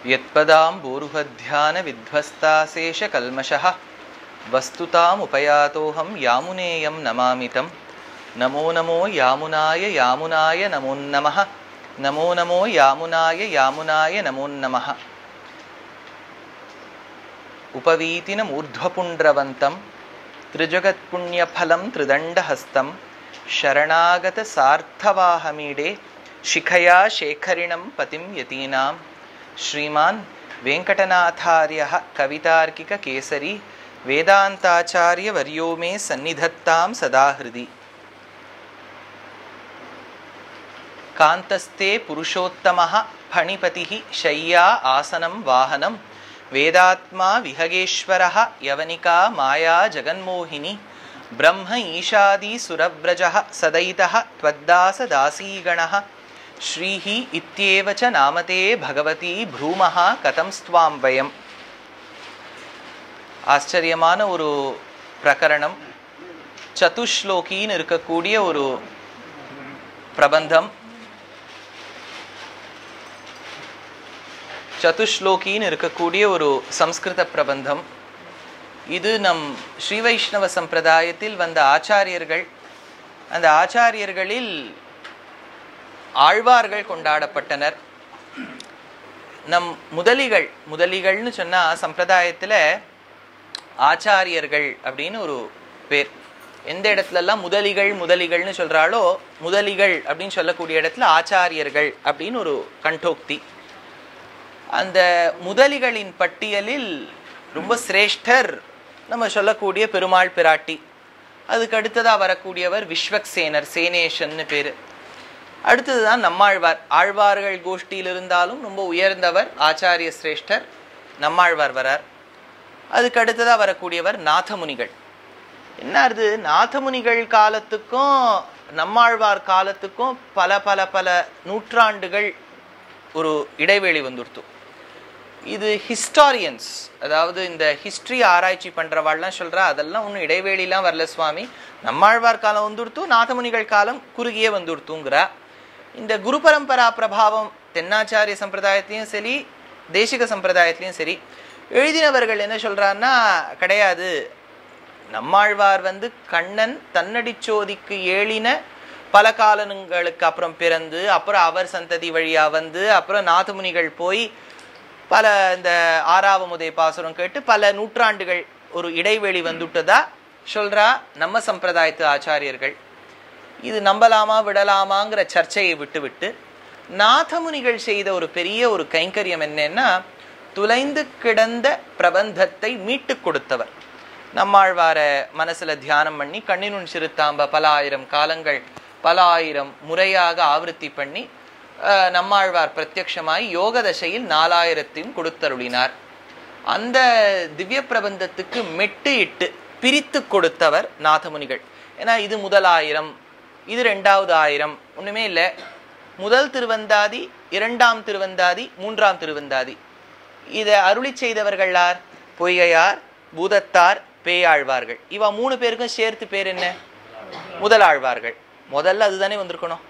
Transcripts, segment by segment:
यत्पदाम्बूरुहध्यानविध्वस्ताशेषकल्मषः वस्तुतामुपयातोऽहं यामुनेयं नमामि तं नमो नमो यामुनाय यामुनाय नमो नमः नमो नमो यामुनाय यामुनाय नमो नमः उपवीतिनमूर्ध्वपुण्ड्रवन्तं त्रिजगत्पुण्यफलं त्रिदण्डहस्तं शरणागतसार्थवाहमीडे शिखया शेखरिणं पतिं यतीनां श्रीमान् वेङ्कटनाथार्यः कवितार्किककेसरी वेदान्ताचार्यवर्यो मे सन्निधत्तां सदा हृदि कान्तस्ते पुरुषोत्तमः फणिपतिः शय्या आसनं वाहनं वेदात्मा विहगेश्वरः यवनिका माया जगन्मोहिनी ब्रह्म ईशादीसुरव्रजः सदैतः त्वद्दासदासीगणः श्रीः इत्येव च नामते भगवती भ्रूमः कथं स्त्वां वयम् ஆச்சரியமான ஒரு பிரகரணம் சதுஷ்லோகின்னு இருக்கக்கூடிய ஒரு பிரபந்தம் சதுஷ்லோகின்னு இருக்கக்கூடிய ஒரு சம்ஸ்கிருத பிரபந்தம் இது நம் ஸ்ரீ வைஷ்ணவ சம்பிரதாயத்தில் வந்த ஆச்சாரியர்கள் அந்த ஆச்சாரியர்களில் ஆழ்வார்கள் கொண்டாடப்பட்டனர் நம் முதலிகள் முதலிகள்னு சொன்னால் சம்பிரதாயத்தில் ஆச்சாரியர்கள் அப்படின்னு ஒரு பேர் எந்த இடத்துலலாம் முதலிகள் முதலிகள்னு சொல்கிறாளோ முதலிகள் அப்படின்னு சொல்லக்கூடிய இடத்துல ஆச்சாரியர்கள் அப்படின்னு ஒரு கண்டோக்தி அந்த முதலிகளின் பட்டியலில் ரொம்ப சிரேஷ்டர் நம்ம சொல்லக்கூடிய பெருமாள் பிராட்டி அதுக்கு அடுத்ததாக வரக்கூடியவர் விஸ்வக்சேனர் சேனேஷன்னு பேர் அடுத்ததுதான் நம்மாழ்வார் ஆழ்வார்கள் கோஷ்டியில் இருந்தாலும் ரொம்ப உயர்ந்தவர் ஆச்சாரிய சிரேஷ்டர் நம்மாழ்வார் வரார் அதுக்கு அடுத்ததாக வரக்கூடியவர் நாதமுனிகள் என்ன அது நாதமுனிகள் காலத்துக்கும் நம்மாழ்வார் காலத்துக்கும் பல பல பல நூற்றாண்டுகள் ஒரு இடைவெளி வந்துடுத்து இது ஹிஸ்டாரியன்ஸ் அதாவது இந்த ஹிஸ்ட்ரி ஆராய்ச்சி பண்ணுறவாள்லாம் சொல்கிறா அதெல்லாம் ஒன்றும் இடைவெளிலாம் வரல சுவாமி நம்மாழ்வார் காலம் வந்துடுத்து நாதமுனிகள் காலம் குறுகியே வந்துடுத்துங்கிறா இந்த குரு பரம்பரா பிரபாவம் தென்னாச்சாரிய சம்பிரதாயத்திலையும் சரி தேசிக சம்பிரதாயத்திலையும் சரி எழுதினவர்கள் என்ன சொல்றாருன்னா கிடையாது நம்மாழ்வார் வந்து கண்ணன் தன்னடிச்சோதிக்கு ஏழின பல காலங்களுக்கு அப்புறம் பிறந்து அப்புறம் அவர் சந்ததி வழியா வந்து அப்புறம் நாதமுனிகள் போய் பல இந்த ஆறாவமுதை பாசுரம் கேட்டு பல நூற்றாண்டுகள் ஒரு இடைவெளி வந்துட்டதா சொல்றா நம்ம சம்பிரதாயத்து ஆச்சாரியர்கள் இது நம்பலாமா விடலாமாங்கிற சர்ச்சையை விட்டுவிட்டு நாதமுனிகள் செய்த ஒரு பெரிய ஒரு கைங்கரியம் என்னன்னா துளைந்து கிடந்த பிரபந்தத்தை மீட்டு கொடுத்தவர் நம்மாழ்வார மனசுல தியானம் பண்ணி கண்ணினுன் சிறுத்தாம்ப பல ஆயிரம் காலங்கள் பல ஆயிரம் முறையாக ஆவருத்தி பண்ணி நம்மாழ்வார் பிரத்யக்ஷமாய் யோக தசையில் நாலாயிரத்தையும் கொடுத்தருளினார் அந்த திவ்ய பிரபந்தத்துக்கு மெட்டு இட்டு பிரித்து கொடுத்தவர் நாதமுனிகள் ஏன்னா இது முதலாயிரம் இது ரெண்டாவது ஆயிரம் ஒண்ணுமே இல்லை முதல் திருவந்தாதி இரண்டாம் திருவந்தாதி மூன்றாம் திருவந்தாதி இதை அருளி செய்தவர்கள் யார் பொய்கையார் பூதத்தார் பேயாழ்வார்கள் இவ மூணு பேருக்கும் சேர்த்து பேர் என்ன முதலாழ்வார்கள் முதல்ல அதுதானே வந்திருக்கணும்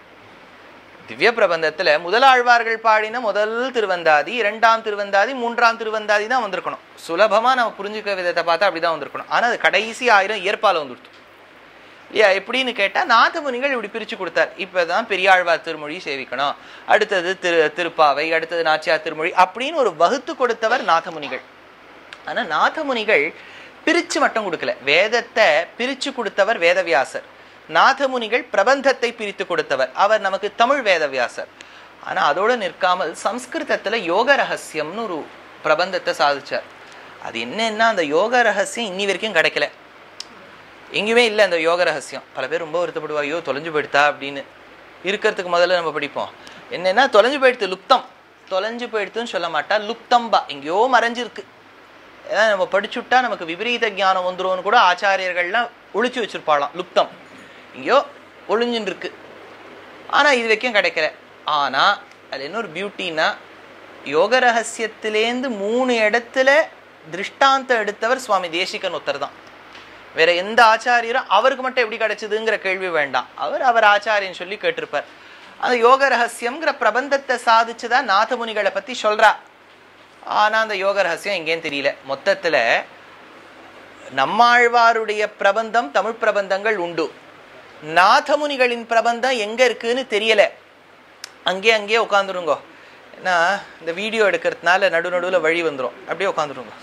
திவ்ய பிரபந்தத்துல முதலாழ்வார்கள் பாடின முதல் திருவந்தாதி இரண்டாம் திருவந்தாதி மூன்றாம் திருவந்தாதி தான் வந்திருக்கணும் சுலபமா நம்ம புரிஞ்சுக்க விதத்தை பார்த்தா அப்படிதான் வந்திருக்கணும் ஆனா அது கடைசி ஆயிரம் ஏற்பால வந்துடுத்து இல்லையா எப்படின்னு கேட்டால் நாதமுனிகள் இப்படி பிரித்து கொடுத்தார் இப்போ தான் பெரியாழ்வார் திருமொழி சேவிக்கணும் அடுத்தது திரு திருப்பாவை அடுத்தது நாச்சியார் திருமொழி அப்படின்னு ஒரு வகுத்து கொடுத்தவர் நாதமுனிகள் ஆனால் நாதமுனிகள் பிரித்து மட்டும் கொடுக்கல வேதத்தை பிரித்து கொடுத்தவர் வேதவியாசர் நாதமுனிகள் பிரபந்தத்தை பிரித்து கொடுத்தவர் அவர் நமக்கு தமிழ் வேதவியாசர் ஆனால் அதோடு நிற்காமல் சம்ஸ்கிருதத்தில் யோக ரகசியம்னு ஒரு பிரபந்தத்தை சாதிச்சார் அது என்னன்னா அந்த யோக ரகசியம் இன்னி வரைக்கும் கிடைக்கல எங்கேயுமே இல்லை அந்த யோக ரகசியம் பல பேர் ரொம்ப வருத்தப்படுவா ஐயோ தொலைஞ்சு போயிடுதா அப்படின்னு இருக்கிறதுக்கு முதல்ல நம்ம படிப்போம் என்னன்னா தொலைஞ்சு போயிடுத்து லுப்தம் தொலைஞ்சு போயிடுத்துன்னு சொல்ல மாட்டா லுப்தம்பா எங்கேயோ மறைஞ்சிருக்கு ஏன்னா நம்ம படிச்சுட்டா நமக்கு விபரீத ஞானம் வந்துரும்னு கூட ஆச்சாரியர்கள்லாம் ஒழிச்சு வச்சிருப்பாளாம் லுப்தம் எங்கேயோ ஒளிஞ்சுன்னு இருக்கு ஆனால் இது வரைக்கும் கிடைக்கல ஆனால் அது என்ன ஒரு பியூட்டின்னா யோக ரகசியத்திலேருந்து மூணு இடத்துல திருஷ்டாந்தம் எடுத்தவர் சுவாமி தேசிகன் ஒருத்தர் தான் வேற எந்த ஆச்சாரியரும் அவருக்கு மட்டும் எப்படி கிடைச்சதுங்கிற கேள்வி வேண்டாம் அவர் அவர் ஆச்சாரியன் சொல்லி கேட்டிருப்பார் அந்த யோக ரகசியம்ங்கிற பிரபந்தத்தை சாதிச்சுதான் நாதமுனிகளை பத்தி சொல்றா ஆனா அந்த யோக ரகசியம் எங்கேன்னு தெரியல மொத்தத்துல நம்மாழ்வாருடைய பிரபந்தம் தமிழ் பிரபந்தங்கள் உண்டு நாதமுனிகளின் பிரபந்தம் எங்க இருக்குன்னு தெரியல அங்கே அங்கேயே உட்காந்துருங்கோ ஏன்னா இந்த வீடியோ எடுக்கிறதுனால நடு நடுவுல வழி வந்துரும் அப்படியே உட்காந்துருங்க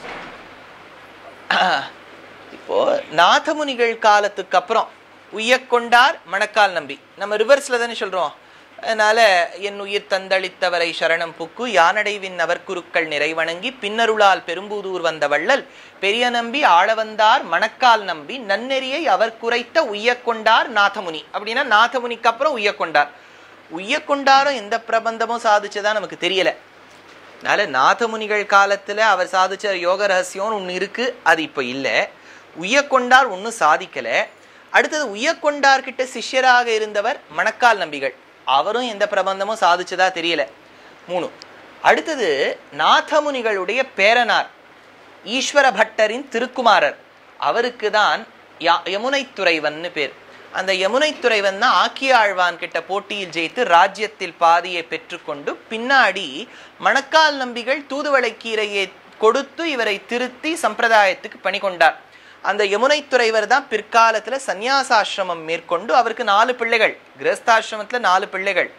இப்போ நாதமுனிகள் காலத்துக்கு அப்புறம் உய்யக்கொண்டார் மணக்கால் நம்பி நம்ம ரிவர்ஸ்ல தானே சொல்றோம் அதனால என் உயிர் தந்தளித்தவரை சரணம் புக்கு யானடைவின் நவர்க்குருக்கள் நிறைவணங்கி பின்னருளால் பெரும்புதூர் வந்த வள்ளல் பெரிய நம்பி ஆளவந்தார் மணக்கால் நம்பி நன்னெறியை அவர் குறைத்த உய்யக்கொண்டார் நாதமுனி அப்படின்னா நாதமுனிக்கு அப்புறம் உய்யக்கொண்டார் உய்யக்கொண்டாரும் எந்த பிரபந்தமும் சாதிச்சதா நமக்கு தெரியல அதனால நாதமுனிகள் காலத்துல அவர் சாதிச்ச யோக ரகசியம்னு ஒண்ணு இருக்கு அது இப்ப இல்ல உய்யக்கொண்டார் ஒன்றும் சாதிக்கல அடுத்தது உய்யக்கொண்டார்கிட்ட சிஷ்யராக இருந்தவர் மணக்கால் நம்பிகள் அவரும் எந்த பிரபந்தமும் சாதிச்சதா தெரியல மூணு அடுத்தது நாதமுனிகளுடைய பேரனார் ஈஸ்வர பட்டரின் திருக்குமாரர் அவருக்கு தான் யமுனை துறைவன்னு பேர் அந்த யமுனை துறைவன் தான் ஆக்கிய ஆழ்வான் கிட்ட போட்டியில் ஜெயித்து ராஜ்யத்தில் பாதியை பெற்றுக்கொண்டு பின்னாடி மணக்கால் நம்பிகள் தூதுவளை கீரையை கொடுத்து இவரை திருத்தி சம்பிரதாயத்துக்கு பணி கொண்டார் அந்த யமுனை துறைவர் தான் பிற்காலத்துல சந்நியாசாசிரமம் மேற்கொண்டு அவருக்கு நாலு பிள்ளைகள் கிரஸ்தாசிரமத்துல நாலு பிள்ளைகள்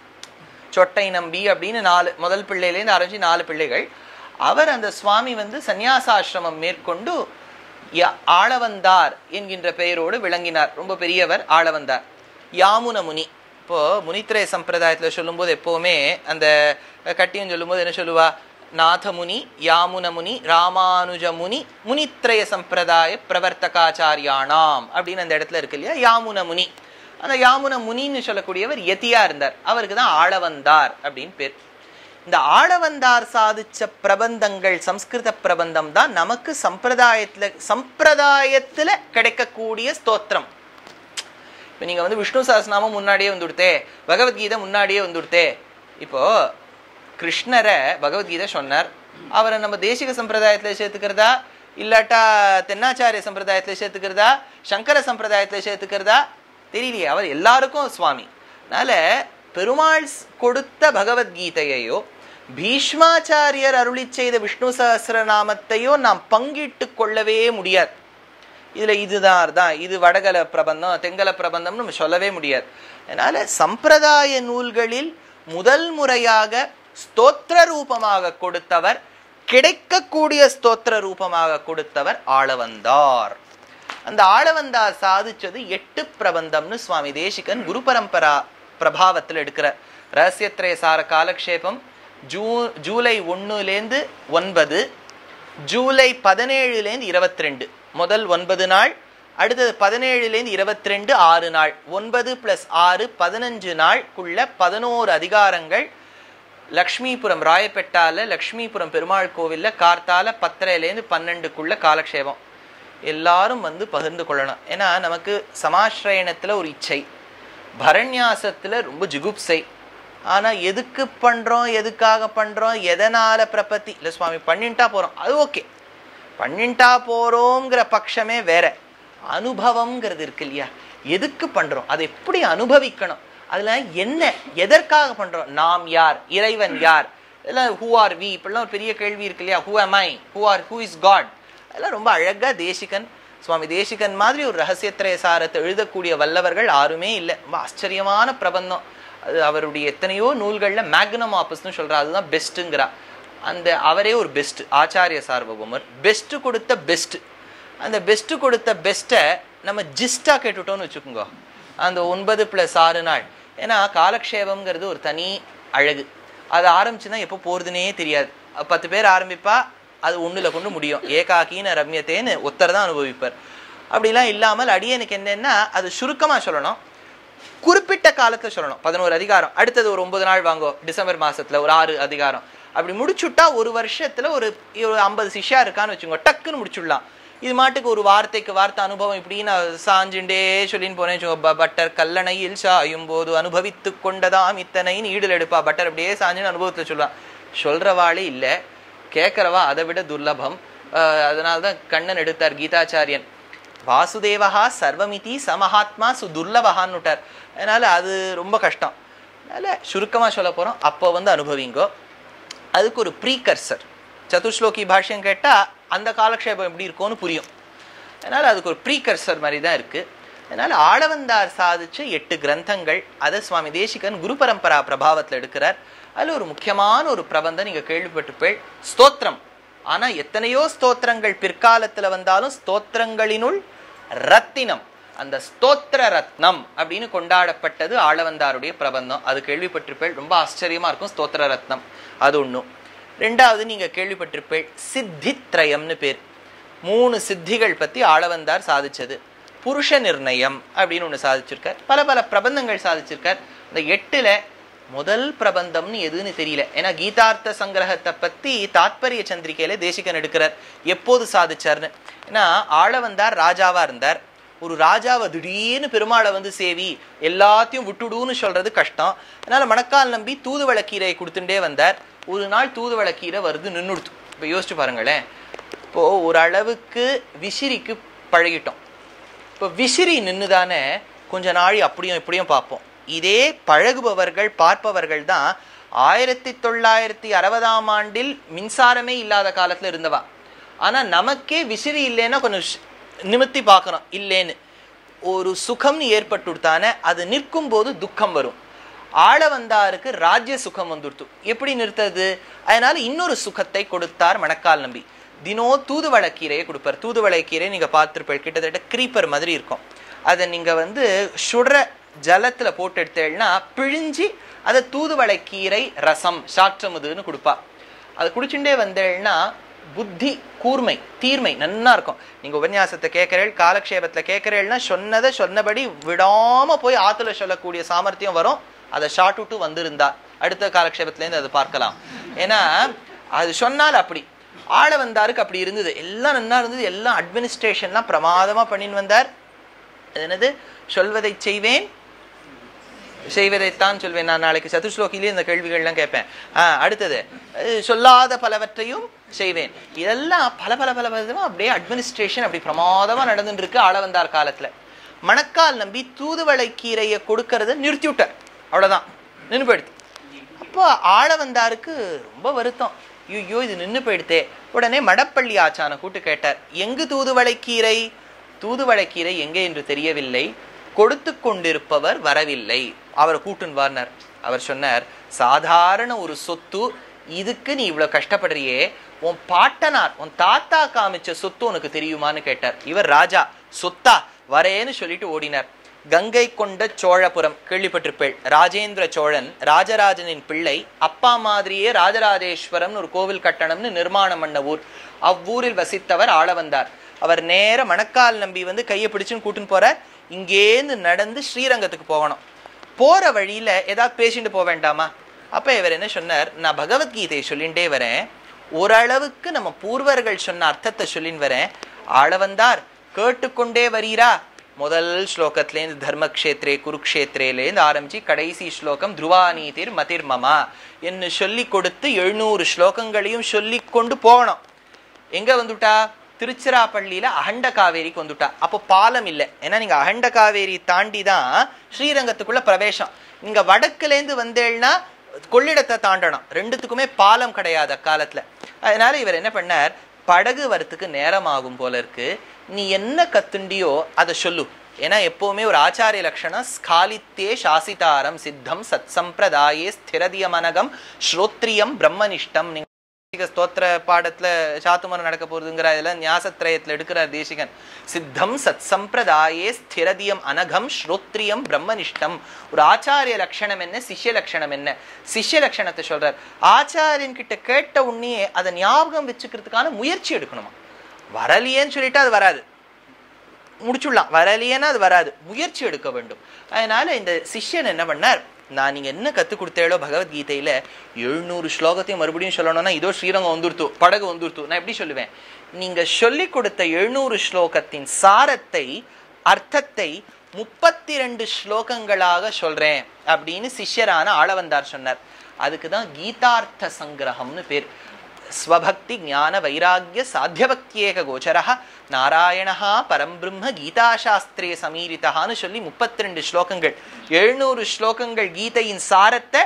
சொட்டை நம்பி அப்படின்னு நாலு முதல் பிள்ளையிலேருந்து ஆரம்பிச்சு நாலு பிள்ளைகள் அவர் அந்த சுவாமி வந்து சந்நியாசாசிரமம் மேற்கொண்டு ய- ஆளவந்தார் என்கின்ற பெயரோடு விளங்கினார் ரொம்ப பெரியவர் ஆளவந்தார் யாமுன முனி இப்போ முனித்திரய சம்பிரதாயத்துல சொல்லும்போது எப்பவுமே அந்த கட்டியும் சொல்லும்போது என்ன சொல்லுவா நாதமுனி யாமுன முனி ராமானுஜ முனி முனித்ரய சம்பிரதாய பிரவர்த்தகாச்சாரியானாம் அப்படின்னு அந்த இடத்துல இருக்கு இல்லையா யாமுன முனி அந்த யாமுன முனின்னு சொல்லக்கூடியவர் யதியா இருந்தார் அவருக்கு தான் ஆளவந்தார் அப்படின்னு பேர் இந்த ஆளவந்தார் சாதிச்ச பிரபந்தங்கள் சம்ஸ்கிருத பிரபந்தம் தான் நமக்கு சம்பிரதாயத்துல சம்பிரதாயத்துல கிடைக்கக்கூடிய ஸ்தோத்திரம் இப்போ நீங்க வந்து விஷ்ணு சஹஸ்ரநாமம் முன்னாடியே வந்துடுத்தே பகவத்கீதை முன்னாடியே வந்துடுத்தே இப்போ கிருஷ்ணரை பகவத்கீதை சொன்னார் அவரை நம்ம தேசிக சம்பிரதாயத்துல சேர்த்துக்கிறதா இல்லாட்டா தென்னாச்சாரிய சம்பிரதாயத்துல சேர்த்துக்கிறதா சங்கர சம்பிரதாயத்துல சேர்த்துக்கிறதா தெரியலையே அவர் எல்லாருக்கும் சுவாமி அதனால பெருமாள் ஸ்- கொடுத்த பகவத்கீதையையோ பீஷ்மாச்சாரியர் அருளி செய்த விஷ்ணு சஹஸ்ரநாமத்தையோ நாம் பங்கிட்டு கொள்ளவே முடியாது இதுல இதுதான் தான் இது வடகல பிரபந்தம் தெங்கல பிரபந்தம்னு நம்ம சொல்லவே முடியாது அதனால சம்பிரதாய நூல்களில் முதல் முறையாக ஸ்தோத்திர ரூபமாக கொடுத்தவர் கிடைக்கக்கூடிய ஸ்தோத்திர ரூபமாக கொடுத்தவர் ஆளவந்தார் அந்த ஆளவந்தார் சாதிச்சது எட்டு பிரபந்தம்னு சுவாமி தேசிகன் குரு பரம்பரா பிரபாவத்தில் எடுக்கிறார் ரகசியத்திரய சார காலக்ஷேபம் ஜூ ஜூலை ஒன்னுலேருந்து ஒன்பது ஜூலை பதினேழுலேருந்து இருபத்தி ரெண்டு முதல் ஒன்பது நாள் அடுத்தது பதினேழுலேருந்து இருபத்தி ரெண்டு ஆறு நாள் ஒன்பது பிளஸ் ஆறு பதினஞ்சு நாள்குள்ள பதினோரு அதிகாரங்கள் லக்ஷ்மிபுரம் ராயப்பேட்டால லக்ஷ்மிபுரம் பெருமாள் கோவில்ல கார்த்தால பத்தரைலேருந்து பன்னெண்டுக்குள்ள காலக்ஷேபம் எல்லாரும் வந்து பகிர்ந்து கொள்ளணும் ஏன்னா நமக்கு சமாஸ்ரயணத்துல ஒரு இச்சை பரண்யாசத்துல ரொம்ப ஜுகுப்சை ஆனா எதுக்கு பண்றோம் எதுக்காக பண்றோம் எதனால பிரபத்தி இல்ல சுவாமி பண்ணிட்டா போறோம் அது ஓகே பண்ணிட்டா போறோங்கிற பட்சமே வேற அனுபவம்ங்கிறது இருக்கு இல்லையா எதுக்கு பண்றோம் அதை எப்படி அனுபவிக்கணும் அதுல என்ன எதற்காக பண்றோம் நாம் யார் இறைவன் யார் இதெல்லாம் ஹூ ஆர் வி இப்படிலாம் ஒரு பெரிய கேள்வி இருக்கு இல்லையா who am I who are who is god அதெல்லாம் ரொம்ப அழகா தேசிகன் சுவாமி தேசிகன் மாதிரி ஒரு ரகசியத்திரய சாரத்தை எழுதக்கூடிய வல்லவர்கள் யாருமே இல்லை ரொம்ப ஆச்சரியமான பிரபந்தம் அது அவருடைய எத்தனையோ நூல்கள்ல மேக்னம் ஆப்பஸ்னு சொல்றா அதுதான் பெஸ்ட்டுங்கிறா அந்த அவரே ஒரு பெஸ்ட் ஆச்சாரிய சார்வபௌமர் பெஸ்ட் கொடுத்த பெஸ்ட் அந்த பெஸ்ட் கொடுத்த பெஸ்ட்டை நம்ம ஜிஸ்டா கேட்டுட்டோம்னு வச்சுக்கோங்க அந்த ஒன்பது பிளஸ் ஆறு நாள் ஏன்னா காலக்ஷேபம்ங்கிறது ஒரு தனி அழகு அது ஆரம்பிச்சுன்னா எப்போ போறதுனே தெரியாது அப்ப பத்து பேர் ஆரம்பிப்பா அது ஒண்ணுல கொண்டு முடியும் ஏகாக்கின்னு ரம்யத்தேன்னு ஒத்தர் தான் அனுபவிப்பார் அப்படிலாம் இல்லாமல் அடியனுக்கு என்னன்னா அது சுருக்கமா சொல்லணும் குறிப்பிட்ட காலத்துல சொல்லணும் பதினோரு அதிகாரம் அடுத்தது ஒரு ஒன்பது நாள் வாங்கோ டிசம்பர் மாசத்துல ஒரு ஆறு அதிகாரம் அப்படி முடிச்சுட்டா ஒரு வருஷத்துல ஒரு ஒரு ஐம்பது சிஷ்யா இருக்கான்னு வச்சுக்கோங்க டக்குன்னு முடிச்சுடலாம் இது மாட்டுக்கு ஒரு வார்த்தைக்கு வார்த்தை அனுபவம் இப்படி நான் சாஞ்சுண்டே சொல்லின்னு போனேன் வச்சுக்கோ, ப- பட்டர் கல்லணையில் சாயும் போது அனுபவித்து கொண்டதாம் இத்தனைன்னு ஈடுல எடுப்பா பட்டர் அப்படியே சாஞ்சுன்னு அனுபவத்துல சொல்லுவான் சொல்றவாளே இல்ல கேட்கறவா அதை விட துர்லபம் ஆஹ் அதனாலதான் கண்ணன் எடுத்தார் கீதாச்சாரியன் வாசுதேவஹா சர்வமிதி சமஹாத்மா சு துர்லபகான்னு விட்டார் அதனால அது ரொம்ப கஷ்டம் அதனால சுருக்கமா சொல்ல போறோம் அப்போ வந்து அனுபவிங்கோ அதுக்கு ஒரு ப்ரீகர்சர் சதுஸ்லோகி பாஷ்யம் கேட்டா அந்த காலக்ஷேபம் எப்படி இருக்கும்னு புரியும் அதனால அதுக்கு ஒரு ப்ரீகர்சர் மாதிரி தான் இருக்கு அதனால ஆளவந்தார் சாதிச்ச எட்டு கிரந்தங்கள் அதை சுவாமி தேசிகன் குரு பரம்பரா பிரபாவத்தில் எடுக்கிறார் அதுல ஒரு முக்கியமான ஒரு பிரபந்தம் நீங்க கேள்விப்பட்டிருப்பேள் ஸ்தோத்திரம் ஆனா எத்தனையோ ஸ்தோத்திரங்கள் பிற்காலத்துல வந்தாலும் ஸ்தோத்திரங்களினுள் ரத்தினம் அந்த ஸ்தோத்திர ரத்னம் அப்படின்னு கொண்டாடப்பட்டது ஆளவந்தாருடைய பிரபந்தம் அது கேள்விப்பட்டிருப்பேள் ரொம்ப ஆச்சரியமா இருக்கும் ஸ்தோத்திர ரத்னம் அது ஒண்ணும் ரெண்டாவது நீங்க கேள்விப்பட்டிருப்பேள் சித்தித்ரயம்னு பேர் மூணு சித்திகள் பத்தி ஆளவந்தார் சாதிச்சது புருஷ நிர்ணயம் அப்படின்னு ஒண்ணு சாதிச்சிருக்கார் பல பல பிரபந்தங்கள் சாதிச்சிருக்கார் இந்த எட்டுல முதல் பிரபந்தம்னு எதுன்னு தெரியல ஏன்னா கீதார்த்த சங்கிரகத்தை பத்தி தாத்பரிய சந்திரிகையில தேசிகன் எடுக்கிறார் எப்போது சாதிச்சார்னு ஏன்னா ஆளவந்தார் ராஜாவா இருந்தார் ஒரு ராஜாவை திடீர்னு பெருமாளை வந்து சேவி எல்லாத்தையும் விட்டுடுன்னு சொல்றது கஷ்டம் அதனால மணக்கால் நம்பி தூதுவளை கீரையை கொடுத்துட்டே வந்தார் ஒரு நாள் தூதுவளை கீரை வருது நின்னுடுத்து இப்போ யோசிச்சு பாருங்களேன் இப்போ ஒரு அளவுக்கு விசிறிக்கு பழகிட்டோம் இப்போ விசிறி நின்னுதானே கொஞ்ச நாழி அப்படியும் இப்படியும் பார்ப்போம் இதே பழகுபவர்கள் பார்ப்பவர்கள் தான் ஆயிரத்தி தொள்ளாயிரத்தி அறுபதாம் ஆண்டில் மின்சாரமே இல்லாத காலத்துல இருந்தவா ஆனா நமக்கே விசிறி இல்லைன்னா கொஞ்சம் ஷ்- நிமித்தி பார்க்கறோம் இல்லைன்னு ஒரு சுகம்னு ஏற்பட்டுட்டானே அது நிற்கும் போது துக்கம் வரும் ஆள வந்தாருக்கு ராஜ்ய சுகம் வந்துடுத்து எப்படி நிறுத்தது அதனால இன்னொரு சுகத்தை கொடுத்தார் மணக்கால் நம்பி தினோ தூதுவளக்கீரையை கொடுப்பார் தூதுவளைக்கீரை நீங்க பார்த்திருப்பீங்க கிட்டத்தட்ட கிரீப்பர் மாதிரி இருக்கும் அதை நீங்க வந்து சுடுற ஜலத்துல போட்டு எடுத்தேன்னா பிழிஞ்சி அதை தூதுவளைக்கீரை ரசம் சாற்றமுதுன்னு கொடுப்பா அது குடிச்சுட்டே வந்தேன்னா புத்தி கூர்மை தீர்மை நன்னா இருக்கும் நீங்க உபன்யாசத்தை கேட்கிறேள் காலக்ஷேபத்துல கேட்கிறேள்னா சொன்னதை சொன்னபடி விடாம போய் ஆத்துல சொல்லக்கூடிய சாமர்த்தியம் வரும் அதை ஷார்ட் விட்டு வந்திருந்தா அடுத்த காலக்ஷேபத்துல இருந்து அதை பார்க்கலாம் ஏன்னா அது சொன்னால் அப்படி ஆள வந்தாருக்கு அப்படி இருந்தது எல்லாம் நன்னா இருந்தது எல்லாம் அட்மினிஸ்ட்ரேஷன்லாம் பிரமாதமா பண்ணின்னு வந்தார் அது என்னது சொல்வதை செய்வேன் செய்வதைத்தான் சொல்வேன் நான் நாளைக்கு சதுஸ்லோகிலேயே இந்த கேள்விகள்லாம் கேட்பேன் ஆ அடுத்தது அஹ் சொல்லாத பலவற்றையும் செய்வேன் இதெல்லாம் பல பல பல விதமா அப்படியே அட்மினிஸ்ட்ரேஷன் அப்படி பிரமாதமா நடந்துட்டு இருக்கு ஆள வந்தார் காலத்துல மணக்கால் நம்பி தூதுவளை கீரையை கொடுக்கறத நிறுத்தி விட்டார் அவ்வளவுதான் நின்று போயிடுது அப்போ ஆள வந்தாருக்கு ரொம்ப வருத்தம் ஐயோ இது நின்னு போயிடுத்தே உடனே மடப்பள்ளி ஆச்சான கூட்டு கேட்டார் எங்கு தூதுவளைக்கீரை தூதுவளைக்கீரை எங்கே என்று தெரியவில்லை கொடுத்து கொண்டிருப்பவர் வரவில்லை அவர் கூட்டுன் வார்னர் அவர் சொன்னார் சாதாரண ஒரு சொத்து இதுக்கு நீ இவ்வளவு கஷ்டப்படுறியே உன் பாட்டனார் உன் தாத்தா காமிச்ச சொத்து உனக்கு தெரியுமான்னு கேட்டார் இவர் ராஜா சொத்தா வரேன்னு சொல்லிட்டு ஓடினார் கங்கை கொண்ட சோழபுரம் கேள்விப்பட்டிருப்பேள் ராஜேந்திர சோழன் ராஜராஜனின் பிள்ளை அப்பா மாதிரியே ராஜராஜேஸ்வரம்னு ஒரு கோவில் கட்டணம்னு நிர்மாணம் பண்ண ஊர் அவ்வூரில் வசித்தவர் ஆள வந்தார் அவர் நேர மணக்கால் நம்பி வந்து கையை பிடிச்சுன்னு கூட்டின்னு போறார் இங்கேருந்து நடந்து ஸ்ரீரங்கத்துக்கு போகணும் போற வழியில ஏதாவது பேசிட்டு போக வேண்டாமா அப்ப இவர் என்ன சொன்னார் நான் பகவத்கீதையை சொல்லிண்டே வரேன் ஓரளவுக்கு நம்ம பூர்வர்கள் சொன்ன அர்த்தத்தை சொல்லின்னு வரேன் ஆள வந்தார் கேட்டுக்கொண்டே வரீரா முதல் ஸ்லோகத்திலேருந்து தர்மக்ஷேத்ரே குருக்ஷேத்ரேலேருந்து ஆரம்பிச்சு கடைசி ஸ்லோகம் துருவாநீதிர் மதிர் மமா என்று சொல்லி கொடுத்து எழுநூறு ஸ்லோகங்களையும் சொல்லி கொண்டு போகணும் எங்க வந்துட்டா திருச்சிராப்பள்ளியில அகண்ட காவேரிக்கு வந்துட்டா அப்போ பாலம் இல்லை ஏன்னா நீங்க அகண்ட காவேரி தாண்டி தான் ஸ்ரீரங்கத்துக்குள்ள பிரவேசம் நீங்க வடக்குலேருந்து வந்தேன்னா கொள்ளிடத்தை தாண்டணும் ரெண்டுத்துக்குமே பாலம் கிடையாது அக்காலத்துல அதனால இவர் என்ன பண்ணார் படகு வரத்துக்கு நேரம் ஆகும் போல இருக்கு நீ என்ன கத்துண்டியோ அதை சொல்லு ஏன்னா எப்பவுமே ஒரு ஆச்சாரிய லட்சணம் ஸ்காலித்தே சாசிதாரம் சித்தம் சத் சம்பிரதாயே ஸ்திரதியமனகம் ஸ்ரோத்ரியம் பிரம்மனிஷ்டம் நீங்க தேசிக ஸ்தோத்திர பாடத்துல சாத்துமரம் நடக்க போறதுங்கிற இதெல்லாம் ஞாசத்திரயத்துல எடுக்கிறார் தேசிகன் சித்தம் சத் சம்பிரதாயே ஸ்திரதியம் அனகம் ஸ்ரோத்ரியம் பிரம்மனிஷ்டம் ஒரு ஆச்சாரிய லட்சணம் என்ன சிஷ்ய லட்சணம் என்ன சிஷ்ய லட்சணத்தை சொல்றார் ஆச்சாரியன் கிட்ட கேட்ட உடனே அதை ஞாபகம் வச்சுக்கிறதுக்கான முயற்சி எடுக்கணுமா வரலையேன்னு சொல்லிட்டு அது வராது முடிச்சுடலாம் வரலையேன்னா அது வராது முயற்சி எடுக்க வேண்டும் அதனால இந்த சிஷ்யன் என்ன பண்ணார் நான் நீங்க என்ன கத்துக் கொடுத்தேளோ பகவத்கீதையில எழுநூறு ஸ்லோகத்தையும் மறுபடியும் சொல்லணும்னா இதோ ஸ்ரீரங்கம் வந்துருத்து படகு வந்துருத்து நான் எப்படி சொல்லுவேன் நீங்க சொல்லி கொடுத்த எழுநூறு ஸ்லோகத்தின் சாரத்தை அர்த்தத்தை முப்பத்தி ரெண்டு ஸ்லோகங்களாக சொல்றேன் அப்படின்னு சிஷ்யரான ஆளவந்தார் சொன்னார் அதுக்கு தான் கீதார்த்த சங்கிரகம்னு பேர் ஸ்வபக்தி ஞான வைராகிய சாத்தியபக்தியேக கோச்சரா நாராயணஹா பரம்பிரம்ம கீதாசாஸ்திரே சமீரிதஹான்னு சொல்லி முப்பத்தி ரெண்டு ஸ்லோகங்கள் எழுநூறு ஸ்லோகங்கள் கீதையின் சாரத்தை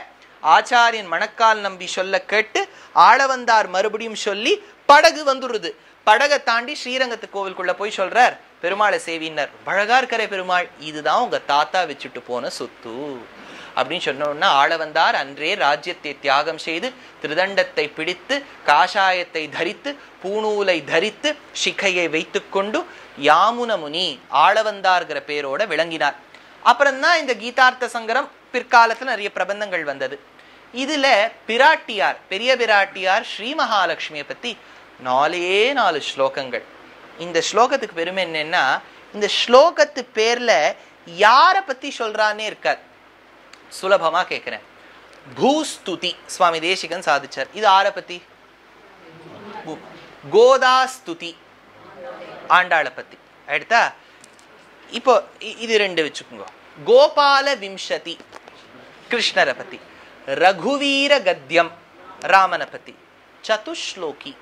ஆச்சாரியன் மணக்கால் நம்பி சொல்ல கேட்டு ஆளவந்தார் மறுபடியும் சொல்லி படகு வந்துடுது படகை தாண்டி ஸ்ரீரங்கத்து கோவிலுக்குள்ள போய் சொல்றார் பெருமாளை சேவினர் அழகா இருக்கிற பெருமாள் இதுதான் உங்க தாத்தா வச்சுட்டு போன சொத்து அப்படின்னு சொன்னோன்னா ஆளவந்தார் அன்றே ராஜ்யத்தை தியாகம் செய்து திருதண்டத்தை பிடித்து காஷாயத்தை தரித்து பூணூலை தரித்து சிகையை வைத்துக்கொண்டு யாமுன முனி ஆளவந்தார்கிற பேரோட விளங்கினார் அப்புறம்தான் இந்த கீதார்த்த சங்கரம் பிற்காலத்துல நிறைய பிரபந்தங்கள் வந்தது இதுல பிராட்டியார் பெரிய பிராட்டியார் ஸ்ரீ மகாலட்சுமியை பத்தி நாலே நாலு ஸ்லோகங்கள் இந்த ஸ்லோகத்துக்கு பெருமை என்னன்னா இந்த ஸ்லோகத்து பேர்ல யாரை பத்தி சொல்றானே இருக்கார் சுலபமா கேட்கிறேன் பூஸ்துதி சுவாமி தேசிகன் சாதிச்சார் இது ஆரை பத்தி பூ- கோதாஸ்துதி ஆண்டாளை பத்தி எடுத்தா இப்போ இ- இது ரெண்டு வச்சுக்கோங்க கோபால விம்சதி கிருஷ்ணரை பத்தி ரகுவீர கத்யம் ராமனை பத்தி சதுஷ்லோகி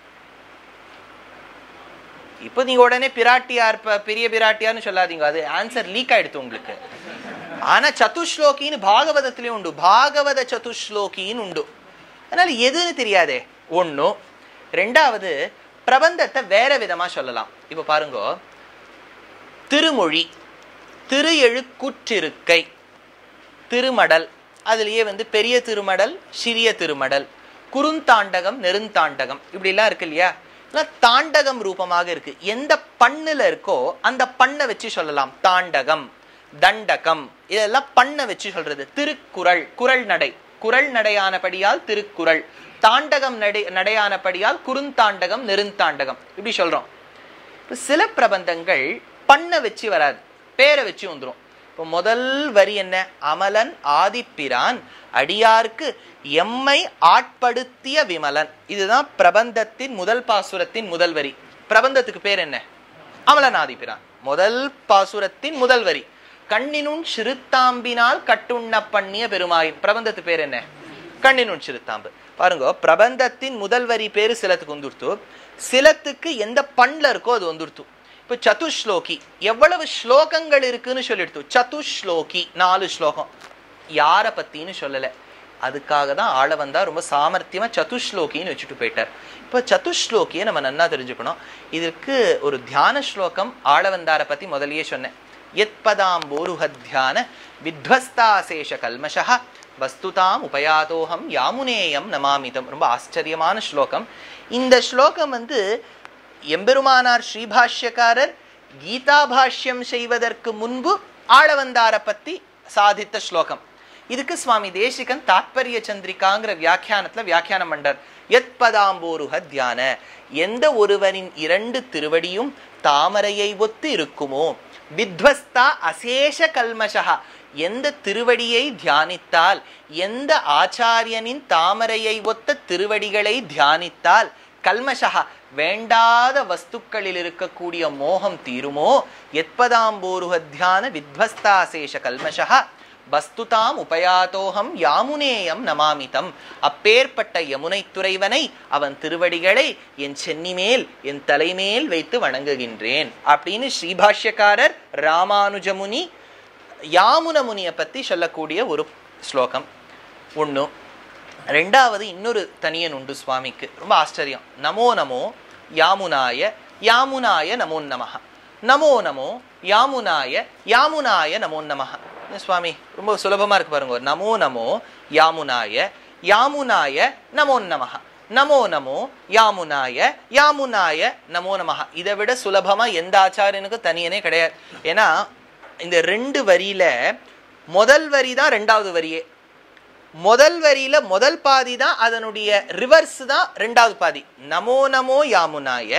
இப்போ நீங்க உடனே பிராட்டியார் ப- பெரிய பிராட்டியார்னு சொல்லாதீங்க அது ஆன்சர் லீக் ஆயிடுத்து உங்களுக்கு ஆனா சதுஷ்லோகின்னு பாகவதத்திலயும் உண்டு பாகவத சதுஷ்லோகின்னு உண்டு அதனால எதுன்னு தெரியாதே ஒண்ணும் ரெண்டாவது பிரபந்தத்தை வேற விதமா சொல்லலாம் இப்போ பாருங்க திருமொழி திரு எழுக்குற்றிருக்கை திருமடல் அதுலயே வந்து பெரிய திருமடல் சிறிய திருமடல் குறுந்தாண்டகம் நெருந்தாண்டகம் இப்படிலாம் இருக்கு இல்லையா இதெல்லாம் தாண்டகம் ரூபமாக இருக்கு எந்த பண்ணுல இருக்கோ அந்த பண்ணை வச்சு சொல்லலாம் தாண்டகம் தண்டகம் இதெல்லாம் பண்ணை வச்சு சொல்றது திருக்குறள் குறள் நடை குறள் நடையானபடியால் திருக்குறள் தாண்டகம் நடை நடையானபடியால் குறுந்தாண்டகம் நெருந்தாண்டகம் இப்படி சொல்றோம் இப்ப சில பிரபந்தங்கள் பண்ண வச்சு வராது பேரை வச்சு வந்துரும் இப்போ முதல் வரி என்ன அமலன் ஆதிப்பிரான் அடியார்க்கு எம்மை ஆட்படுத்திய விமலன் இதுதான் பிரபந்தத்தின் முதல் பாசுரத்தின் முதல் வரி பிரபந்தத்துக்கு பேர் என்ன அமலன் ஆதிப்பிரான் முதல் பாசுரத்தின் முதல் வரி கண்ணினுன் சிறுத்தாம்பினால் கட்டுண்ண பண்ணிய பெருமாயின் பிரபந்தத்து பேர் என்ன கண்ணினுன் சிறுத்தாம்பு பாருங்க பிரபந்தத்தின் முதல் வரி பேரு சிலத்துக்கு வந்துருத்து சிலத்துக்கு எந்த பண்ணல இருக்கோ அது வந்துருத்து இப்போ சதுஷ்லோகி எவ்வளவு ஸ்லோகங்கள் இருக்குன்னு சொல்லிடுத்து சதுஷ்லோகி நாலு ஸ்லோகம் யாரை பத்தின்னு சொல்லல அதுக்காக தான் ஆள வந்தா ரொம்ப சாமர்த்தியமா சதுஷ்லோகின்னு வச்சுட்டு போயிட்டார் இப்போ சதுஷ்லோகியை நம்ம நன்னா தெரிஞ்சுக்கணும் இதற்கு ஒரு தியான ஸ்லோகம் ஆளவந்தாரை பத்தி முதல்லயே சொன்னேன் யத்பதாம்போருஹத்யான வித்வஸ்தாசேஷ கல்மஷா வஸ்துதாம் உபயாதோகம் யாமுனேயம் நமாமிதம் ரொம்ப ஆச்சரியமான ஸ்லோகம் இந்த ஸ்லோகம் வந்து எம்பெருமானார் ஸ்ரீபாஷ்யக்காரர் கீதா பாஷ்யம் செய்வதற்கு முன்பு ஆளவந்தாரை பத்தி சாதித்த ஸ்லோகம் இதுக்கு சுவாமி தேசிகன் தாத்பரிய சந்திரிகாங்கிற வியாக்கியானத்துல வியாக்கியானம் பண்றார் யத்பதாம்போருஹ தியான எந்த ஒருவனின் இரண்டு திருவடியும் தாமரையை ஒத்து இருக்குமோ வித்வஸ்தா அசேஷ கல்மஷா எந்த திருவடியை தியானித்தால் எந்த ஆச்சாரியனின் தாமரையை ஒத்த திருவடிகளை தியானித்தால் கல்மஷா வேண்டாத வஸ்துக்களில் இருக்கக்கூடிய மோகம் தீருமோ எத்பதாம்போருஹ தியான வித்வஸ்தாசேஷ கல்மஷா வஸ்துதாம் உபயாதோகம் யாமுனேயம் நமாமிதம் அப்பேற்பட்ட யமுனை துறைவனை அவன் திருவடிகளை என் சென்னி மேல் என் தலைமேல் வைத்து வணங்குகின்றேன் அப்படின்னு ஸ்ரீபாஷ்யக்காரர் ராமானுஜமுனி யாமுன முனியை பத்தி சொல்லக்கூடிய ஒரு ஸ்லோகம் ஒண்ணு ரெண்டாவது இன்னொரு தனியன் உண்டு சுவாமிக்கு ரொம்ப ஆச்சரியம் நமோ நமோ யாமுனாய யாமுனாய நமோ நமஹ நமோ நமோ யாமுனாய யாமுனாய நமோ நமஹ என்ன சுவாமி ரொம்ப சுலபமா இருக்கு பாருங்க நமோ நமோ யாமுனாய யாமுனாய நமோ நமஹ நமோ நமோ யாமுனாய யாமுனாய நமோ நமஹ இதை விட சுலபமா எந்த ஆச்சாரியனுக்கும் தனியனே கிடையாது ஏன்னா இந்த ரெண்டு வரியில முதல் வரி தான் ரெண்டாவது வரியே முதல் வரியில முதல் பாதி தான் அதனுடைய ரிவர்ஸ் தான் ரெண்டாவது பாதி நமோ நமோ யாமுனாய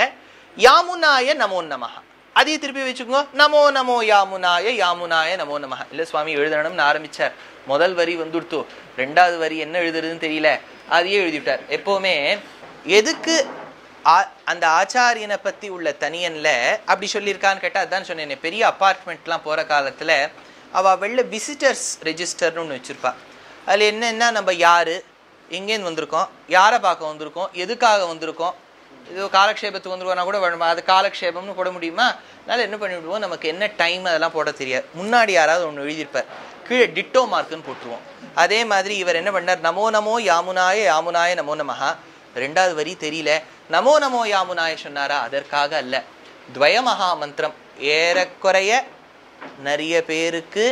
யாமுனாய நமோ நமஹ அதையும் திருப்பி வச்சுக்கோங்க நமோ நமோ யாமுனாய யாமுனாய நமோ நமஹ இல்ல சுவாமி எழுதணும்னு ஆரம்பிச்சார் முதல் வரி வந்துடுத்து ரெண்டாவது வரி என்ன எழுதுறதுன்னு தெரியல அதையே எழுதிவிட்டார் எப்பவுமே எதுக்கு ஆ- அந்த ஆச்சாரியனை பத்தி உள்ள தனியன்ல அப்படி சொல்லியிருக்கான்னு கேட்டா அதான் சொன்னேனே பெரிய அப்பார்ட்மெண்ட்லாம் போற காலத்துல அவ வெளில விசிட்டர்ஸ் ரெஜிஸ்டர்னு ஒன்று வச்சிருப்பா அதுல என்னன்னா நம்ம யாரு எங்கேருந்து வந்திருக்கோம் யாரை பார்க்க வந்திருக்கோம் எதுக்காக வந்திருக்கோம் இது காலக்ஷேபத்துக்கு வந்துருவோம்னா கூட வேணுமா அது காலக்ஷேபம்னு போட முடியுமா அதனால என்ன பண்ணிவிடுவோம் நமக்கு என்ன டைம் அதெல்லாம் போட தெரியாது முன்னாடி யாராவது ஒன்று எழுதியிருப்பார் கீழே டிட்டோ மார்க்குன்னு போட்டுருவோம் அதே மாதிரி இவர் என்ன பண்ணார் நமோ நமோ யாமுனாய யாமுனாய நமோ நமஹா ரெண்டாவது வரி தெரியல நமோ நமோ யாமுனாய சொன்னாரா அதற்காக அல்ல துவய மகா மந்திரம் ஏறக்குறைய நிறைய பேருக்கு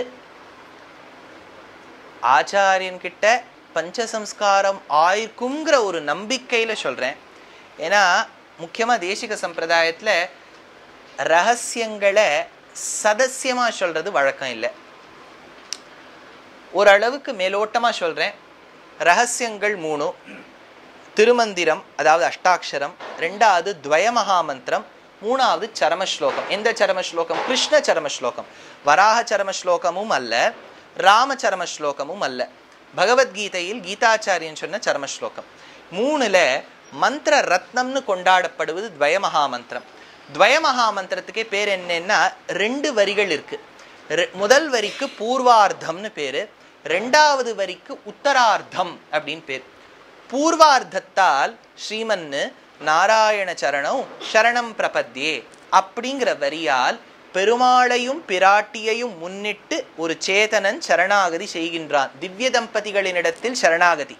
ஆச்சாரியன் கிட்ட பஞ்சசம்ஸ்காரம் ஆயிருக்குங்கிற ஒரு நம்பிக்கையில சொல்றேன் ஏன்னா முக்கியமா தேசிக சம்பிரதாயத்துல ரகசியங்களை சதசியமா சொல்றது வழக்கம் இல்லை ஓரளவுக்கு மேலோட்டமா சொல்றேன் ரகசியங்கள் மூணு திருமந்திரம் அதாவது அஷ்டாட்சரம் ரெண்டாவது துவய மகாமந்திரம் மூணாவது சரம ஸ்லோகம் எந்த சரம ஸ்லோகம் கிருஷ்ண சரம ஸ்லோகம் வராக சரம ஸ்லோகமும் அல்ல ராம சரம ஸ்லோகமும் அல்ல பகவத்கீதையில் கீதாச்சாரியன் சொன்ன சரம ஸ்லோகம் மூணுல மந்திர ரத்னம்னு கொண்டாடப்படுவது துவய மகாமந்திரம் துவய மகாமந்திரத்துக்கே பேர் என்னன்னா ரெண்டு வரிகள் இருக்கு ரெ- முதல் வரிக்கு பூர்வார்த்தம்னு பேரு ரெண்டாவது வரிக்கு உத்தரார்த்தம் அப்படின்னு பேர் பூர்வார்த்தத்தால் ஸ்ரீமன்னு நாராயண சரணம் சரணம் பிரபத்யே அப்படிங்கிற வரியால் பெருமாளையும் பிராட்டியையும் முன்னிட்டு ஒரு சேதனன் சரணாகதி செய்கின்றான் திவ்ய தம்பதிகளினிடத்தில் சரணாகதி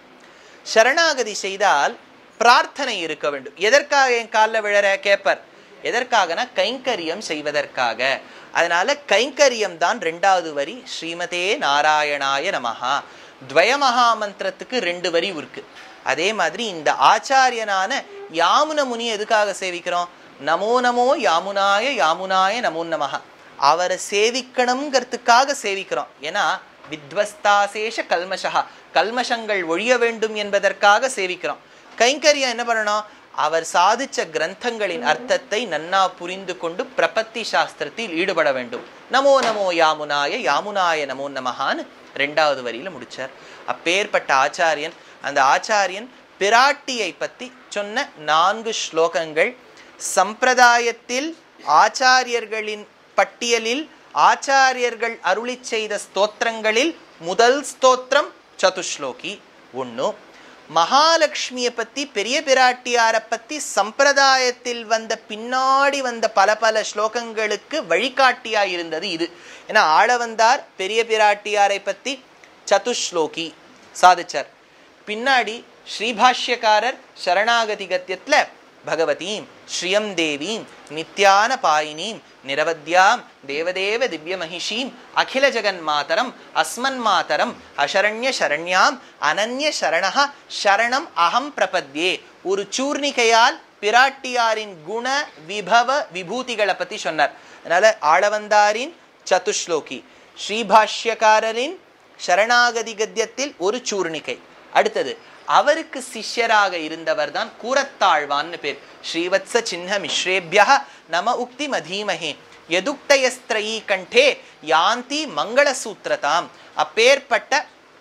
சரணாகதி செய்தால் பிரார்த்தனை இருக்க வேண்டும் எதற்காக என் காலில் விழற கேப்பர் எதற்காகனா கைங்கரியம் செய்வதற்காக அதனால கைங்கரியம் தான் ரெண்டாவது வரி ஸ்ரீமதே நாராயணாய நமஹா துவய மகாமந்திரத்துக்கு ரெண்டு வரி இருக்கு அதே மாதிரி இந்த ஆச்சாரியனான யாமுன முனி எதுக்காக சேவிக்கிறோம் நமோ நமோ யாமுனாய யாமுனாய நமோ நமஹ அவரை சேவிக்கணுங்கிறதுக்காக சேவிக்கிறோம் ஏன்னா வித்வஸ்தாசேஷ கல்மஷா கல்மஷங்கள் ஒழிய வேண்டும் என்பதற்காக சேவிக்கிறோம் கைங்கரியம் என்ன பண்ணணும் அவர் சாதிச்ச கிரந்தங்களின் அர்த்தத்தை நன்னா புரிந்து கொண்டு பிரபத்தி சாஸ்திரத்தில் ஈடுபட வேண்டும் நமோ நமோ யாமுனாய யாமுனாய நமோ நமஹான்னு ரெண்டாவது வரியில முடிச்சார் அப்பேற்பட்ட ஆச்சாரியன் அந்த ஆச்சாரியன் பிராட்டியை பத்தி சொன்ன நான்கு ஸ்லோகங்கள் சம்பிரதாயத்தில் ஆச்சாரியர்களின் பட்டியலில் ஆச்சாரியர்கள் அருளி செய்த ஸ்தோத்திரங்களில் முதல் ஸ்தோத்திரம் சதுஸ்லோகி ஒண்ணு மகாலட்சுமியை பத்தி பெரிய பிராட்டியாரை பத்தி சம்பிரதாயத்தில் வந்த பின்னாடி வந்த பல பல ஸ்லோகங்களுக்கு வழிகாட்டியா இருந்தது இது ஏன்னா ஆள வந்தார் பெரிய பிராட்டியாரை பத்தி சதுஸ்லோகி சாதிச்சார் பின்னாடி ஸ்ரீபாஷ்யக்காரர் சரணாகதி கத்தியத்துல பகவதீம் ஸ்ரீயம் தேவீம் நித்யான பாயினீம் நிரவத்யாம் தேவதேவ திவ்ய மகிஷீம் அகில ஜெகன் மாதரம் அஸ்மன் மாதரம் அசரண்ய சரண்யாம் அனன்ய சரணஹ சரணம் அகம் பிரபத்யே ஒரு சூர்ணிகையால் பிராட்டியாரின் குண விபவ விபூதிகளை பத்தி சொன்னார் அதனால ஆளவந்தாரின் சதுஸ்லோகி ஸ்ரீபாஷ்யக்காரரின் சரணாகதி கத்தியத்தில் ஒரு சூர்ணிகை அடுத்தது அவருக்கு சிஷ்யராக இருந்தவர் தான் கூரத்தாழ்வான்னு பேர் ஸ்ரீவத்ச சின்ன மிஸ்ரேபியா நம உக்தி மதீமஹே எதுக்தயஸ்திரயீ கண்டே யாந்தி மங்களசூத்திரதாம் அப்பேற்பட்ட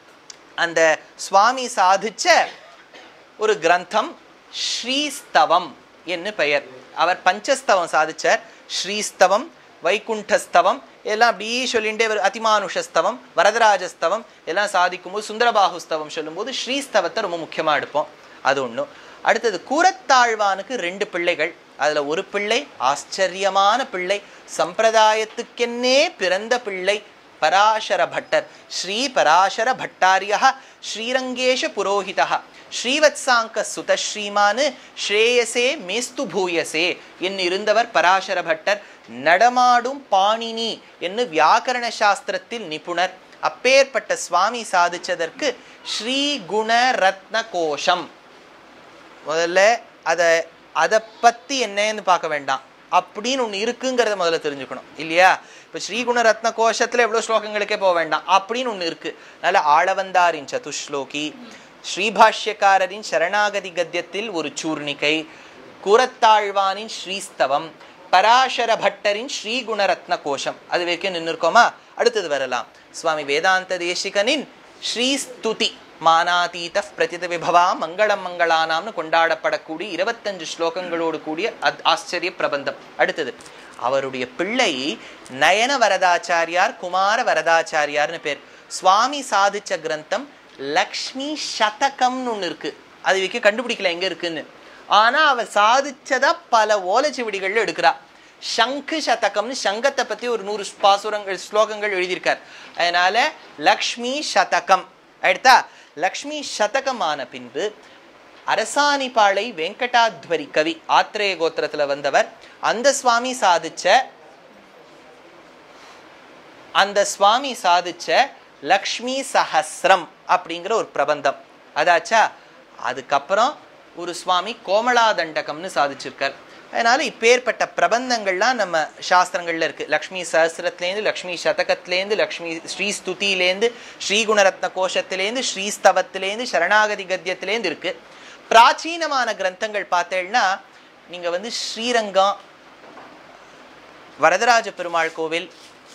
அந்த சுவாமி சாதிச்ச ஒரு கிரந்தம் ஸ்ரீஸ்தவம் என்று பெயர் அவர் பஞ்சஸ்தவம் சாதிச்சார் ஸ்ரீஸ்தவம் வைகுண்டஸ்தவம் எல்லாம் அப்படியே சொல்லிண்டே வரும் அதிமானுஷஸ்தவம் வரதராஜஸ்தவம் எல்லாம் சாதிக்கும்போது சுந்தரபாகுஸ்தவம் சொல்லும்போது ஸ்ரீஸ்தவத்தை ரொம்ப முக்கியமா எடுப்போம் அது ஒண்ணு அடுத்தது கூரத்தாழ்வானுக்கு ரெண்டு பிள்ளைகள் அதுல ஒரு பிள்ளை ஆச்சரியமான பிள்ளை சம்பிரதாயத்துக்கென்னே பிறந்த பிள்ளை பராசர பட்டர் ஸ்ரீ பராசர பட்டாரியா ஸ்ரீரங்கேஷ புரோஹிதா ஸ்ரீவத்சாங்க சுத ஸ்ரீமானு ஸ்ரேயசே மேஸ்து பூயசே என்று இருந்தவர் பராசர பட்டர் நடமாடும் பாணினி என்று வியாக்கரண சாஸ்திரத்தில் நிபுணர் அப்பேற்பட்ட சுவாமி சாதிச்சதற்கு ஸ்ரீ குண ரத்ன கோஷம் முதல்ல அதை அதை பத்தி என்னன்னு பார்க்க வேண்டாம் அப்படின்னு ஒன்று இருக்குங்கிறத முதல்ல தெரிஞ்சுக்கணும் இல்லையா இப்போ ஸ்ரீகுண ரத்ன கோஷத்துல எவ்வளோ ஸ்லோகங்களுக்கே போக வேண்டாம் அப்படின்னு ஒன்று இருக்கு அதனால ஆளவந்தாரின் சதுஸ்லோகி ஸ்ரீபாஷ்யக்காரரின் சரணாகதி கத்தியத்தில் ஒரு சூர்ணிகை கூரத்தாழ்வானின் ஸ்ரீஸ்தவம் பராசர பட்டரின் ஸ்ரீகுண ரத்ன கோஷம் அது வரைக்கும் நின்று இருக்கோமா அடுத்தது வரலாம் சுவாமி வேதாந்த தேசிகனின் ஸ்ரீஸ்துதி மானாதீத பிரதித விபவா மங்களம் மங்களானாம்னு கொண்டாடப்படக்கூடிய இருபத்தஞ்சு ஸ்லோகங்களோடு கூடிய அத்- ஆச்சரிய பிரபந்தம் அடுத்தது அவருடைய பிள்ளை நயன வரதாச்சாரியார் குமார வரதாச்சாரியார்னு பேர் சுவாமி சாதிச்ச கிரந்தம் லக்ஷ்மி சதகம்னு ஒண்ணு இருக்கு அது வரைக்கும் கண்டுபிடிக்கல எங்க இருக்குன்னு ஆனா அவர் சாதிச்சதா பல ஓலைச்சுவடிகள்ல எடுக்கிறா சங்கு சதகம்னு சங்கத்தை பத்தி ஒரு நூறு பாசுரங்கள் ஸ்லோகங்கள் எழுதியிருக்கார் அதனால லக்ஷ்மி சதகம் அடுத்தா லக்ஷ்மி சதகமான பின்பு அரசாணிபாளை வெங்கடாத்வரி கவி ஆத்திரேய கோத்திரத்துல வந்தவர் அந்த சுவாமி சாதிச்ச அந்த சுவாமி சாதிச்ச லக்ஷ்மி சஹஸ்ரம் அப்படிங்கிற ஒரு பிரபந்தம் அதாச்சா அதுக்கப்புறம் ஒரு சுவாமி கோமலாதண்டகம்னு சாதிச்சிருக்கார் அதனால இப்பேற்பட்ட பிரபந்தங்கள்லாம் நம்ம சாஸ்திரங்கள்ல இருக்கு லக்ஷ்மி சஹஸ்ரத்துலேருந்து லக்ஷ்மி சதகத்திலேருந்து லக்ஷ்மி ஸ்ரீஸ்துதியிலேருந்து ஸ்ரீகுணரத்ன கோஷத்திலேருந்து ஸ்ரீஸ்தவத்திலேருந்து சரணாகதி கத்தியத்திலேருந்து இருக்கு பிராச்சீனமான கிரந்தங்கள் பார்த்தேன்னா நீங்க வந்து ஸ்ரீரங்கம் வரதராஜ பெருமாள் கோவில்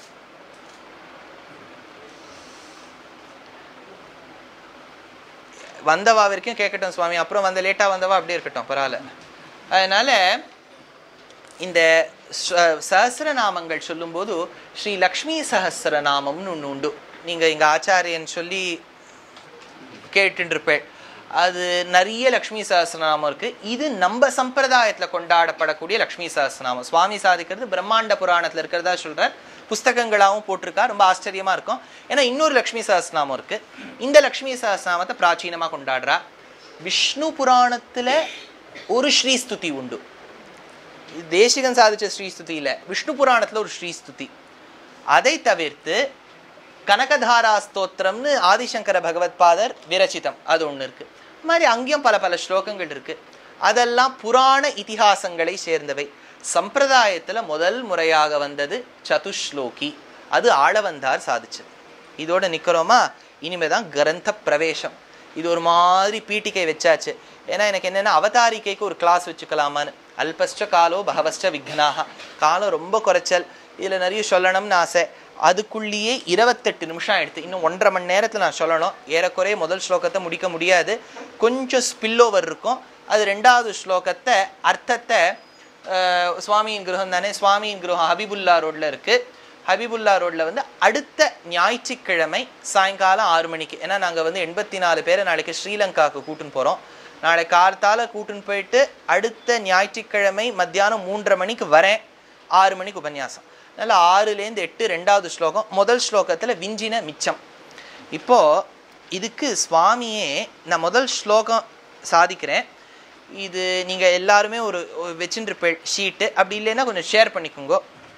வந்தவா வரைக்கும் கேட்கட்டும் சுவாமி அப்புறம் வந்த லேட்டா வந்தவா அப்படியே இருக்கட்டும் பரவாயில்ல அதனால இந்த ச- சஹஸ்ரநாமங்கள் சொல்லும்போது ஸ்ரீ லக்ஷ்மி சஹஸ்ரநாமம்னு ஒன்று உண்டு நீங்க இங்க ஆச்சாரியன் சொல்லி கேட்டுருப்பேன் அது நிறைய லக்ஷ்மி சஹஸ்ரநாமம் இருக்கு இது நம்ம சம்பிரதாயத்துல கொண்டாடப்படக்கூடிய லக்ஷ்மி சஹஸ்ரநாமம் சுவாமி சாதிக்கிறது பிரம்மாண்ட புராணத்துல இருக்கிறதா சொல்றார் புஸ்தகங்களாகவும் போட்டிருக்கா ரொம்ப ஆச்சரியமா இருக்கும் ஏன்னா இன்னொரு லக்ஷ்மி சஹஸ்ரநாமம் இருக்கு இந்த லக்ஷ்மி சஹஸ்ரநாமத்தை பிராச்சீனமா கொண்டாடுறா விஷ்ணு புராணத்துல ஒரு ஸ்ரீஸ்துதி உண்டு இது தேசிகன் சாதிச்ச ஸ்ரீஸ்துதி இல்ல விஷ்ணு புராணத்துல ஒரு ஸ்ரீஸ்துதி அதை தவிர்த்து கனகதாரா ஸ்தோத்திரம்னு ஆதிசங்கர பகவத்பாதர் விரச்சிதம் அது ஒண்ணு இருக்கு இது மாதிரி அங்கேயும் பல பல ஸ்லோகங்கள் இருக்கு அதெல்லாம் புராண இதிகாசங்களை சேர்ந்தவை சம்பிரதாயத்துல முதல் முறையாக வந்தது சதுஸ்லோகி அது ஆளவந்தார் சாதிச்சது இதோட நிக்கிறோமா இனிமேதான் கிரந்த பிரவேசம் இது ஒரு மாதிரி பீட்டிகை வச்சாச்சு ஏன்னா எனக்கு என்னன்னா அவதாரிக்கைக்கு ஒரு கிளாஸ் வச்சுக்கலாமான்னு அல்பஸ்ட காலோ பகவஸ்ட விக்னாக காலம் ரொம்ப குறைச்சல் இதுல நிறைய சொல்லணும்னு ஆசை அதுக்குள்ளேயே இருபத்தெட்டு நிமிஷம் ஆயிடுத்து இன்னும் ஒன்றரை மணி நேரத்துல நான் சொல்லணும் ஏறக்குறைய முதல் ஸ்லோகத்தை முடிக்க முடியாது கொஞ்சம் ஸ்பில் ஓவர் இருக்கும் அது ரெண்டாவது ஸ்லோகத்தை அர்த்தத்தை அஹ், சுவாமியின் கிரகம் தானே சுவாமியின் கிரகம் ஹபிபுல்லா ரோட்ல இருக்கு ஹபிபுல்லா ரோட்ல வந்து அடுத்த ஞாயிற்றுக்கிழமை சாயங்காலம் ஆறு மணிக்கு ஏன்னா நாங்க வந்து எண்பத்தி நாலு பேரை நாளைக்கு ஸ்ரீலங்காவுக்கு கூட்டின்னு போறோம் நாளை கார்த்தால கூட்டின்னு போயிட்டு அடுத்த ஞாயிற்றுக்கிழமை மத்தியானம் மூன்றரை மணிக்கு வரேன் ஆறு மணிக்கு உபன்யாசம் அதனால ஆறுலேருந்து எட்டு ரெண்டாவது ஸ்லோகம் முதல் ஸ்லோகத்துல விஞ்சின மிச்சம் இப்போ இதுக்கு சுவாமியே நான் முதல் ஸ்லோகம் சாதிக்கிறேன் இது நீங்க எல்லாருமே ஒரு வச்சுருப்பேள் ஷீட்டு அப்படி இல்லைன்னா கொஞ்சம் ஷேர் பண்ணிக்கோங்க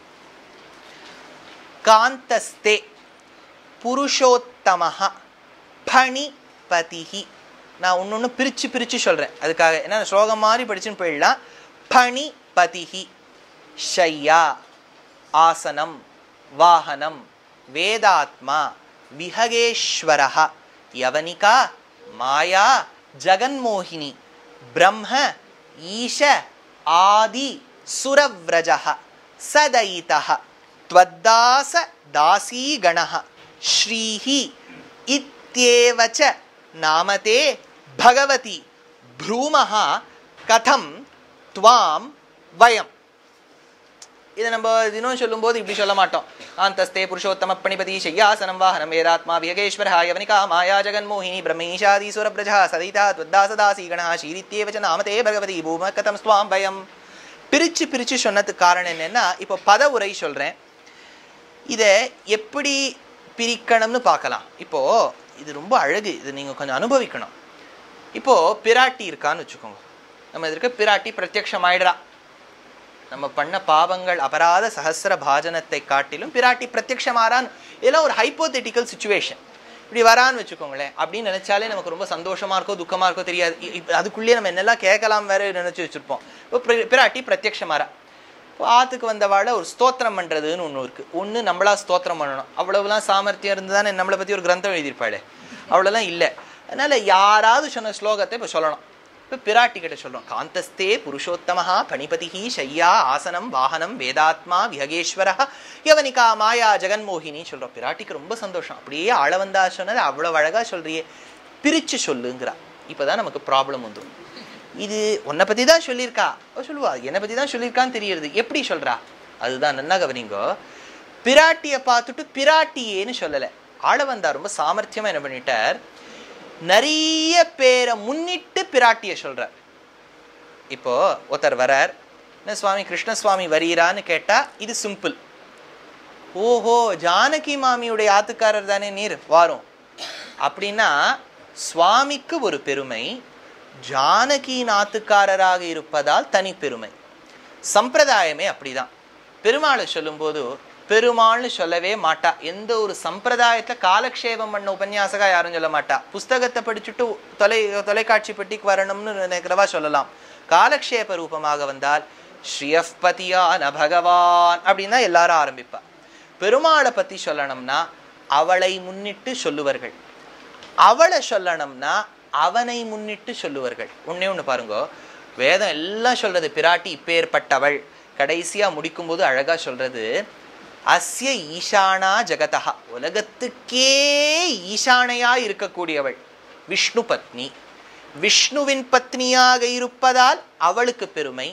காந்தஸ்தே புருஷோத்தமஹ பணிபதிஹி நான் ஒன்று ஒன்று பிரித்து பிரித்து சொல்கிறேன் அதுக்காக ஏன்னா ஸ்லோகம் மாதிரி படிச்சுன்னு போயிடலாம் பணிபதிஹி ஷய்யா ஆசனம் வாகனம் வேதாத்மா விஹகேஸ்வரः யவனிகா மாயா ஜகன்மோகினி பிரம்ம ஈஷ ஆதி சுரவ்ரஜः சதயிதः त्वद्दास दासीगणः श्रीः इत्येव च नामते भगवति भ्रूमः कथं त्वां वयम् இதை நம்ம தினம் சொல்லும்போது இப்படி சொல்ல மாட்டோம் ஆந்தஸ்தே புருஷோத்தம பணிபதி சையாசனம் வாகனம் வேதாத்மா வியகேஸ்வரா யவனிகா மாயா ஜெகன்மோகினி பிரம்மீஷாதீஸ்வர பிரஜா சதிதா துவத்தாசதாசி கணா ஸ்ரீரித்யேவச்ச நாமதே பகவதி பூம கதம் ஸ்துவாம் பயம் பிரிச்சு பிரிச்சு சொன்னதுக்கு காரணம் என்னன்னா இப்போ பத உரை சொல்றேன் இதை எப்படி பிரிக்கணும்னு பார்க்கலாம் இப்போ இது ரொம்ப அழகு இது நீங்க கொஞ்சம் அனுபவிக்கணும் இப்போ பிராட்டி இருக்கான்னு வச்சுக்கோங்க நம்ம இதற்கு பிராட்டி பிரத்யக்ஷமாயிடுறா நம்ம பண்ண பாவங்கள் அபராத சஹஸ்ர பாஜனத்தை காட்டிலும் பிராட்டி பிரத்யக்ஷமாறான் இதெல்லாம் ஒரு ஹைப்போதெட்டிக்கல் சுச்சுவேஷன் இப்படி வரான்னு வச்சுக்கோங்களேன் அப்படின்னு நினைச்சாலே நமக்கு ரொம்ப சந்தோஷமா இருக்கோ துக்கமா இருக்கோ தெரியாது இ- இப்ப அதுக்குள்ளேயே நம்ம என்னெல்லாம் கேட்கலாம் வேற நினைச்சு வச்சிருப்போம் இப்போ பிர- பிராட்டி பிரத்யக்ஷமாரா இப்போ ஆத்துக்கு வந்தவாழ ஒரு ஸ்தோத்திரம் பண்றதுன்னு ஒன்று இருக்கு ஒன்று நம்மளா ஸ்தோத்திரம் பண்ணணும் அவ்வளவுலாம் சாமர்த்தியம் இருந்து தானே நம்மளை பத்தி ஒரு கிரந்தம் எழுதியிருப்பாளே அவ்வளோலாம் இல்லை அதனால யாராவது சொன்ன ஸ்லோகத்தை இப்போ சொல்லணும் இப்போ பிராட்டி கிட்ட சொல்றோம் காந்தஸ்தே புருஷோத்தமஹா பணிபதிஹி ஷய்யா ஆசனம் வாகனம் வேதாத்மா விஹகேஸ்வரா யவனிகா மாயா ஜெகன்மோகினி சொல்றோம் பிராட்டிக்கு ரொம்ப சந்தோஷம் அப்படியே ஆளவந்தா சொன்னது அவ்வளவு அழகா சொல்றியே பிரிச்சு சொல்லுங்கிறா இப்பதான் நமக்கு ப்ராப்ளம் வந்துடும் இது உன்னை பத்தி தான் சொல்லியிருக்கா அவ சொல்லுவா என்னை பத்தி தான் சொல்லியிருக்கான்னு தெரியுது எப்படி சொல்றா அதுதான் நன்னா கவனிங்கோ பிராட்டியை பார்த்துட்டு பிராட்டியேன்னு சொல்லலை ஆளவந்தா ரொம்ப சாமர்த்தியமா என்ன பண்ணிட்டார் நிறைய பேரை முன்னிட்டு பிராட்டிய சொல்றார் இப்போ ஒருத்தர் வரார் என்ன சுவாமி கிருஷ்ணசுவாமி வரீரான்னு கேட்டா இது சிம்பிள் ஓஹோ ஜானகி மாமியுடைய ஆத்துக்காரர் தானே நீர் வாரும் அப்படின்னா சுவாமிக்கு ஒரு பெருமை ஜானகியின் ஆத்துக்காரராக இருப்பதால் தனி பெருமை சம்பிரதாயமே அப்படிதான் பெருமாளை சொல்லும்போது பெருமாள்னு சொல்லவே மாட்டா எந்த ஒரு சம்பிரதாயத்துல காலக்ஷேபம் பண்ண உபன்யாசகா யாரும் சொல்ல மாட்டா புஸ்தகத்தை படிச்சுட்டு தொலை தொலைக்காட்சி பெட்டிக்கு வரணும்னு நினைக்கிறவா சொல்லலாம் காலக்ஷேப ரூபமாக வந்தால் ஸ்ரீயப்பதியான பகவான் அப்படின்னு தான் எல்லாரும் ஆரம்பிப்பா பெருமாளை பத்தி சொல்லணும்னா அவளை முன்னிட்டு சொல்லுவார்கள் அவளை சொல்லணும்னா அவனை முன்னிட்டு சொல்லுவார்கள் ஒண்ணே ஒண்ணு பாருங்க வேதம் எல்லாம் சொல்றது பிராட்டி இப்பேற்பட்டவள் கடைசியா முடிக்கும்போது அழகா சொல்றது அஸ்ய ஈசானா ஜெகதா உலகத்துக்கே ஈசானையா இருக்கக்கூடியவள் விஷ்ணு பத்னி விஷ்ணுவின் பத்னியாக இருப்பதால் அவளுக்கு பெருமை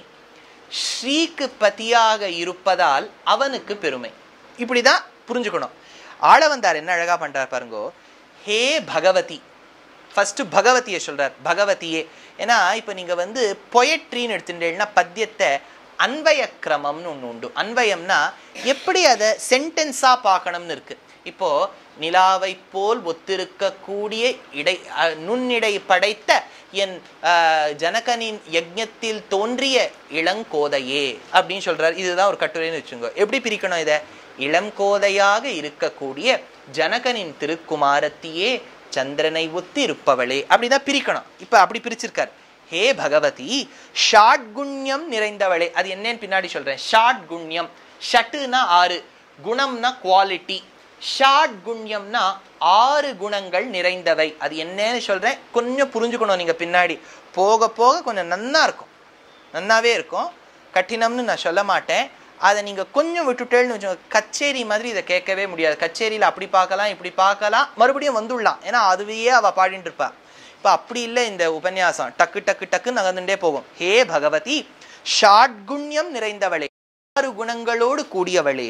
ஸ்ரீக்கு பதியாக இருப்பதால் அவனுக்கு பெருமை இப்படிதான் புரிஞ்சுக்கணும் ஆள வந்தார் என்ன அழகா பண்றார் பாருங்கோ ஹே பகவதி ஃபர்ஸ்ட் பகவதியை சொல்றார் பகவதியே ஏன்னா இப்போ நீங்க வந்து பொயட்ரின்னு எடுத்துட்டேன்னா பத்தியத்தை அன்வய கிரமம்னு ஒன்று உண்டு அன்வயம்னா எப்படி அதை சென்டென்ஸாக பார்க்கணும்னு இருக்கு இப்போ நிலாவை போல் ஒத்திருக்கக்கூடிய இடை அஹ், நுண்ணிடை படைத்த என் அஹ், ஜனகனின் யஜ்ஞத்தில் தோன்றிய இளங்கோதையே அப்படின்னு சொல்றார் இதுதான் ஒரு கட்டுரைன்னு வச்சுங்க எப்படி பிரிக்கணும் இதை இளங்கோதையாக இருக்கக்கூடிய ஜனகனின் திருக்குமாரத்தியே சந்திரனை ஒத்து இருப்பவளே அப்படிதான் பிரிக்கணும் இப்ப அப்படி பிரிச்சிருக்கார் ஹே பகவதி ஷாட்குண்யம் நிறைந்தவளே அது என்னன்னு பின்னாடி சொல்றேன் ஷாட்குண்யம் ஷட்டுனா ஆறு குணம்னா குவாலிட்டி ஷாட்குண்யம்னா ஆறு குணங்கள் நிறைந்தவை அது என்னன்னு சொல்றேன் கொஞ்சம் புரிஞ்சுக்கணும் நீங்க பின்னாடி போக போக கொஞ்சம் நன்னா இருக்கும் நன்னாவே இருக்கும் கঠিனம்னு நான் சொல்ல மாட்டேன் அதை நீங்க கொஞ்சம் விட்டுட்டேன்னு வச்சுக்கோங்க கச்சேரி மாதிரி இதை கேட்கவே முடியாது கச்சேரியில அப்படி பார்க்கலாம் இப்படி பார்க்கலாம் மறுபடியும் வந்துடலாம் ஏன்னா அதுவே அவ பாடிட்டு இருப்பா இப்ப அப்படி இல்லை இந்த உபன்யாசம் டக்கு டக்கு டக்கு நகர்ந்துட்டே போகும் ஹே பகவதி ஷாட்குண்யம் நிறைந்தவளே ஆறு குணங்களோடு கூடியவளே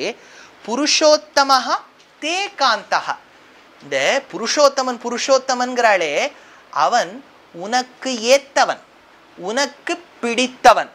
புருஷோத்தமஹா தே காந்தஹா இந்த புருஷோத்தமன் புருஷோத்தமன்கிறாளே அவன் உனக்கு ஏத்தவன் உனக்கு பிடித்தவன்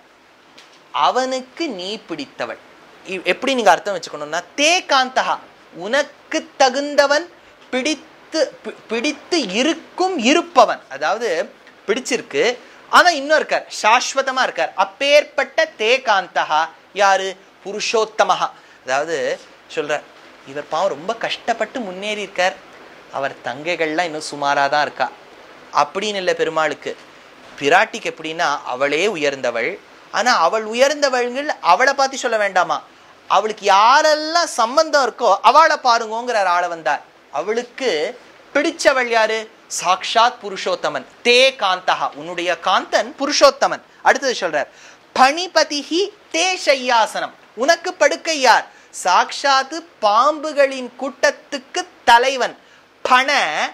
அவனுக்கு நீ பிடித்தவள் இ- எப்படி நீங்க அர்த்தம் வச்சுக்கணும்னா தே காந்தகா உனக்கு தகுந்தவன் பிடித்து பி- பிடித்து இருக்கும் இருப்பவன் அதாவது பிடிச்சிருக்கு ஆனா இன்னும் இருக்கார் சாஸ்வதமா இருக்கார் அப்பேற்பட்ட தே காந்தகா யாரு புருஷோத்தமஹா அதாவது சொல்றார் இவர் பாவம் ரொம்ப கஷ்டப்பட்டு முன்னேறி இருக்கார் அவர் தங்கைகள்லாம் இன்னும் சுமாராக தான் இருக்கா அப்படின்னு இல்லை பெருமாளுக்கு பிராட்டிக்கு எப்படின்னா அவளே உயர்ந்தவள் ஆனா அவள் உயர்ந்தவள்கள் அவளை பார்த்து சொல்ல வேண்டாமா அவளுக்கு யாரெல்லாம் சம்பந்தம் இருக்கோ அவளை பாருங்கோங்கிறார் ஆள வந்தார் அவளுக்கு பிடிச்சவள் யாரு சாக்ஷாத் புருஷோத்தமன் தே காந்தகா உன்னுடைய காந்தன் புருஷோத்தமன் அடுத்தது சொல்றார் பணிபதிஹி தே ஷையாசனம் உனக்கு படுக்கை யார் சாக்ஷாத்து பாம்புகளின் கூட்டத்துக்கு தலைவன் பண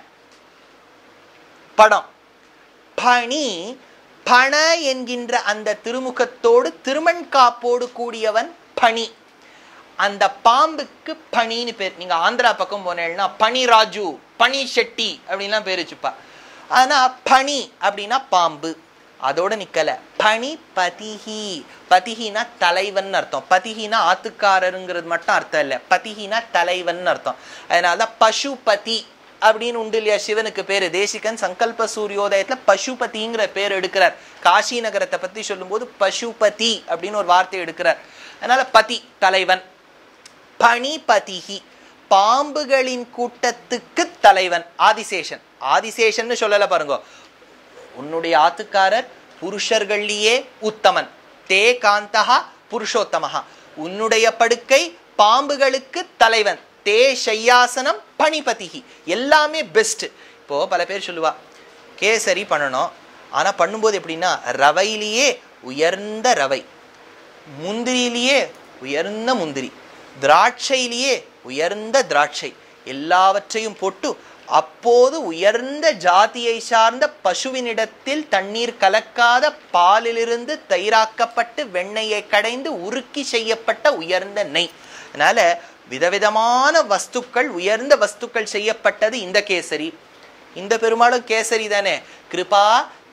படம் பணி பண என்கின்ற அந்த திருமுகத்தோடு திருமண் காப்போடு கூடியவன் பணி அந்த பாம்புக்கு பணின்னு பேர் நீங்க ஆந்திரா பக்கம் போனேன்னா பனி ராஜு பனி ஷெட்டி அப்படின்லாம் பேர் வச்சுப்பா ஆனா பனி அப்படின்னா பாம்பு அதோட நிக்கல பனி பதிஹி பதிஹினா தலைவன் அர்த்தம் பதிஹினா ஆத்துக்காரருங்கிறது மட்டும் அர்த்தம் இல்லை பதிஹினா தலைவன் அர்த்தம் அதனாலதான் பசுபதி அப்படின்னு உண்டு இல்லையா சிவனுக்கு பேரு தேசிகன் சங்கல்ப சூரியோதயத்துல பசுபதிங்கிற பேர் எடுக்கிறார் காஷி நகரத்தை பத்தி சொல்லும்போது பசுபதி அப்படின்னு ஒரு வார்த்தை எடுக்கிறார் அதனால பதி தலைவன் பணிபதிகி பாம்புகளின் கூட்டத்துக்கு தலைவன் ஆதிசேஷன் ஆதிசேஷன்னு சொல்லல பாருங்க உன்னுடைய ஆத்துக்காரர் புருஷர்கள்லயே உத்தமன் தே காந்தகா புருஷோத்தமஹா உன்னுடைய படுக்கை பாம்புகளுக்கு தலைவன் தே ஷையாசனம் பணிபதிகி எல்லாமே பெஸ்ட் இப்போ பல பேர் சொல்லுவா கேசரி பண்ணணும் ஆனா பண்ணும்போது எப்படின்னா ரவையிலேயே உயர்ந்த ரவை முந்திரியிலேயே உயர்ந்த முந்திரி திராட்சையிலேயே உயர்ந்த திராட்சை எல்லாவற்றையும் போட்டு அப்போது உயர்ந்த ஜாதியை சார்ந்த பசுவினிடத்தில் தண்ணீர் கலக்காத பாலிலிருந்து தயிராக்கப்பட்டு வெண்ணெயை கடைந்து உருக்கி செய்யப்பட்ட உயர்ந்த நெய் அதனால விதவிதமான வஸ்துக்கள் உயர்ந்த வஸ்துக்கள் செய்யப்பட்டது இந்த கேசரி இந்த பெருமாளும் கேசரி தானே கிருபா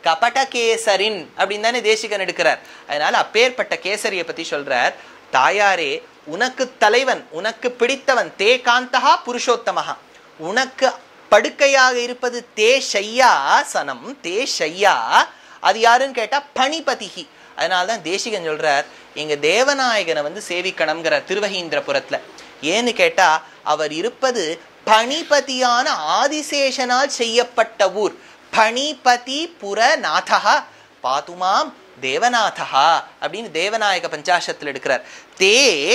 கபட கேசரின் அப்படின்னு தானே தேசிகன் எடுக்கிறார் அதனால அப்பேற்பட்ட கேசரியை பத்தி சொல்றார் தாயாரே உனக்கு தலைவன் உனக்கு பிடித்தவன் தே காந்தகா புருஷோத்தமஹா உனக்கு படுக்கையாக இருப்பது தே ஷையாசனம் தே ஷையா அது யாருன்னு கேட்டா பணிபதிகி அதனால தான் தேசிகன் சொல்றார் எங்க தேவநாயகனை வந்து சேவிக்கணுங்கிறார் திருவகீந்திரபுரத்துல ஏன்னு கேட்டா அவர் இருப்பது பணிபதியான ஆதிசேஷனால் செய்யப்பட்ட ஊர் பணிபதி புரநாதகா பாத்துமாம் தேவநாதகா அப்படின்னு தேவநாயக பஞ்சாசத்துல எடுக்கிறார் தே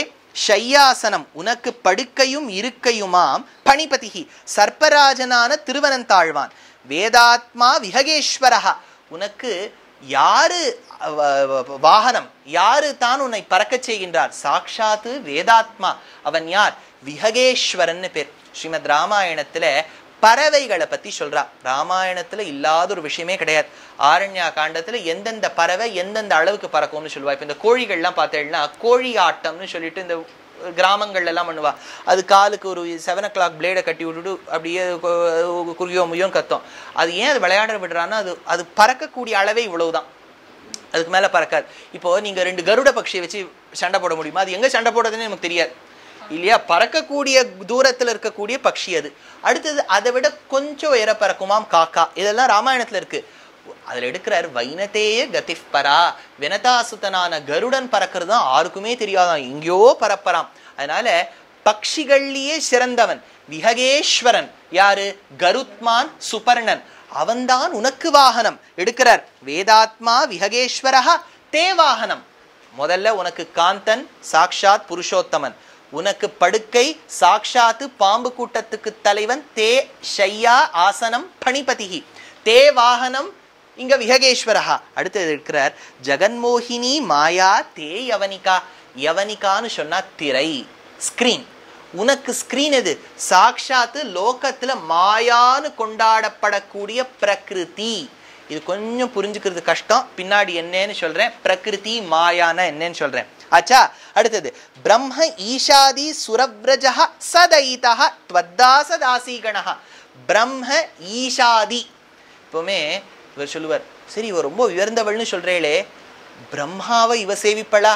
ஷையாசனம் உனக்கு படுக்கையும் இருக்கையுமாம் பணிபதிகி சர்ப்பராஜனான திருவனந்தாழ்வான் வேதாத்மா விஹகேஸ்வரஹா உனக்கு யாரு வ- வ- வாகனம் யாரு தான் உன்னை பறக்கச் செய்கின்றார் சாக்ஷாத்து வேதாத்மா அவன் யார் விஹகேஸ்வரன்னு பேர் ஸ்ரீமத் ராமாயணத்துல பறவைகளை பத்தி சொல்றா ராமாயணத்துல இல்லாத ஒரு விஷயமே கிடையாது ஆரண்யா காண்டத்துல எந்தெந்த பறவை எந்தெந்த அளவுக்கு பறக்கும்னு சொல்லுவா இப்ப இந்த கோழிகள்லாம் பார்த்தேன்னா கோழி ஆட்டம்னு சொல்லிட்டு இந்த கிராமங்கள்ல எல்லாம் பண்ணுவா அது காலுக்கு ஒரு செவன் ஓ கிளாக் பிளேடை கட்டி விட்டுட்டு அப்படியே கு- குறுகியோ முய்யும் கத்தும் அது ஏன் அது விளையாட விடுறான்னா அது அது பறக்கக்கூடிய அளவே இவ்வளவுதான் அதுக்கு மேல பறக்காது இப்போ நீங்க ரெண்டு கருட பட்சியை வச்சு சண்டை போட முடியுமா அது எங்க சண்டை போடுறதுன்னு நமக்கு தெரியாது இல்லையா பறக்கக்கூடிய தூரத்துல இருக்கக்கூடிய பட்சி அது அடுத்தது அதை விட கொஞ்சம் உயர பறக்குமாம் காக்கா இதெல்லாம் ராமாயணத்துல இருக்கு அதுல எடுக்கிறார் வைனதேய கதிஃப் பரா வினதாசுத்தனான கருடன் பறக்கிறது தான் யாருக்குமே தெரியாதான் எங்கேயோ பறப்பறாம் அதனால பக்ஷிகள்லயே சிறந்தவன் விஹகேஸ்வரன் யாரு கருத்மான் சுபர்ணன் அவன்தான் உனக்கு வாகனம் எடுக்கிறார் வேதாத்மா விஹகேஸ்வரஹா தே வாகனம் முதல்ல உனக்கு காந்தன் சாக்ஷாத் புருஷோத்தமன் உனக்கு படுக்கை சாக்ஷாத்து பாம்பு கூட்டத்துக்கு தலைவன் தே ஷையா ஆசனம் பணிபதிகி தே வாகனம் இங்க விஹகேஸ்வரஹா அடுத்தது இருக்கிறார் ஜெகன்மோகினி மாயா தே யவனிகா யவனிகான்னு சொன்னா திரை ஸ்கிரீன் உனக்கு ஸ்கிரீன் எது சாக்ஷாத்து லோகத்துல மாயான்னு கொண்டாடப்படக்கூடிய பிரகிருதி இது கொஞ்சம் புரிஞ்சுக்கிறது கஷ்டம் பின்னாடி என்னன்னு சொல்றேன் பிரகிருதி மாயானா என்னன்னு சொல்றேன் ஆச்சா அடுத்தது பிரம்ம ஈஷாதி சுரவ்ரஜः சதைதः त्वद्दास தாசீகணः பிரம்ம ஈஷாதி இப்பவுமே இவர் சொல்லுவார் சரி இவர் ரொம்ப உயர்ந்தவள்னு சொல்றேளே பிரம்மாவை இவ சேவிப்பளா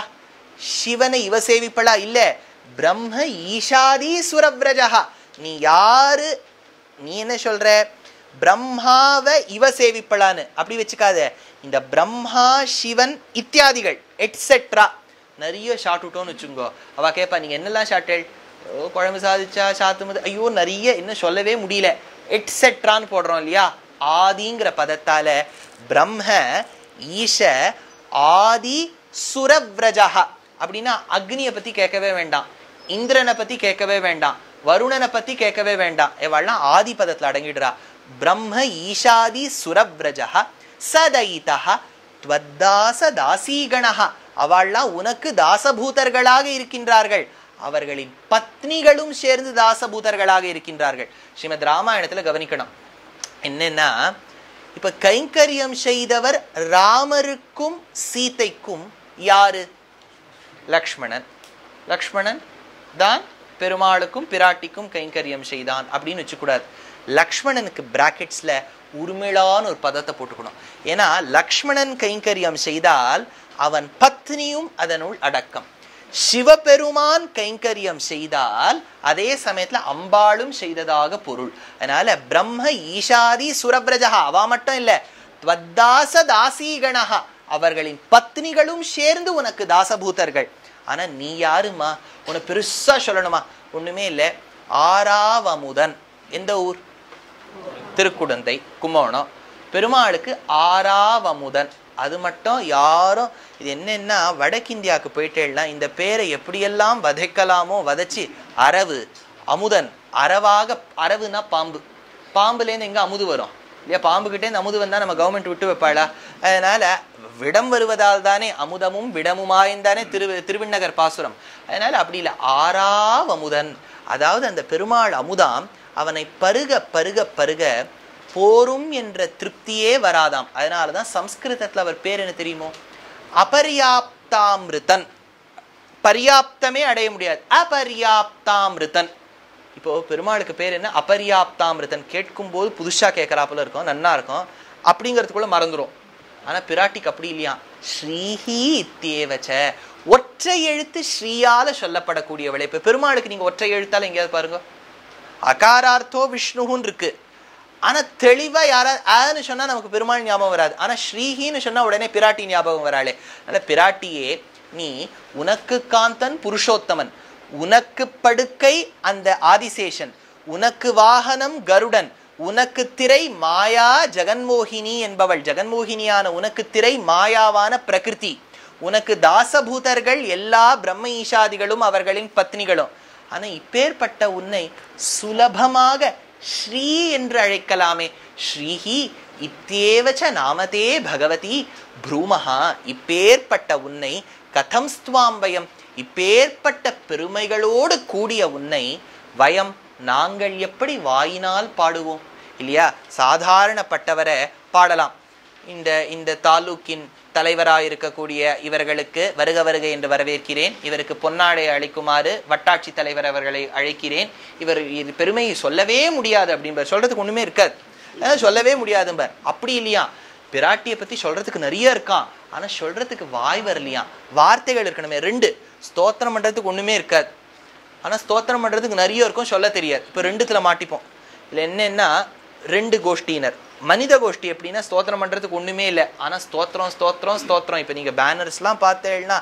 சிவனை இவ சேவிப்பளா இல்ல பிரம்ம ஈஷாதி சுரவ்ரஜா நீ யாரு நீ என்ன சொல்ற பிரம்மாவை இவ சேவிப்பளான்னு அப்படி வச்சுக்காத இந்த பிரம்மா சிவன் இத்தியாதிகள் எட்ஸெட்ரா நிறைய ஷார்ட் விட்டோம்னு வச்சுங்கோ அவ கேட்பா நீங்க என்னெல்லாம் ஷார்ட்டேள் ஓ குழம்பு சாதிச்சா சாத்துமுது ஐயோ நிறைய இன்னும் சொல்லவே முடியல எட்ஸெட்ரான்னு போடுறோம் இல்லையா ஆதிங்கிற பதத்தால பிரம்ம ஈஷ ஆதி சுரவ்ரஜா அப்படின்னா அக்னியை பத்தி கேட்கவே வேண்டாம் இந்திரனை பத்தி கேட்கவே வேண்டாம் வருணனை பத்தி கேட்கவே வேண்டாம் இவெல்லாம் ஆதி பதத்துல அடங்கிடுறா பிரம்ம ஈஷாதி சுரவ்ரஜா சதைதா துவத்தாச தாசீகணா அவள்லாம் உனக்கு தாசபூதர்களாக இருக்கின்றார்கள் அவர்களின் பத்னிகளும் சேர்ந்து தாசபூதர்களாக இருக்கின்றார்கள் ஸ்ரீமத் ராமாயணத்துல கவனிக்கணும் என்னன்னா இப்ப கைங்கரியம் செய்தவர் ராமருக்கும் சீதைக்கும் யாரு லக்ஷ்மணன் லக்ஷ்மணன் தான் பெருமாளுக்கும் பிராட்டிக்கும் கைங்கரியம் செய்தான் அப்படின்னு வச்சுக்கூடாது லக்ஷ்மணனுக்கு பிராக்கெட்ஸ்ல உருமிழான்னு ஒரு பதத்தை போட்டுக்கணும் ஏன்னா லக்ஷ்மணன் கைங்கரியம் செய்தால் அவன் பத்னியும் அதனுள் அடக்கம் சிவபெருமான் கைங்கரியம் செய்தால் அதே சமயத்துல அம்பாளும் செய்ததாக பொருள் அதனால பிரம்ம ஈஷாதி சுரபிரஜா அவ மட்டும் இல்ல துவத்தாச தாசீகணஹா அவர்களின் பத்னிகளும் சேர்ந்து உனக்கு தாசபூதர்கள் ஆனா நீ யாருமா உன்னை பெருசா சொல்லணுமா ஒண்ணுமே இல்ல ஆறாவமுதன் எந்த ஊர் திருக்குடந்தை கும்போணம் பெருமாளுக்கு ஆறாவமுதன் அது மட்டும் யாரும் இது என்னன்னா வடக்கிந்தியாவுக்கு போயிட்டேன்னா இந்த பேரை எப்படியெல்லாம் வதைக்கலாமோ வதைச்சு அரவு அமுதன் அரவாக அரவுனா பாம்பு பாம்புலேருந்து எங்க அமுது வரும் இல்லையா பாம்புகிட்டேருந்து அமுது வந்தா நம்ம கவர்மெண்ட் விட்டு வைப்பாளா அதனால விடம் வருவதால் தானே அமுதமும் விடமுமாய்ந்தானே திரு திருவிண்ணகர் பாசுரம் அதனால அப்படி இல்லை ஆறாவமுதன் அதாவது அந்த பெருமாள் அமுதாம் அவனை பருக பருக பருக போரும் என்ற திருப்தியே வராதாம் அதனாலதான் சம்ஸ்கிருதத்துல அவர் பேர் என்ன தெரியுமோ அபர்யாப்தாமிருதன் பர்யாப்தமே அடைய முடியாது அபர்யாப்தாமிருதன் இப்போ பெருமாளுக்கு பேர் என்ன அபர்யாப்தாமிருதன் கேட்கும் போது புதுசா கேட்கறாப்புல இருக்கும் நன்னா இருக்கும் அப்படிங்கிறதுக்குள்ள மறந்துரும் ஆனா பிராட்டிக்கு அப்படி இல்லையா ஸ்ரீஹி இத்தியேவச்ச ஒற்றை எழுத்து ஸ்ரீயால சொல்லப்படக்கூடியவளை இப்ப பெருமாளுக்கு நீங்க ஒற்றை எழுத்தால எங்கேயாவது பாருங்க அகாரார்த்தோ விஷ்ணுன்னு இருக்கு ஆனா தெளிவா யாரா ஆன்னு சொன்னா நமக்கு பெருமாள் ஞாபகம் வராது ஆனா ஸ்ரீஹின்னு சொன்னா உடனே பிராட்டி ஞாபகம் வராளே அதனால பிராட்டியே நீ உனக்கு காந்தன் புருஷோத்தமன் உனக்கு படுக்கை அந்த ஆதிசேஷன் உனக்கு வாகனம் கருடன் உனக்கு திரை மாயா ஜெகன்மோகினி என்பவள் ஜெகன்மோகினியான உனக்கு திரை மாயாவான பிரகிருதி உனக்கு தாசபூதர்கள் எல்லா பிரம்ம ஈஷாதிகளும் அவர்களின் பத்னிகளும் ஆனா இப்பேற்பட்ட உன்னை சுலபமாக ஸ்ரீ என்று அழைக்கலாமே ஸ்ரீஹி இத்தேவச்ச நாமதே பகவதி ப்ரூமஹா இப்பேற்பட்ட உன்னை கதம் ஸ்துவாம்பயம் இப்பேற்பட்ட பெருமைகளோடு கூடிய உன்னை வயம் நாங்கள் எப்படி வாயினால் பாடுவோம் இல்லையா சாதாரணப்பட்டவரை பாடலாம் இந்த இந்த தாலூக்கின் தலைவராக இருக்கக்கூடிய இவர்களுக்கு வருக வருக என்று வரவேற்கிறேன் இவருக்கு பொன்னாடை அளிக்குமாறு வட்டாட்சி தலைவர் அவர்களை அழைக்கிறேன் இவர் இது பெருமையை சொல்லவே முடியாது அப்படிம்பார் சொல்றதுக்கு ஒண்ணுமே இருக்காது அஹ் சொல்லவே முடியாதும்பார் அப்படி இல்லையா பிராட்டியை பத்தி சொல்றதுக்கு நிறைய இருக்கான் ஆனா சொல்றதுக்கு வாய் வரலையா வார்த்தைகள் இருக்கணுமே ரெண்டு ஸ்தோத்திரம் பண்றதுக்கு ஒண்ணுமே இருக்காது ஆனா ஸ்தோத்திரம் பண்றதுக்கு நிறைய இருக்கும் சொல்ல தெரியாது இப்போ ரெண்டுத்துல மாட்டிப்போம் இதுல என்னன்னா ரெண்டு கோஷ்டியினர் மனித கோஷ்டி எப்படின்னா ஸ்தோத்திரம் பண்றதுக்கு ஒண்ணுமே இல்லை ஆனா ஸ்தோத்திரம் ஸ்தோத்திரம் ஸ்தோத்திரம் இப்ப நீங்க பேனர்ஸ்லாம் பார்த்தேன்னா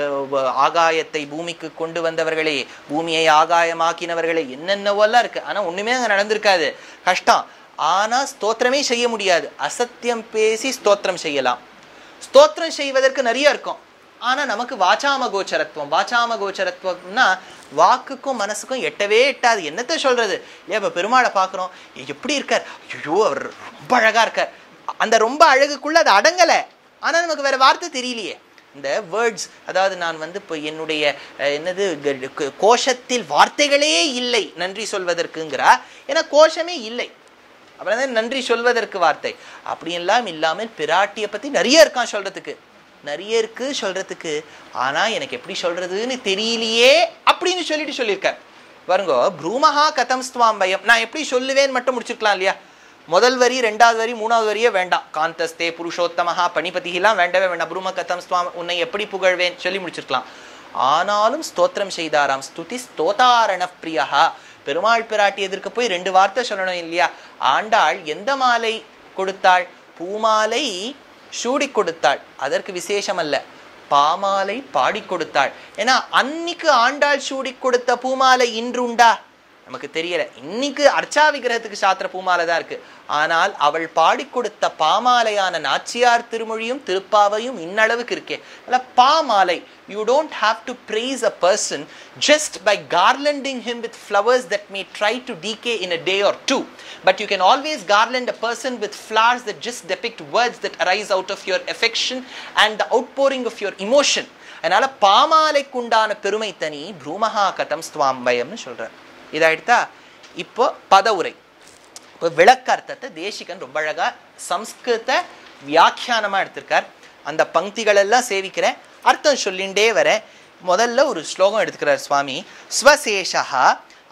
ஆகாயத்தை பூமிக்கு கொண்டு வந்தவர்களே பூமியை ஆகாயமாக்கினவர்களே என்னென்னவெல்லாம் இருக்கு ஆனா ஒண்ணுமே அங்க நடந்திருக்காது கஷ்டம் ஆனா ஸ்தோத்திரமே செய்ய முடியாது அசத்தியம் பேசி ஸ்தோத்திரம் செய்யலாம் ஸ்தோத்திரம் செய்வதற்கு நிறைய இருக்கும் ஆனா நமக்கு வாச்சாம கோச்சரத்துவம் வாச்சாம கோச்சரத்துவம்னா வாக்குக்கும் மனசுக்கும் எட்டவே எட்டாது என்னத்த சொல்றது இல்லையா இப்ப பெருமாளை பார்க்குறோம் எப்படி இருக்கார் ஐயோ அவர் ரொம்ப அழகா இருக்கார் அந்த ரொம்ப அழகுக்குள்ள அது அடங்கலை ஆனா நமக்கு வேற வார்த்தை தெரியலையே இந்த வேர்ட்ஸ் அதாவது நான் வந்து இப்போ என்னுடைய அஹ், என்னது க- க- கோஷத்தில் வார்த்தைகளே இல்லை நன்றி சொல்வதற்குங்கிறா ஏன்னா கோஷமே இல்லை அப்புறம் தான் நன்றி சொல்வதற்கு வார்த்தை அப்படியெல்லாம் இல்லாமல் பிராட்டியை பத்தி நிறைய இருக்கான் சொல்றதுக்கு நிறைய இருக்கு சொல்றதுக்கு ஆனா எனக்கு எப்படி சொல்றதுன்னு தெரியலையே அப்படின்னு சொல்லிட்டு சொல்லியிருக்கார் பாருங்க ப்ரூமஹா கதம் ஸ்துவாம்பயம் நான் எப்படி சொல்லுவேன்னு மட்டும் முடிச்சிருக்கலாம் இல்லையா முதல் வரி ரெண்டாவது வரி மூணாவது வரியே வேண்டாம் காந்தஸ்தே புருஷோத்தமஹா பணிபதிகெல்லாம் வேண்டவே வேண்டாம் ப்ரூம கதம் ஸ்துவாம் உன்னை எப்படி புகழ்வேன் சொல்லி முடிச்சிருக்கலாம் ஆனாலும் ஸ்தோத்திரம் செய்தாராம் ஸ்துதி ஸ்தோதாரண பிரியஹா பெருமாள் பிராட்டி எதிர்க்க போய் ரெண்டு வார்த்தை சொல்லணும் இல்லையா ஆண்டாள் எந்த மாலை கொடுத்தாள் பூமாலை சூடி கொடுத்தாள் அதற்கு விசேஷம் அல்ல பாமாலை பாடி கொடுத்தாள் ஏன்னா அன்னைக்கு ஆண்டாள் சூடி கொடுத்த பூமாலை இன்று உண்டா நமக்கு தெரியல இன்னைக்கு அர்ச்சா விக்கிரகத்துக்கு சாத்திர பூமாலை தான் இருக்கு ஆனால் அவள் பாடி கொடுத்த பாமாலையான நாச்சியார் திருமொழியும் திருப்பாவையும் இன்னளவுக்கு இருக்கே அல்ல பாமாலை you don't have to praise a person just by garlanding him with flowers that may try to decay in a day or two but you can always garland a person with flowers that just depict words that arise out of your affection and the outpouring of your emotion அதனால பாமாலைக்குண்டான பெருமை தனி ப்ரூமஹா கதம் ஸ்துவாம்பயம்னு சொல்றார் இதாயிடுத்தா இப்போ பதவுரை இப்போ விளக்கர்த்தத்தை தேசிகன் ரொம்ப அழகா சம்ஸ்கிருத வியாக்கியானமா எடுத்திருக்கார் அந்த பங்கிகள் எல்லாம் சேவிக்கிறேன் அர்த்தம் சொல்லிண்டே வரேன் முதல்ல ஒரு ஸ்லோகம் எடுத்துக்கிறார் சுவாமி ஸ்வசேஷா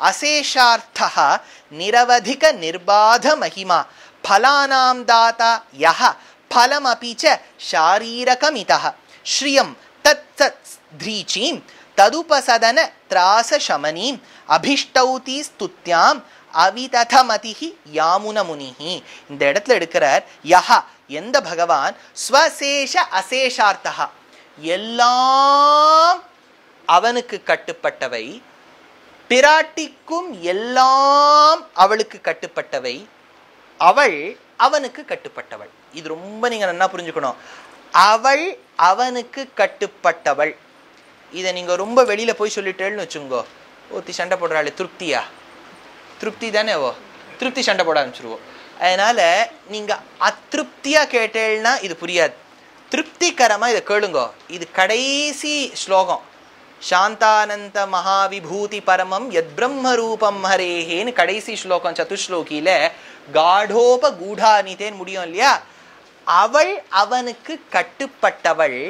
அசேஷார்த்தா நிரவதிக நிர்பாத மகிமா ஃபலானாம் தாத்தா யஹ ஃபலமபி ச ஷாரீரகமிதः ஸ்ரியம் தத் தத் த்ரீச்சீம் ததுபசதன திராச சமனீம் அபிஷ்டௌதி ஸ்துத்யாம் அவிததமதிஹி யாமுன முனிஹி இந்த இடத்துல எடுக்கிறார் யஹ எந்த பகவான் ஸ்வசேஷ அசேஷார்த்தா எல்லாம் அவனுக்கு கட்டுப்பட்டவை பிராட்டிக்கும் எல்லாம் அவளுக்கு கட்டுப்பட்டவை அவள் அவனுக்கு கட்டுப்பட்டவள் இது ரொம்ப நீங்க நல்லா புரிஞ்சுக்கணும் அவள் அவனுக்கு கட்டுப்பட்டவள் இதை நீங்க ரொம்ப வெளியில போய் சொல்லிட்டேன்னு வச்சுங்கோ ஒத்தி சண்டை போடுறாள் திருப்தியா திருப்தி தானே ஓ திருப்தி சண்டை போட ஆரம்பிச்சிருவோம் அதனால நீங்க அதிருப்தியா கேட்டேன்னா இது புரியாது திருப்திகரமா இதை கேளுங்கோ இது கடைசி ஸ்லோகம் சாந்தானந்த மகாவிபூதி பரமம் யத் பிரம்ம ரூபம் ஹரேஹேன்னு கடைசி ஸ்லோகம் சதுஸ்லோகியில காடோப கூடானிதேன்னு முடியும் இல்லையா அவள் அவனுக்கு கட்டுப்பட்டவள்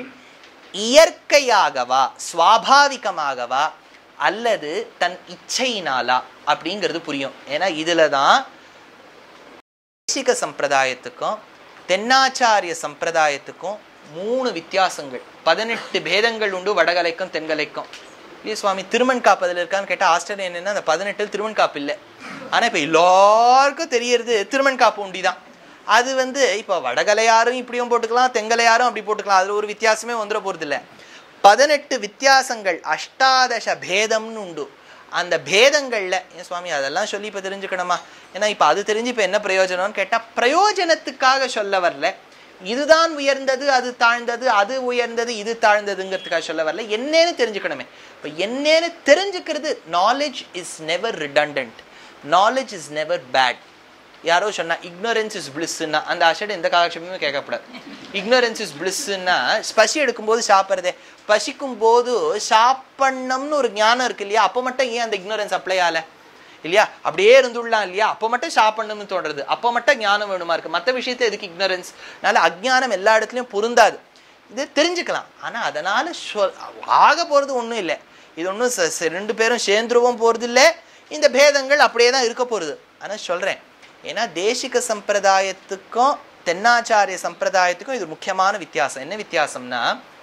இயற்கையாகவா சுவாபாவிகமாகவா அல்லது தன் இச்சையினாலா அப்படிங்கிறது புரியும் ஏன்னா இதுல தான் தேசிக சம்பிரதாயத்துக்கும் தென்னாச்சாரிய சம்பிரதாயத்துக்கும் மூணு வித்தியாசங்கள் பதினெட்டு பேதங்கள் உண்டு வடகலைக்கும் தென்கலைக்கும் இல்லையே சுவாமி திருமண் காப்பு அதில் இருக்கான்னு கேட்டால் ஆஸ்திரேலியா என்னன்னா அந்த பதினெட்டில் திருமண் காப்பு இல்லை ஆனால் இப்போ எல்லாருக்கும் தெரியறது திருமண் காப்பு உண்டி தான் அது வந்து இப்போ வடகலையாரும் இப்படியும் போட்டுக்கலாம் தெங்கலையாரும் அப்படி போட்டுக்கலாம் அதில் ஒரு வித்தியாசமே வந்துட போகிறது இல்லை பதினெட்டு வித்தியாசங்கள் அஷ்டாதச பேதம்னு உண்டு அந்த பேதங்கள்ல ஏன் சுவாமி அதெல்லாம் சொல்லி இப்போ தெரிஞ்சுக்கணுமா ஏன்னா இப்போ அது தெரிஞ்சு இப்போ என்ன பிரயோஜனம்னு கேட்டால் பிரயோஜனத்துக்காக சொல்ல வரல இதுதான் உயர்ந்தது அது தாழ்ந்தது அது உயர்ந்தது இது தாழ்ந்ததுங்கிறதுக்காக சொல்ல வரல என்னன்னு தெரிஞ்சுக்கணுமே இப்போ என்னன்னு தெரிஞ்சுக்கிறது knowledge is never redundant knowledge is never bad யாரோ சொன்னா இக்னோரன்ஸ் இஸ் பிளிஸ்ன்னா அந்த ஆஷடு எந்த காலட்சேபமும் கேட்கக்கூடாது இக்னோரன்ஸ் இஸ் பிளிஸ்ன்னா பசி எடுக்கும்போது சாப்பிட்றதே பசிக்கும் போது சாப்பிடணும்னு ஒரு ஞானம் இருக்கு இல்லையா அப்போ மட்டும் ஏன் அந்த இக்னோரன்ஸ் அப்ளை ஆகல இல்லையா அப்படியே இருந்துடலாம் இல்லையா அப்போ மட்டும் சாப்பிடணும்னு தோன்றது அப்போ மட்டும் ஞானம் வேணுமா இருக்கு மற்ற விஷயத்தை எதுக்கு இக்னோரன்ஸ் அதனால அஜ்ஞானம் எல்லா இடத்துலையும் பொருந்தாது இது தெரிஞ்சுக்கலாம் ஆனா அதனால சொ- ஆக போறது ஒன்றும் இல்லை இது ஒன்றும் ரெண்டு பேரும் சேர்ந்துருவோம் போறது இல்லை இந்த பேதங்கள் அப்படியே தான் இருக்க போறது ஆனா சொல்றேன் ஏன்னா தேசிக சம்பிரதாயத்துக்கும் தென்னாச்சாரிய சம்பிரதாயத்துக்கும் இது முக்கியமான வித்தியாசம் என்ன வித்தியாசம்னா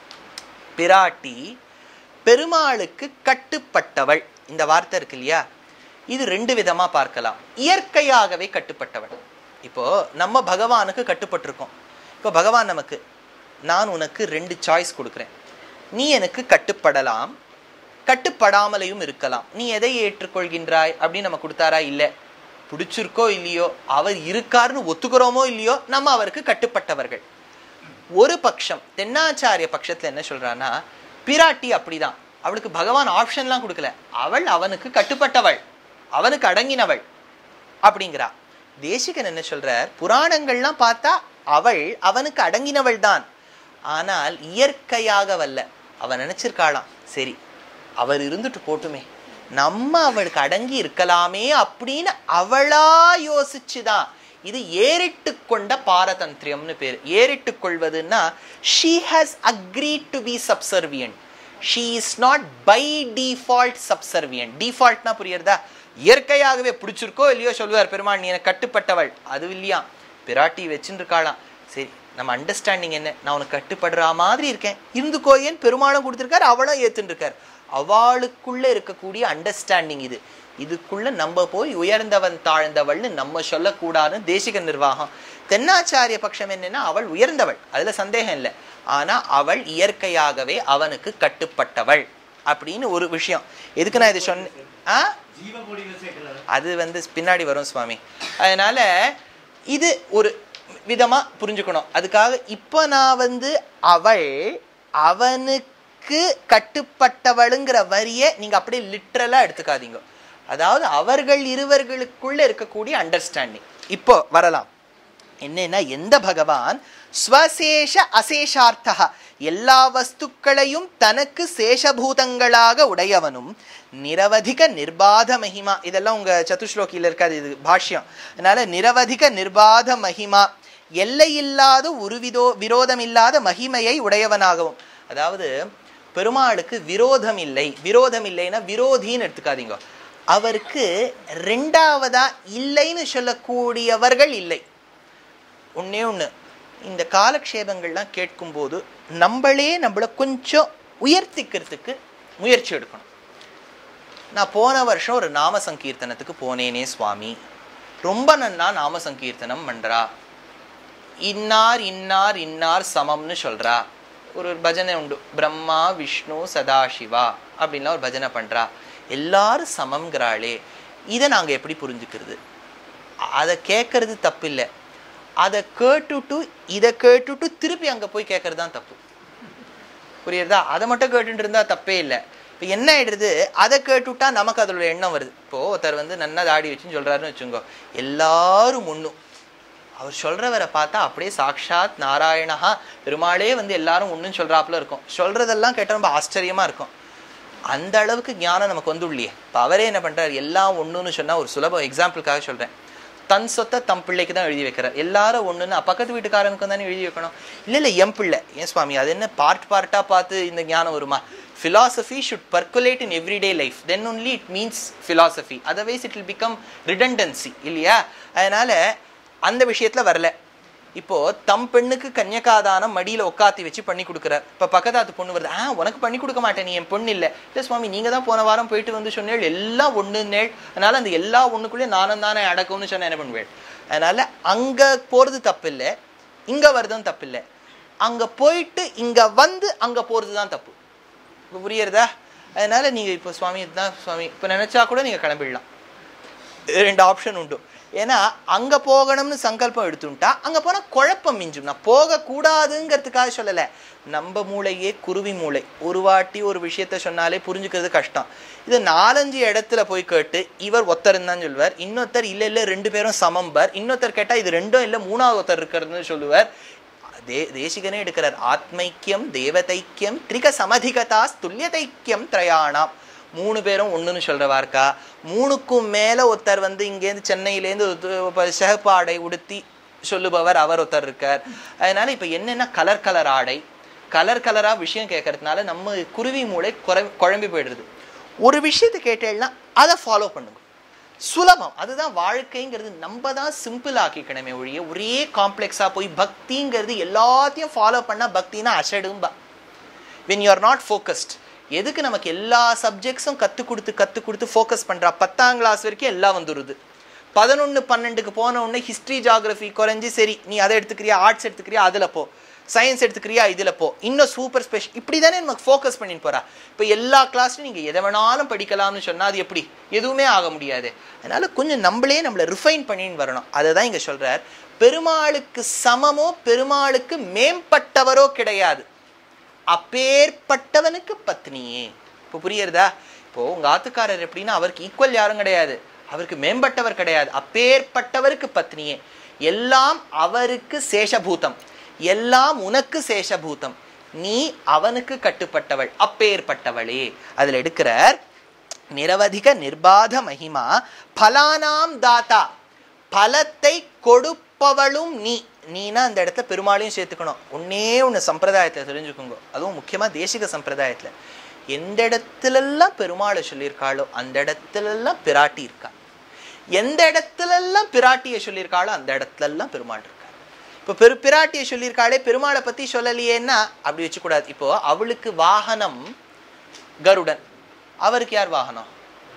பிராட்டி பெருமாளுக்கு கட்டுப்பட்டவள் இந்த வார்த்தை இருக்கு இல்லையா இது ரெண்டு விதமா பார்க்கலாம் இயற்கையாகவே கட்டுப்பட்டவள் இப்போ நம்ம பகவானுக்கு கட்டுப்பட்டிருக்கோம் இப்போ பகவான் நமக்கு நான் உனக்கு ரெண்டு சாய்ஸ் கொடுக்குறேன் நீ எனக்கு கட்டுப்படலாம் கட்டுப்படாமலையும் இருக்கலாம் நீ எதை ஏற்றுக்கொள்கின்றாய் அப்படின்னு நம்ம கொடுத்தாரா இல்லை பிடிச்சிருக்கோ இல்லையோ அவர் இருக்காருன்னு ஒத்துக்கிறோமோ இல்லையோ நம்ம அவருக்கு கட்டுப்பட்டவர்கள் ஒரு பட்சம் தென்னாச்சாரிய பட்சத்துல என்ன சொல்றான்னா பிராட்டி அப்படிதான் அவளுக்கு பகவான் ஆப்ஷன்லாம் கொடுக்கல அவள் அவனுக்கு கட்டுப்பட்டவள் அவனுக்கு அடங்கினவள் அப்படிங்கிறா தேசிகன் என்ன சொல்றார் புராணங்கள்லாம் பார்த்தா அவள் அவனுக்கு அடங்கினவள் தான் ஆனால் இயற்கையாக வல்ல அவன் நினைச்சிருக்காளாம் சரி அவர் இருந்துட்டு போட்டுமே நம்ம அவளுக்கு அடங்கி இருக்கலாமே அப்படின்னு அவளா யோசிச்சுதான் இது ஏறிட்டு கொண்ட பாரதந்திரியம்னு பேர் ஏறிட்டு கொள்வதுன்னா she has agreed to be subservient she is not by default subservient டிஃபால்ட்னா புரியுறதா இயற்கையாகவே பிடிச்சிருக்கோ இல்லையோ சொல்லுவார் பெருமாள் நீ எனக்கு கட்டுப்பட்டவள் அது இல்லையா பிராட்டி வச்சுட்டு இருக்காளாம் சரி நம்ம அண்டர்ஸ்டாண்டிங் என்ன நான் உனக்கு கட்டுப்படுற மாதிரி இருக்கேன் இருந்துக்கோ ஏன் பெருமாளும் கொடுத்துருக்காரு அவளும் ஏத்துன்னு இருக்கார் அவளுக்குள்ள இருக்கக்கூடிய அண்டர்ஸ்டாண்டிங் இது இதுக்குள்ள நம்ம போய் உயர்ந்தவன் தாழ்ந்தவள்னு நம்ம சொல்லக்கூடாதுன்னு தேசிக நிர்வாகம் தென்னாச்சாரிய பட்சம் என்னன்னா அவள் உயர்ந்தவள் அதுல சந்தேகம் இல்லை ஆனா அவள் இயற்கையாகவே அவனுக்கு கட்டுப்பட்டவள் அப்படின்னு ஒரு விஷயம் எதுக்கு நான் இது சொன்னேன் ஆ ஜீவகோடியில சேர்க்கிறாரு அது வந்து பின்னாடி வரும் சுவாமி அதனால இது ஒரு விதமா புரிஞ்சுக்கணும் அதுக்காக இப்போ நான் வந்து அவள் அவனுக்கு கட்டுப்பட்டவளுங்கிற வரியை நீங்க அப்படியே லிட்ரலா எடுத்துக்காதீங்க அதாவது அவர்கள் இருவர்களுக்குள்ள இருக்கக்கூடிய அண்டர்ஸ்டாண்டிங் இப்போ வரலாம் என்னன்னா எந்த பகவான் ஸ்வசேஷ அசேஷார்த்தா எல்லா வஸ்துக்களையும் தனக்கு சேஷபூதங்களாக உடையவனும் நிரவதிக நிர்பாத மகிமா இதெல்லாம் உங்க சதுஸ்லோகியில இருக்காது இது பாஷ்யம் அதனால நிரவதிக நிர்பாத மகிமா எல்லையில்லாத ஒரு விதோ விரோதம் இல்லாத மகிமையை உடையவனாகவும் அதாவது பெருமாளுக்கு விரோதம் இல்லை விரோதம் இல்லைன்னா விரோதின்னு எடுத்துக்காதீங்க அவருக்கு ரெண்டாவதா இல்லைன்னு சொல்லக்கூடியவர்கள் இல்லை ஒண்ணே ஒண்ணு இந்த காலக்ஷேபங்கள்லாம் கேட்கும்போது நம்மளே நம்மளை கொஞ்சம் உயர்த்திக்கிறதுக்கு முயற்சி எடுக்கணும் நான் போன வருஷம் ஒரு நாம சங்கீர்த்தனத்துக்கு போனேனே சுவாமி ரொம்ப நன்னா நாம சங்கீர்த்தனம் பண்றா இன்னார் இன்னார் இன்னார் சமம்னு சொல்றா ஒரு பஜனை உண்டு பிரம்மா விஷ்ணு சதாசிவா அப்படின்லாம் ஒரு பஜனை பண்றா எல்லாரும் சமம்ங்கிறாளே இதை நாங்க எப்படி புரிஞ்சுக்கிறது அதை கேட்கறது தப்பு இல்லை அதை கேட்டுட்டு இதை கேட்டுட்டு திருப்பி அங்க போய் கேட்கறது தான் தப்பு புரியுறதா அதை மட்டும் கேட்டுட்டு இருந்தா தப்பே இல்லை இப்போ என்ன ஆயிடுது அதை கேட்டுட்டா நமக்கு அதோட எண்ணம் வருது இப்போ ஒருத்தர் வந்து நன்னா தாடி வச்சுன்னு சொல்றாருன்னு வச்சுக்கோ எல்லாரும் ஒண்ணும் அவர் சொல்றவரை பார்த்தா அப்படியே சாக்ஷாத் நாராயணஹா பெருமாளே வந்து எல்லாரும் ஒண்ணுன்னு சொல்றாப்புல இருக்கும் சொல்றதெல்லாம் கேட்டால் ரொம்ப ஆச்சரியமா இருக்கும் அந்த அளவுக்கு ஞானம் நமக்கு வந்துள்ளையே இப்போ அவரே என்ன பண்றாரு எல்லாம் ஒண்ணுன்னு சொன்னா ஒரு சுலப எக்ஸாம்பிளுக்காக சொல்றேன் தன் சொத்தை தம் பிள்ளைக்கு தான் எழுதி வைக்கிறார் எல்லாரும் ஒண்ணுன்னு பக்கத்து வீட்டுக்காரனுக்கு தானே எழுதி வைக்கணும் இல்ல இல்ல என் பிள்ளை ஏன் சுவாமி அது என்ன பார்ட் பார்ட்டா பார்த்து இந்த ஞானம் வருமா philosophy should percolate in everyday life then only it means philosophy otherwise it will become redundancy இல்லையா அதனால அந்த விஷயத்துல வரல இப்போ தம் பெண்ணுக்கு கன்னியகாதானம் மடியில உட்காத்தி வச்சு பண்ணி கொடுக்குறார் இப்ப பக்கத்தாத்து பொண்ணு வருது ஆ உனக்கு பண்ணி கொடுக்க மாட்டேன் நீ என் பொண்ணு இல்ல இல்ல சுவாமி நீங்க தான் போன வாரம் போயிட்டு வந்து சொன்னேள் எல்லாம் ஒண்ணுன்னேள் அதனால அந்த எல்லா ஒண்ணுக்குள்ளேயும் நானும் தானே அடக்கும்னு சொன்ன என்ன பண்ணுவேள் அதனால அங்க போறது தப்பு இல்லை இங்க வருதும் தப்பு இல்லை அங்க போயிட்டு இங்க வந்து அங்க போறது தான் தப்பு இப்போ புரியுறதா அதனால நீங்க இப்போ சுவாமி இதுதான் சுவாமி இப்போ நினைச்சா கூட நீங்க கிளம்பிடலாம் ரெண்டு ஆப்ஷன் உண்டு ஏன்னா அங்க போகணும்னு சங்கல்பம் எடுத்துட்டா அங்க போனா குழப்பம் மிஞ்சும் நான் போக கூடாதுங்கிறதுக்காக சொல்லல நம்ம மூளையே குருவி மூளை ஒரு வாட்டி ஒரு விஷயத்த சொன்னாலே புரிஞ்சுக்கிறது கஷ்டம் இது நாலஞ்சு இடத்துல போய் கேட்டு இவர் ஒருத்தர் தான் சொல்லுவார் இன்னொருத்தர் இல்ல இல்ல ரெண்டு பேரும் சமம்பர் இன்னொருத்தர் கேட்டா இது ரெண்டும் இல்ல மூணாவது ஒருத்தர் இருக்கிறதுன்னு சொல்லுவார் தே தேசிகனே எடுக்கிறார் ஆத்மைக்கியம் தேவதைக்கியம் திரிக சமதிகதா துல்லியதைக்கியம் திரயாணாம் மூணு பேரும் ஒண்ணுன்னு சொல்றவா இருக்கா மூணுக்கும் மேல ஒருத்தர் வந்து இங்கேருந்து சென்னையிலேருந்து ஒரு- ஒரு சிகப்பு ஆடை உடுத்தி சொல்லுபவர் அவர் ஒருத்தர் இருக்கார் அதனால இப்ப என்னன்னா கலர் கலர் ஆடை கலர் கலரா விஷயம் கேட்கறதுனால நம்ம குருவி மூளை குறை- குழம்பி போயிடுறது ஒரு விஷயத்தை கேட்டேன்னா அதை ஃபாலோ பண்ணுங்க சுலபம் அதுதான் வாழ்க்கைங்கிறது நம்ம தான் சிம்பிள் ஆக்கிக்கணுமே ஒழிய ஒரே காம்ப்ளெக்ஸா போய் பக்திங்கிறது எல்லாத்தையும் ஃபாலோ பண்ணா பக்தினா அசடும்பா when you are not focused எதுக்கு நமக்கு எல்லா சப்ஜெக்ட்ஸும் கற்றுக் கொடுத்து கற்றுக் கொடுத்து ஃபோக்கஸ் பண்ணுறா பத்தாம் கிளாஸ் வரைக்கும் எல்லாம் வந்துடுது பதினொன்று பன்னெண்டுக்கு போன உடனே ஹிஸ்ட்ரி ஜாகிரஃபி குறைஞ்சி சரி நீ அதை எடுத்துக்கிறியா ஆர்ட்ஸ் எடுத்துக்கிறியா அதில் போ சயின்ஸ் எடுத்துக்கிறியா இதில் போ இன்னும் சூப்பர் ஸ்பெஷல் இப்படி தானே நமக்கு ஃபோக்கஸ் பண்ணிட்டு போறா இப்போ எல்லா கிளாஸ்லையும் நீங்கள் எதை வேணாலும் படிக்கலாம்னு சொன்னால் அது எப்படி எதுவுமே ஆக முடியாது அதனால கொஞ்சம் நம்மளே நம்மளை ரிஃபைன் பண்ணின்னு வரணும் அதை தான் இங்கே சொல்கிறார் பெருமாளுக்கு சமமோ பெருமாளுக்கு மேம்பட்டவரோ கிடையாது அப்பேற்பட்டவனுக்கு பத்னியே இப்போ புரியுறதா இப்போ உங்க ஆத்துக்காரர் எப்படின்னா அவருக்கு ஈக்குவல் யாரும் கிடையாது அவருக்கு மேம்பட்டவர் கிடையாது அப்பேற்பட்டவருக்கு பத்னியே எல்லாம் அவருக்கு சேஷபூதம் எல்லாம் உனக்கு சேஷபூதம் நீ அவனுக்கு கட்டுப்பட்டவள் அப்பேற்பட்டவளே அதுல எடுக்கிறார் நிரவதிக நிர்பாத மகிமா பலானாம் தாத்தா பலத்தை கொடுப்பவளும் நீ நீனா அந்த இடத்துல பெருமாளையும் சேர்த்துக்கணும் ஒன்னே ஒன்று சம்பிரதாயத்தில் தெரிஞ்சுக்கோங்க அதுவும் முக்கியமா தேசிக சம்பிரதாயத்துல எந்த இடத்துலெல்லாம் பெருமாளை சொல்லியிருக்காளோ அந்த இடத்துலெல்லாம் பிராட்டி இருக்கா எந்த இடத்துலெல்லாம் பிராட்டியை சொல்லியிருக்காளோ அந்த இடத்துலெல்லாம் பெருமாள் இருக்கா இப்போ பெரு பிராட்டியை சொல்லியிருக்காளே பெருமாளை பத்தி சொல்லலையேன்னா அப்படி வச்சுக்கூடாது இப்போ அவளுக்கு வாகனம் கருடன் அவருக்கு யார் வாகனம்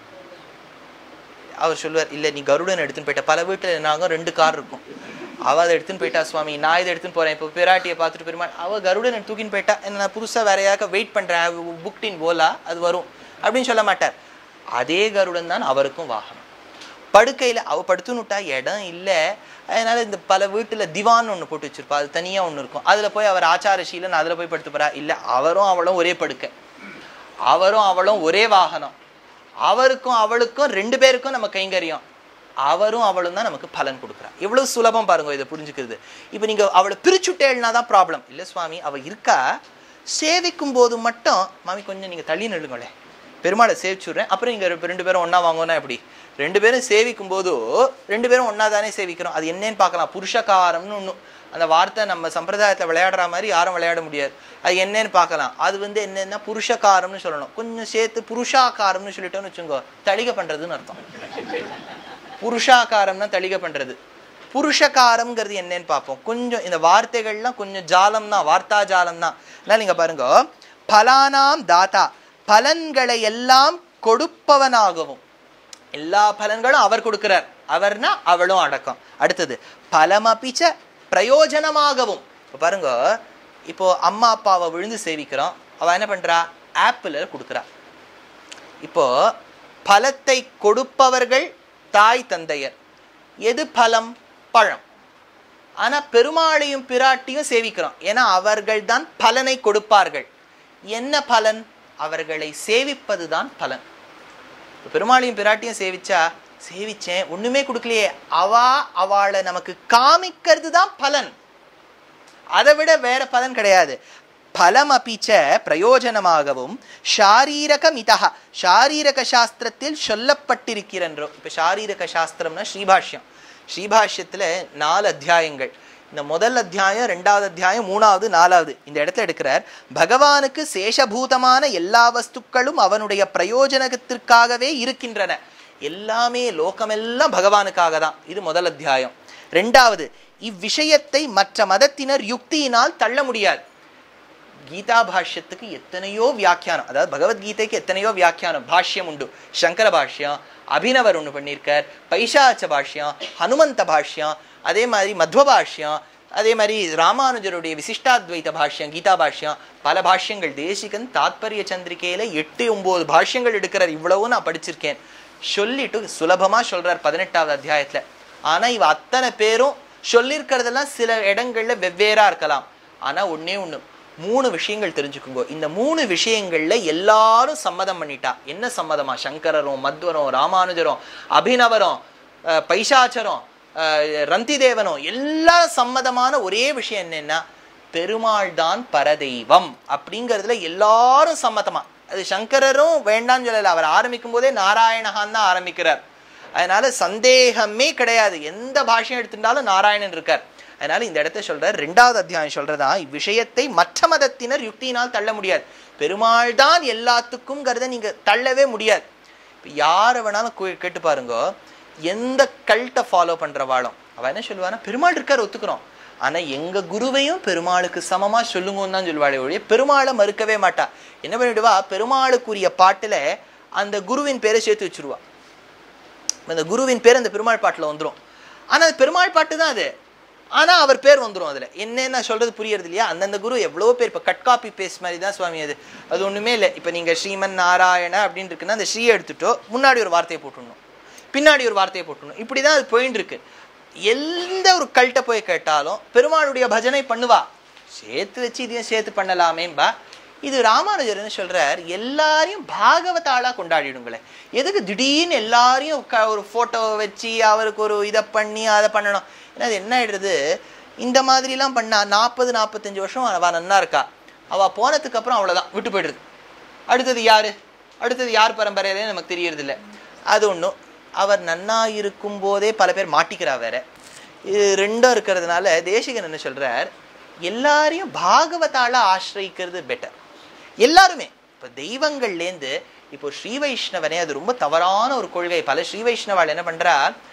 அவர் சொல்லுவார் இல்லை நீ கருடன் எடுத்துன்னு போயிட்ட பல வீட்டில் நாங்கள் ரெண்டு கார் இருக்கும் அவ அதை எடுத்துன்னு போயிட்டா சுவாமி நான் இதை எடுத்துன்னு போறேன் இப்போ பிராட்டியை பார்த்துட்டு பெருமாள் அவ கருடன் தூக்கின்னு போயிட்டா என்ன நான் புதுசா வேற யாருக்க வெயிட் பண்றேன் புக்டின் போலா அது வரும் அப்படின்னு சொல்ல மாட்டார் அதே கருடன் தான் அவருக்கும் வாகனம் படுக்கையில அவ படுத்துனுட்டா இடம் இல்ல அதனால இந்த பல வீட்டுல திவான் ஒண்ணு போட்டு வச்சிருப்பா அது தனியா ஒண்ணு இருக்கும் அதுல போய் அவர் ஆச்சாரசீலன் அதுல போய் படுத்து போறா இல்ல அவரும் அவளும் ஒரே படுக்கை அவரும் அவளும் ஒரே வாகனம் அவருக்கும் அவளுக்கும் ரெண்டு பேருக்கும் நம்ம கைங்கரியம் அவரும் அவளும் தான் நமக்கு பலன் கொடுக்குறா எவ்வளவு சுலபம் பாருங்க இதை புரிஞ்சுக்கிறது இப்போ நீங்க அவளை பிரிச்சுட்டேன்னா தான் ப்ராப்ளம் இல்ல சுவாமி அவ இருக்கா சேவிக்கும் போது மட்டும் மாமி கொஞ்சம் நீங்க தள்ளி நில்லுங்களே பெருமாளை சேவிச்சுடுறேன் அப்புறம் இங்க ரெ- ரெண்டு பேரும் ஒண்ணா வாங்கோன்னா எப்படி ரெண்டு பேரும் சேவிக்கும் போது ரெண்டு பேரும் ஒண்ணா தானே சேவிக்கிறோம் அது என்னன்னு பார்க்கலாம் புருஷகாரம்னு ஒண்ணு அந்த வார்த்தை நம்ம சம்பிரதாயத்துல விளையாடுற மாதிரி யாரும் விளையாட முடியாது அது என்னன்னு பார்க்கலாம் அது வந்து என்னன்னா புருஷகாரம்னு சொல்லணும் கொஞ்சம் சேர்த்து புருஷாகாரம்னு சொல்லிட்டோம்னு வச்சுக்கோ தளிகை பண்றதுன்னு அர்த்தம் புருஷாகாரம்னா தளிகை பண்றது புருஷகாரம்ங்கிறது என்னன்னு பார்ப்போம் கொஞ்சம் இந்த வார்த்தைகள்லாம் கொஞ்சம் ஜாலம் தான் வார்த்தா ஜாலம் தான் அதனால நீங்க பாருங்க பலானாம் தாத்தா பலன்களை எல்லாம் கொடுப்பவனாகவும் எல்லா பலன்களும் அவர் கொடுக்கிறார் அவர்னா அவளும் அடக்கம் அடுத்தது பலமபிச்ச பிரயோஜனமாகவும் இப்போ பாருங்க இப்போ அம்மா அப்பாவை விழுந்து சேவிக்கிறோம் அவ என்ன பண்றா ஆப்பிள் கொடுக்குறா இப்போ பலத்தை கொடுப்பவர்கள் தாய் தந்தையர் எது பலம் பழம் ஆனா பெருமாளையும் பிராட்டியும் சேவிக்கிறோம் ஏன்னா அவர்கள் தான் பலனை கொடுப்பார்கள் என்ன பலன் அவர்களை சேவிப்பதுதான் பலன் இப்ப பெருமாளையும் பிராட்டியும் சேவிச்சா சேவிச்சேன் ஒண்ணுமே கொடுக்கலையே அவா அவளை நமக்கு காமிக்கிறது தான் பலன் அதை விட வேற பலன் கிடையாது பலம் அப்பிச்ச பிரயோஜனமாகவும் ஷாரீரக மிதா ஷாரீரக சாஸ்திரத்தில் சொல்லப்பட்டிருக்கிறன்றோ இப்ப ஷாரீரக சாஸ்திரம்னா ஸ்ரீபாஷ்யம் ஸ்ரீபாஷ்யத்துல நாலு அத்தியாயங்கள் இந்த முதல் அத்தியாயம் ரெண்டாவது அத்தியாயம் மூணாவது நாலாவது இந்த இடத்துல எடுக்கிறார் பகவானுக்கு சேஷபூதமான எல்லா வஸ்துக்களும் அவனுடைய பிரயோஜனத்திற்காகவே இருக்கின்றன எல்லாமே லோகமெல்லாம் பகவானுக்காக தான் இது முதல் அத்தியாயம் ரெண்டாவது இவ்விஷயத்தை மற்ற மதத்தினர் யுக்தியினால் தள்ள முடியாது கீதா பாஷ்யத்துக்கு எத்தனையோ வியாக்கியானம் அதாவது பகவத்கீதைக்கு எத்தனையோ வியாக்கியானம் பாஷ்யம் உண்டு சங்கர பாஷ்யம் அபினவர் ஒன்று பண்ணியிருக்கார் பைசாச்ச பாஷ்யம் ஹனுமந்த பாஷ்யம் அதே மாதிரி மத்வ பாஷ்யம் அதே மாதிரி ராமானுஜருடைய விசிஷ்டாத்வைத பாஷ்யம் கீதா பாஷ்யம் பல பாஷ்யங்கள் தேசிகன் தாத்பரிய சந்திரிகையில எட்டு ஒன்பது பாஷ்யங்கள் எடுக்கிறார் இவ்வளவும் நான் படிச்சிருக்கேன் சொல்லிட்டு சுலபமா சொல்றார் பதினெட்டாவது அத்தியாயத்துல ஆனா இவ அத்தனை பேரும் சொல்லியிருக்கிறதெல்லாம் சில இடங்கள்ல வெவ்வேறா இருக்கலாம் ஆனா ஒண்ணே ஒண்ணு மூணு விஷயங்கள் தெரிஞ்சுக்குங்கோ இந்த மூணு விஷயங்கள்ல எல்லாரும் சம்மதம் பண்ணிட்டா என்ன சம்மதமா சங்கரரும் மத்வரும் ராமானுஜரும் அபினவரும் அஹ், பைசாச்சரும் அஹ், ரந்திதேவனும் எல்லா சம்மதமான ஒரே விஷயம் என்னன்னா பெருமாள் தான் பரதெய்வம் அப்படிங்கிறதுல எல்லாரும் சம்மதமா அது சங்கரரும் வேண்டாம்னு சொல்லல அவர் ஆரம்பிக்கும் போதே நாராயணகான் தான் ஆரம்பிக்கிறார் அதனால சந்தேகமே கிடையாது எந்த பாஷையும் எடுத்துட்டாலும் நாராயணன் இருக்கார் அதனால இந்த இடத்த சொல்றார் ரெண்டாவது அத்தியாயம் சொல்றதா இவ்விஷயத்தை மற்ற மதத்தினர் யுக்தியினால் தள்ள முடியாது பெருமாள் தான் எல்லாத்துக்கும் நீங்க தள்ளவே முடியாது இப்போ யாரை வேணாலும் கே- கேட்டு பாருங்க எந்த கல்ட்டை ஃபாலோ பண்றவாளும் அவ என்ன சொல்லுவானா பெருமாள் இருக்கார் ஒத்துக்கிறோம் ஆனா எங்க குருவையும் பெருமாளுக்கு சமமா சொல்லுங்கன்னு தான் சொல்லுவாளே ஒழிய பெருமாளை மறுக்கவே மாட்டா என்ன பண்ணிடுவா பெருமாளுக்குரிய பாட்டுல அந்த குருவின் பேரை சேர்த்து வச்சிருவா அந்த குருவின் பேர் அந்த பெருமாள் பாட்டுல வந்துரும் ஆனா அது பெருமாள் பாட்டு தான் அது ஆனா அவர் பேர் வந்துரும் அதுல என்னென்ன சொல்றது புரியறது இல்லையா அந்தந்த குரு எவ்வளவோ பேர் இப்ப கட் காப்பி பேஸ் மாதிரி தான் சுவாமி அது அது ஒண்ணுமே இல்லை இப்ப நீங்க ஸ்ரீமன் நாராயண அப்படின்னு இருக்குன்னா அந்த ஸ்ரீ எடுத்துட்டோ முன்னாடி ஒரு வார்த்தையை போட்டுடணும் பின்னாடி ஒரு வார்த்தையை போட்டுடணும் இப்படிதான் அது போயின்னு இருக்கு எந்த ஒரு கல்ட்ட போய் கேட்டாலும் பெருமாளுடைய பஜனை பண்ணுவா சேர்த்து வச்சு இதையும் சேர்த்து பண்ணலாமேம்பா இது ராமானுஜர் என்ன சொல்றார் எல்லாரையும் பாகவதாளா கொண்டாடிடுங்களேன் எதுக்கு திடீர்னு எல்லாரையும் க- ஒரு போட்டோ வச்சு அவருக்கு ஒரு இதை பண்ணி அதை பண்ணணும் ஏன்னா அது என்ன ஆயிடுறது இந்த மாதிரிலாம் பண்ணா நாற்பது நாற்பத்தஞ்சு வருஷம் அவ நன்னா இருக்கா அவ போனதுக்கு அப்புறம் அவ்வளவுதான் விட்டு போயிடுது அடுத்தது யாரு அடுத்தது யார் பரம்பரையிலே நமக்கு தெரியறது இல்ல அது ஒண்ணும் அவர் நன்னா இருக்கும் போதே பல பேர் மாட்டிக்கிறா வேற இது ரெண்டும் இருக்கிறதுனால தேசிகன் என்ன சொல்றார் எல்லாரையும் பாகவதால ஆசிரியிக்கிறது பெட்டர் எல்லாருமே இப்ப தெய்வங்கள்லேருந்து இப்போ ஸ்ரீ வைஷ்ணவனே அது ரொம்ப தவறான ஒரு கொள்கை பல ஸ்ரீ வைஷ்ணவாள் என்ன பண்றா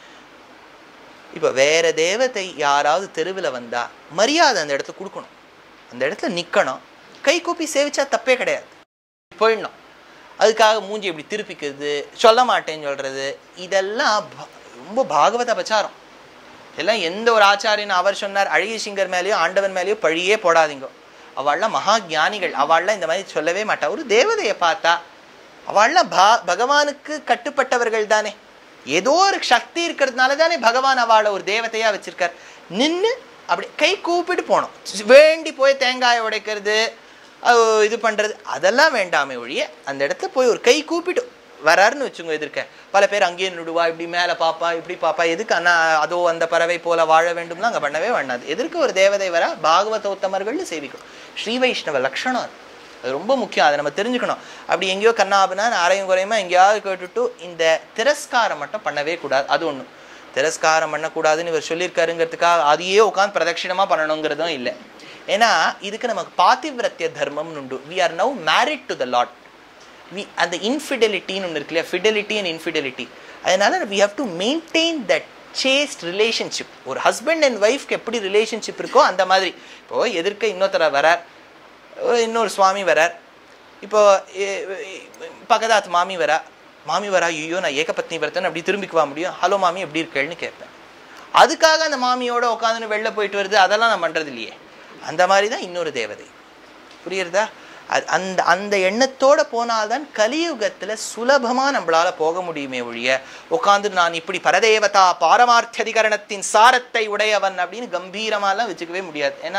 இப்போ வேற தேவதை யாராவது தெருவில் வந்தா மரியாதை அந்த இடத்துல கொடுக்கணும் அந்த இடத்துல நிக்கணும் கை கூப்பி சேவிச்சா தப்பே கிடையாது போயிடணும் அதுக்காக மூஞ்சி இப்படி திருப்பிக்கிறது சொல்ல மாட்டேன்னு சொல்றது இதெல்லாம் ப- ரொம்ப பாகவத பிரச்சாரம் இதெல்லாம் எந்த ஒரு ஆச்சாரியன் அவர் சொன்னார் அழகிய சிங்கர் மேலேயோ ஆண்டவன் மேலேயோ பழியே போடாதீங்க அவள்லாம் மகா ஞானிகள் அவள்லாம் இந்த மாதிரி சொல்லவே மாட்டா ஒரு தேவதையை பார்த்தா அவள்லாம் பா பகவானுக்கு கட்டுப்பட்டவர்கள் தானே ஏதோ ஒரு சக்தி இருக்கிறதுனால தானே பகவான் அவளை ஒரு தேவதையா வச்சிருக்கார் நின்னு அப்படி கை கூப்பிட்டு போனோம் வேண்டி போய் தேங்காயை உடைக்கிறது அஹ் இது பண்றது அதெல்லாம் வேண்டாமே ஒழிய அந்த இடத்துல போய் ஒரு கை கூப்பிட்டு வராருன்னு வச்சுங்க எதிர்க்க பல பேர் அங்கேயே நிடுவா இப்படி மேலே பாப்பா இப்படி பாப்பா எதுக்கு அண்ணா அதோ அந்த பறவை போல வாழ வேண்டும்லாம் அங்கே பண்ணவே வேண்டாது எதற்கு ஒரு தேவதை வரா பாகவத உத்தமர்கள்னு சேவிக்கும் ஸ்ரீ வைஷ்ணவ லக்ஷணம் அது அது ரொம்ப முக்கியம் அதை நம்ம தெரிஞ்சுக்கணும் அப்படி எங்கேயோ கண்ணாபுனா அரையும் குறையுமா எங்கேயாவது கேட்டுட்டு இந்த திரஸ்காரம் மட்டும் பண்ணவே கூடாது அது ஒண்ணு திரஸ்காரம் பண்ணக்கூடாதுன்னு இவர் சொல்லியிருக்காருங்கிறதுக்காக அதையே உட்காந்து பிரதட்சிணமா பண்ணணுங்கிறதும் இல்லை ஏன்னா இதுக்கு நமக்கு பாத்திவிரத்திய தர்மம்னு உண்டு we are now married to the lord we அந்த இன்ஃபிடெலிட்டின்னு ஒன்று இருக்கு இல்லையா ஃபிடெலிட்டி அண்ட் இன்ஃபிடெலிட்டி அதனால we have to maintain that chaste relationship ஒரு ஹஸ்பண்ட் அண்ட் ஒய்ஃப்க்கு எப்படி ரிலேஷன்ஷிப் இருக்கோ அந்த மாதிரி இப்போ எதிர்க்க இன்னொருத்தர வரார் ஒரு இன்னொரு சுவாமி வரார் இப்போ எ- எ- பக்கதாத்து மாமி வரா மாமி வரா ஐயோ நான் ஏகபத்னி விரதன் அப்படி திரும்பிக்குவா முடியும் ஹலோ மாமி எப்படி இருக்கேன்னு கேட்பேன் அதுக்காக அந்த மாமியோட உட்காந்துன்னு வெளில போயிட்டு வருது அதெல்லாம் நான் பண்றது இல்லையே அந்த மாதிரி தான் இன்னொரு தேவதை புரியுறதா அது- அந்த அந்த எண்ணத்தோட போனால்தான் கலியுகத்துல சுலபமா நம்மளால போக முடியுமே ஒழிய உட்காந்து நான் இப்படி பரதேவதா பாரமார்த்தியதிகரணத்தின் சாரத்தை உடையவன் அப்படின்னு கம்பீரமாலாம் வச்சுக்கவே முடியாது ஏன்னா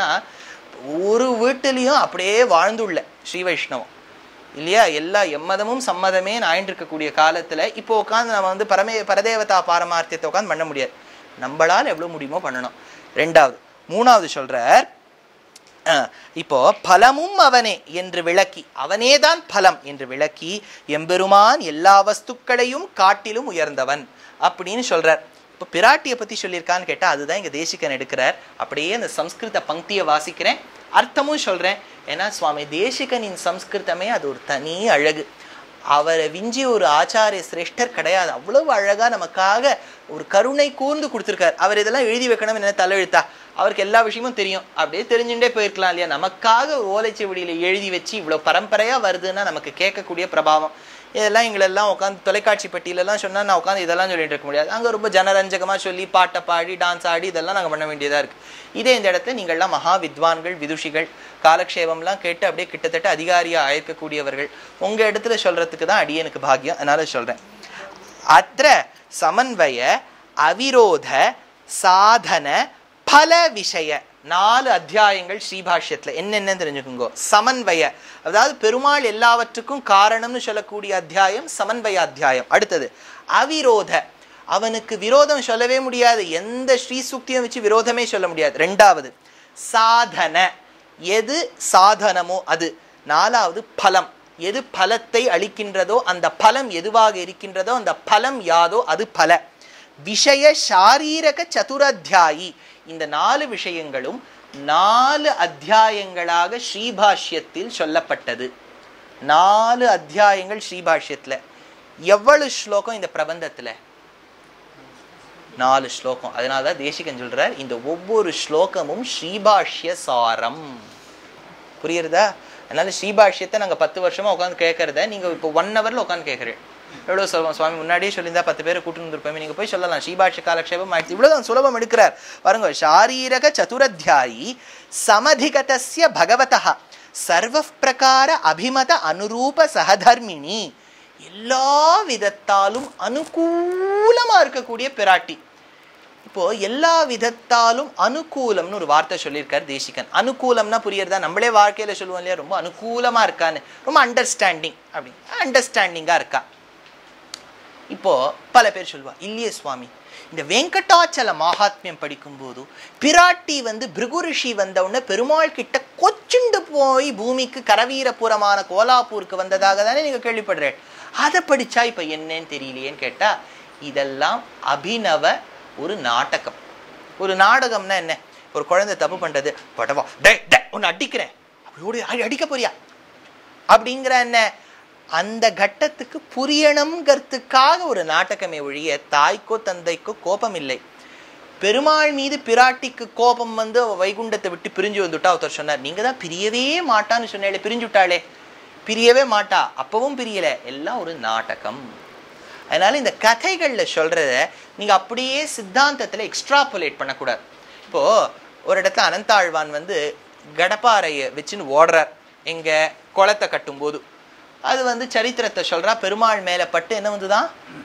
ஒரு வீட்டிலையும் அப்படியே வாழ்ந்துள்ள ஸ்ரீ வைஷ்ணவம் இல்லையா எல்லா எம்மதமும் சம்மதமே நாயின்னு இருக்கக்கூடிய காலத்துல இப்போ உட்காந்து நம்ம வந்து பரமே பரதேவதா பாரமார்த்தியத்தை உட்காந்து பண்ண முடியாது நம்மளால எவ்வளவு முடியுமோ பண்ணணும் ரெண்டாவது மூணாவது சொல்றார் அஹ், இப்போ பலமும் அவனே என்று விளக்கி அவனேதான் பலம் என்று விளக்கி எம்பெருமான் எல்லா வஸ்துக்களையும் காட்டிலும் உயர்ந்தவன் அப்படின்னு சொல்றார் இப்போ பிராட்டியை பத்தி சொல்லியிருக்கான்னு கேட்டா அதுதான் இங்க தேசிகன் எடுக்கிறார் அப்படியே அந்த சம்ஸ்கிருத பங்கியை வாசிக்கிறேன் அர்த்தமும் சொல்றேன் ஏன்னா சுவாமி தேசிகனின் சம்ஸ்கிருதமே அது ஒரு தனி அழகு அவரை விஞ்சி ஒரு ஆச்சாரிய சிரேஷ்டர் கிடையாது அவ்வளவு அழகா நமக்காக ஒரு கருணை கூர்ந்து கொடுத்துருக்கார் அவர் இதெல்லாம் எழுதி வைக்கணும் என்ன தலையெழுத்தா அவருக்கு எல்லா விஷயமும் தெரியும் அப்படியே தெரிஞ்சுட்டே போயிருக்கலாம் இல்லையா நமக்காக ஒரு ஓலைச்சுவடியில எழுதி வச்சு இவ்வளவு பரம்பரையா வருதுன்னா நமக்கு கேட்கக்கூடிய பிரபாவம் இதெல்லாம் எங்களெல்லாம் உட்காந்து தொலைக்காட்சி பெட்டியிலலாம் சொன்னா நான் உட்காந்து இதெல்லாம் சொல்லிட்டு இருக்க முடியாது அங்க ரொம்ப ஜனரஞ்சகமா சொல்லி பாட்டை பாடி டான்ஸ் ஆடி இதெல்லாம் நாங்க பண்ண வேண்டியதா இருக்கு இதே இந்த இடத்துல நீங்கள்லாம் மகா வித்வான்கள் விதுஷிகள் காலக்ஷேபம்லாம் கேட்டு அப்படியே கிட்டத்தட்ட அதிகாரியா ஆயிருக்கக்கூடியவர்கள் உங்க இடத்துல சொல்றதுக்கு தான் அடியனுக்கு பாக்கியம் அதனால சொல்றேன் அத்த சமன்வய அவிரோத சாதன பல விஷய நாலு அத்தியாயங்கள் ஸ்ரீபாஷ்யத்துல என்னென்ன தெரிஞ்சுக்குங்கோ சமன்வய அதாவது பெருமாள் எல்லாவற்றுக்கும் காரணம்னு சொல்லக்கூடிய அத்தியாயம் சமன்வய அத்தியாயம் அடுத்தது அவிரோத அவனுக்கு விரோதம் சொல்லவே முடியாது எந்த ஸ்ரீ சுக்தியும் வச்சு விரோதமே சொல்ல முடியாது ரெண்டாவது சாதன எது சாதனமோ அது நாலாவது பலம் எது பலத்தை அளிக்கின்றதோ அந்த பலம் எதுவாக இருக்கின்றதோ அந்த பலம் யாதோ அது பல விஷய சாரீரக சதுரத்தியாயி இந்த நாலு விஷயங்களும் நாலு அத்தியாயங்களாக ஸ்ரீபாஷ்யத்தில் சொல்லப்பட்டது நாலு அத்தியாயங்கள் ஸ்ரீபாஷ்யத்துல எவ்வளவு ஸ்லோகம் இந்த பிரபந்தத்துல நாலு ஸ்லோகம் அதனால தான் தேசிகன் சொல்றார் இந்த ஒவ்வொரு ஸ்லோகமும் ஸ்ரீபாஷ்ய சாரம் புரியுறதா அதனால ஸ்ரீபாஷ்யத்தை நாங்க பத்து வருஷமா உட்காந்து கேட்கறத நீங்க இப்போ ஒன் ஹவர்ல உட்காந்து கேட்கறேன் எவ்வளவு சுலபம் சுவாமி முன்னாடியே சொல்லியிருந்தா பத்து பேரை கூட்டு வந்திருப்போமே நீங்க போய் சொல்லலாம் ஸ்ரீபாஷ்ய காலக்ஷேபம் ஆயிடுச்சு இவ்வளவுதான் சுலபம் எடுக்கிறார் பாருங்க சாரீரக சதுரத்தியாயி சமதிகதஸ்ய பகவதः சர்வ பிரகார அபிமத அனுரூப சகதர்மிணி எல்லா விதத்தாலும் அனுகூலமா இருக்கக்கூடிய பிராட்டி இப்போ எல்லா விதத்தாலும் அனுகூலம்னு ஒரு வார்த்தை சொல்லியிருக்காரு தேசிகன் அனுகூலம்னா புரியறதா நம்மளே வாழ்க்கையில சொல்லுவோம் இல்லையா ரொம்ப அனுகூலமா இருக்கான்னு ரொம்ப அண்டர்ஸ்டாண்டிங் அப்படி அண்டர்ஸ்டாண்டிங்கா இருக்கா இப்போ பல பேர் சொல்லுவா இல்லையே சுவாமி இந்த வெங்கடாச்சல மகாத்மியம் படிக்கும்போது பிராட்டி வந்து பிருகு ரிஷி வந்த உடனே பெருமாள் கிட்ட கொச்சுண்டு போய் பூமிக்கு கரவீரபுரமான கோலாப்பூருக்கு வந்ததாக தானே நீங்க கேள்விப்படுறேன் அதை படிச்சா இப்ப என்னன்னு தெரியலையேன்னு கேட்டா இதெல்லாம் அபிநவ ஒரு நாடகம் ஒரு நாடகம்னா என்ன ஒரு குழந்தை தப்பு பண்றது படவா டே டே உன்னை அடிக்கிறேன் அப்படி ஓடி அடி- அடிக்க போறியா அப்படிங்கிற என்ன அந்த கட்டத்துக்கு புரியணுங்கிறதுக்காக ஒரு நாடகமே ஒழிய தாய்க்கோ தந்தைக்கோ கோபம் இல்லை பெருமாள் மீது பிராட்டிக்கு கோபம் வந்து அவ வைகுண்டத்தை விட்டு பிரிஞ்சு வந்துட்டா ஒருத்தர் சொன்னார் நீங்க தான் பிரியவே மாட்டான்னு சொன்னேளே பிரிஞ்சு விட்டாளே பிரியவே மாட்டா அப்பவும் பிரியல எல்லாம் ஒரு நாடகம் அதனால இந்த கதைகள்ல சொல்றத நீங்க அப்படியே சித்தாந்தத்துல எக்ஸ்ட்ராபுலேட் பண்ணக்கூடாது இப்போ ஒரு இடத்துல அனந்தாழ்வான் வந்து கடப்பாறையை வச்சுன்னு ஓடுறார் எங்க குளத்தை கட்டும்போது அது வந்து சரித்திரத்தை சொல்றா பெருமாள் மேல பட்டு என்ன வந்துதான்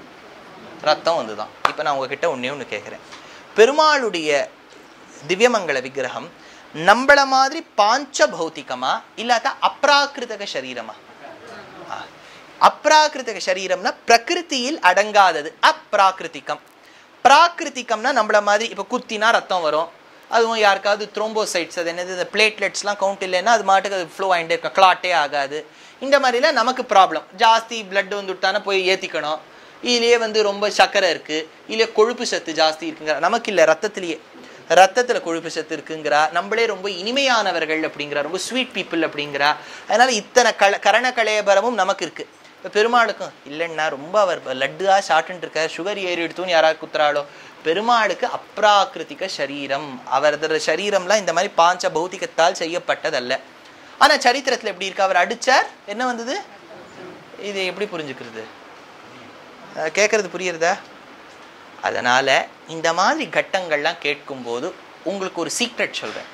ரத்தம் வந்துதான் இப்ப நான் உங்ககிட்ட ஒண்ணே ஒண்ணு கேட்கிறேன் பெருமாளுடைய திவ்யமங்கள விக்கிரகம் நம்மள மாதிரி பாஞ்ச பௌத்திகமா இல்லாத அப்ராக்கிருதக சரீரமா ஆ. அப்ராக்கிருதக சரீரம்னா பிரகிருதியில் அடங்காதது அப்ராக்கிருதிகம் பிராகிருதிகம்னா நம்மள மாதிரி இப்போ குத்தினா ரத்தம் வரும் அதுவும் யாருக்காவது த்ரோம்போசைட்ஸ் அது என்னது இந்த பிளேட்லெட்ஸ்லாம் கவுண்ட் இல்லைன்னா அது மாட்டுக்கு அது ஃப்ளோ ஆகிட்டே இருக்கும் கிளாட்டே ஆகாது இந்த மாதிரிலாம் நமக்கு ப்ராப்ளம் ஜாஸ்தி பிளட் வந்துட்டானா போய் ஏற்றிக்கணும் இதுலயே வந்து ரொம்ப சக்கரை இருக்கு இதுலயே கொழுப்பு சத்து ஜாஸ்தி இருக்குங்கிற நமக்கு இல்லை ரத்தத்திலேயே ரத்தத்துல கொழுப்பு சத்து இருக்குங்கிறா நம்மளே ரொம்ப இனிமையானவர்கள் அப்படிங்கிறா ரொம்ப ஸ்வீட் பீப்புள் அப்படிங்கிறா அதனால இத்தனை கல கரண கலையபரமும் நமக்கு இருக்கு இப்போ பெருமாளுக்கும் இல்லைன்னா ரொம்ப அவர் லட்டுவா சாப்பிட்டுட்டு இருக்கார் சுகர் ஏறி எடுத்துன்னு யாராவது குத்துறாளோ பெருமாளுக்கு அப்ராக்கிருதிக சரீரம் அவரது சரீரம்லாம் இந்த மாதிரி பாஞ்ச பௌத்திகத்தால் செய்யப்பட்டதல்ல ஆனா சரித்திரத்துல எப்படி இருக்கு அவர் அடிச்சார் என்ன வந்தது இது எப்படி புரிஞ்சுக்கிறது அஹ் கேட்கறது புரியுறதா அதனால இந்த மாதிரி கட்டங்கள்லாம் கேட்கும்போது உங்களுக்கு ஒரு சீக்ரெட் சொல்றேன்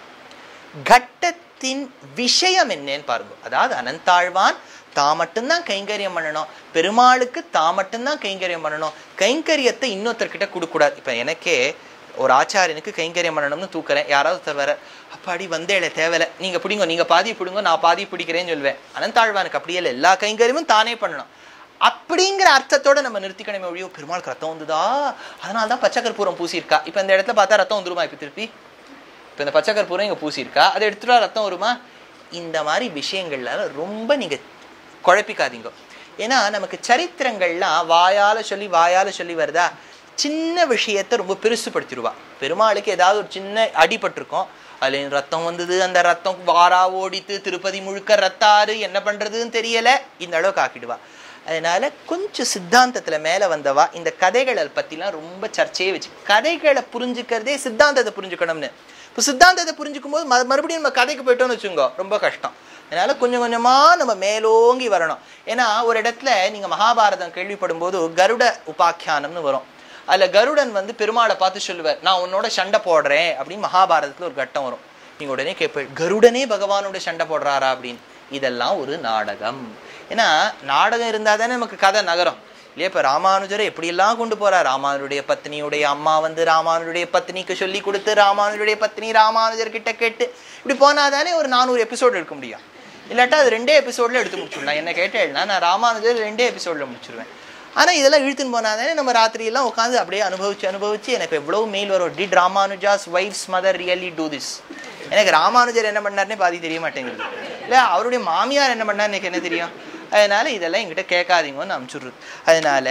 கட்டத்தின் விஷயம் என்னன்னு பாருங்க அதாவது அனந்தாழ்வான் தான் மட்டும்தான் கைங்கரியம் பண்ணணும் பெருமாளுக்கு தான் மட்டும்தான் கைங்கரியம் பண்ணணும் கைங்கரியத்தை இன்னொருத்தர்கிட்ட கொடுக்கக்கூடாது இப்போ எனக்கே ஒரு ஆச்சாரியனுக்கு கைங்கரியம் பண்ணணும்னு தூக்குறேன் யாராவது ஒருத்தர் வர அப்பாடி வந்தேளே தேவையில்ல நீங்க பிடிங்க நீங்க பாதி பிடிங்க நான் பாதி பிடிக்கிறேன்னு சொல்லுவேன் அனந்தாழ்வானுக்கு அப்படியே இல்லை எல்லா கைங்கரியமும் தானே பண்ணணும் அப்படிங்கிற அர்த்தத்தோட நம்ம நிறுத்திக்கணுமே ஒழியோ பெருமாளுக்கு ரத்தம் வந்துதா அதனால தான் பச்சை கற்பூரம் பூசியிருக்கா இப்போ இந்த இடத்துல பார்த்தா ரத்தம் வந்துருமா இப்போ திருப்பி இப்போ இந்த பச்சை கற்பூரம் இங்கே பூசியிருக்கா அதை எடுத்துட்டா ரத்தம் வருமா இந்த மாதிரி விஷயங்கள்ல ரொம்ப நீங்க குழப்பிக்காதீங்க ஏன்னா நமக்கு சரித்திரங்கள்லாம் வாயால சொல்லி வாயால சொல்லி வருதா சின்ன விஷயத்தை ரொம்ப பெருசுப்படுத்திடுவா பெருமாளுக்கு ஏதாவது ஒரு சின்ன அடிபட்டிருக்கும் அதுல ரத்தம் வந்தது அந்த ரத்தம் வாரா ஓடித்து திருப்பதி முழுக்க ரத்தாறு என்ன பண்றதுன்னு தெரியல இந்த அளவுக்கு ஆக்கிடுவா அதனால கொஞ்சம் சித்தாந்தத்துல மேல வந்தவா இந்த கதைகளை பத்திலாம் ரொம்ப சர்ச்சையே வச்சு கதைகளை புரிஞ்சுக்கிறதே சித்தாந்தத்தை புரிஞ்சுக்கணும்னு இப்போ சித்தாந்தத்தை புரிஞ்சுக்கும் போது மறு- மறுபடியும் நம்ம கதைக்கு போயிட்டோம்னு வச்சுக்கோங்க ரொம்ப கஷ்டம் அதனால கொஞ்சம் கொஞ்சமா நம்ம மேலோங்கி வரணும் ஏன்னா ஒரு இடத்துல நீங்க மகாபாரதம் கேள்விப்படும் போது கருட உபாக்கியானம்னு வரும் அதுல கருடன் வந்து பெருமாளை பார்த்து சொல்லுவார் நான் உன்னோட சண்டை போடுறேன் அப்படின்னு மகாபாரதத்துல ஒரு கட்டம் வரும் நீங்க உடனே கேட்பேன் கருடனே பகவானோட சண்டை போடுறாரா அப்படின்னு இதெல்லாம் ஒரு நாடகம் ஏன்னா நாடகம் இருந்தா தானே நமக்கு கதை நகரம் இல்லையா இப்ப ராமானுஜரை எப்படியெல்லாம் கொண்டு போறார் ராமானுடைய பத்னியுடைய அம்மா வந்து ராமானுடைய பத்னிக்கு சொல்லி கொடுத்து ராமானுடைய பத்னி ராமானுஜர் கிட்ட கேட்டு இப்படி போனாதானே ஒரு நானூறு எபிசோடு எடுக்க முடியும் இல்லாட்டா அது ரெண்டே எபிசோட்ல எடுத்து முடிச்சுடலாம் என்ன கேட்டேன்னா நான் ராமானுஜர் ரெண்டே எபிசோட்ல முடிச்சிருவேன் ஆனா இதெல்லாம் இழுத்துன்னு போனாதானே நம்ம ராத்திரி எல்லாம் உட்காந்து அப்படியே அனுபவிச்சு அனுபவிச்சு எனக்கு எவ்வளவு மெயில் வரும் did Ramanuja's wife's mother really do this எனக்கு ராமானுஜர் என்ன பண்ணாருன்னே பாதி தெரிய மாட்டேங்குது இல்ல அவருடைய மாமியார் என்ன பண்ணாரு எனக்கு என்ன தெரியும் அதனால இதெல்லாம் என்கிட்ட கேட்காதீங்கன்னு அனுப்பிச்சுடுறது அதனால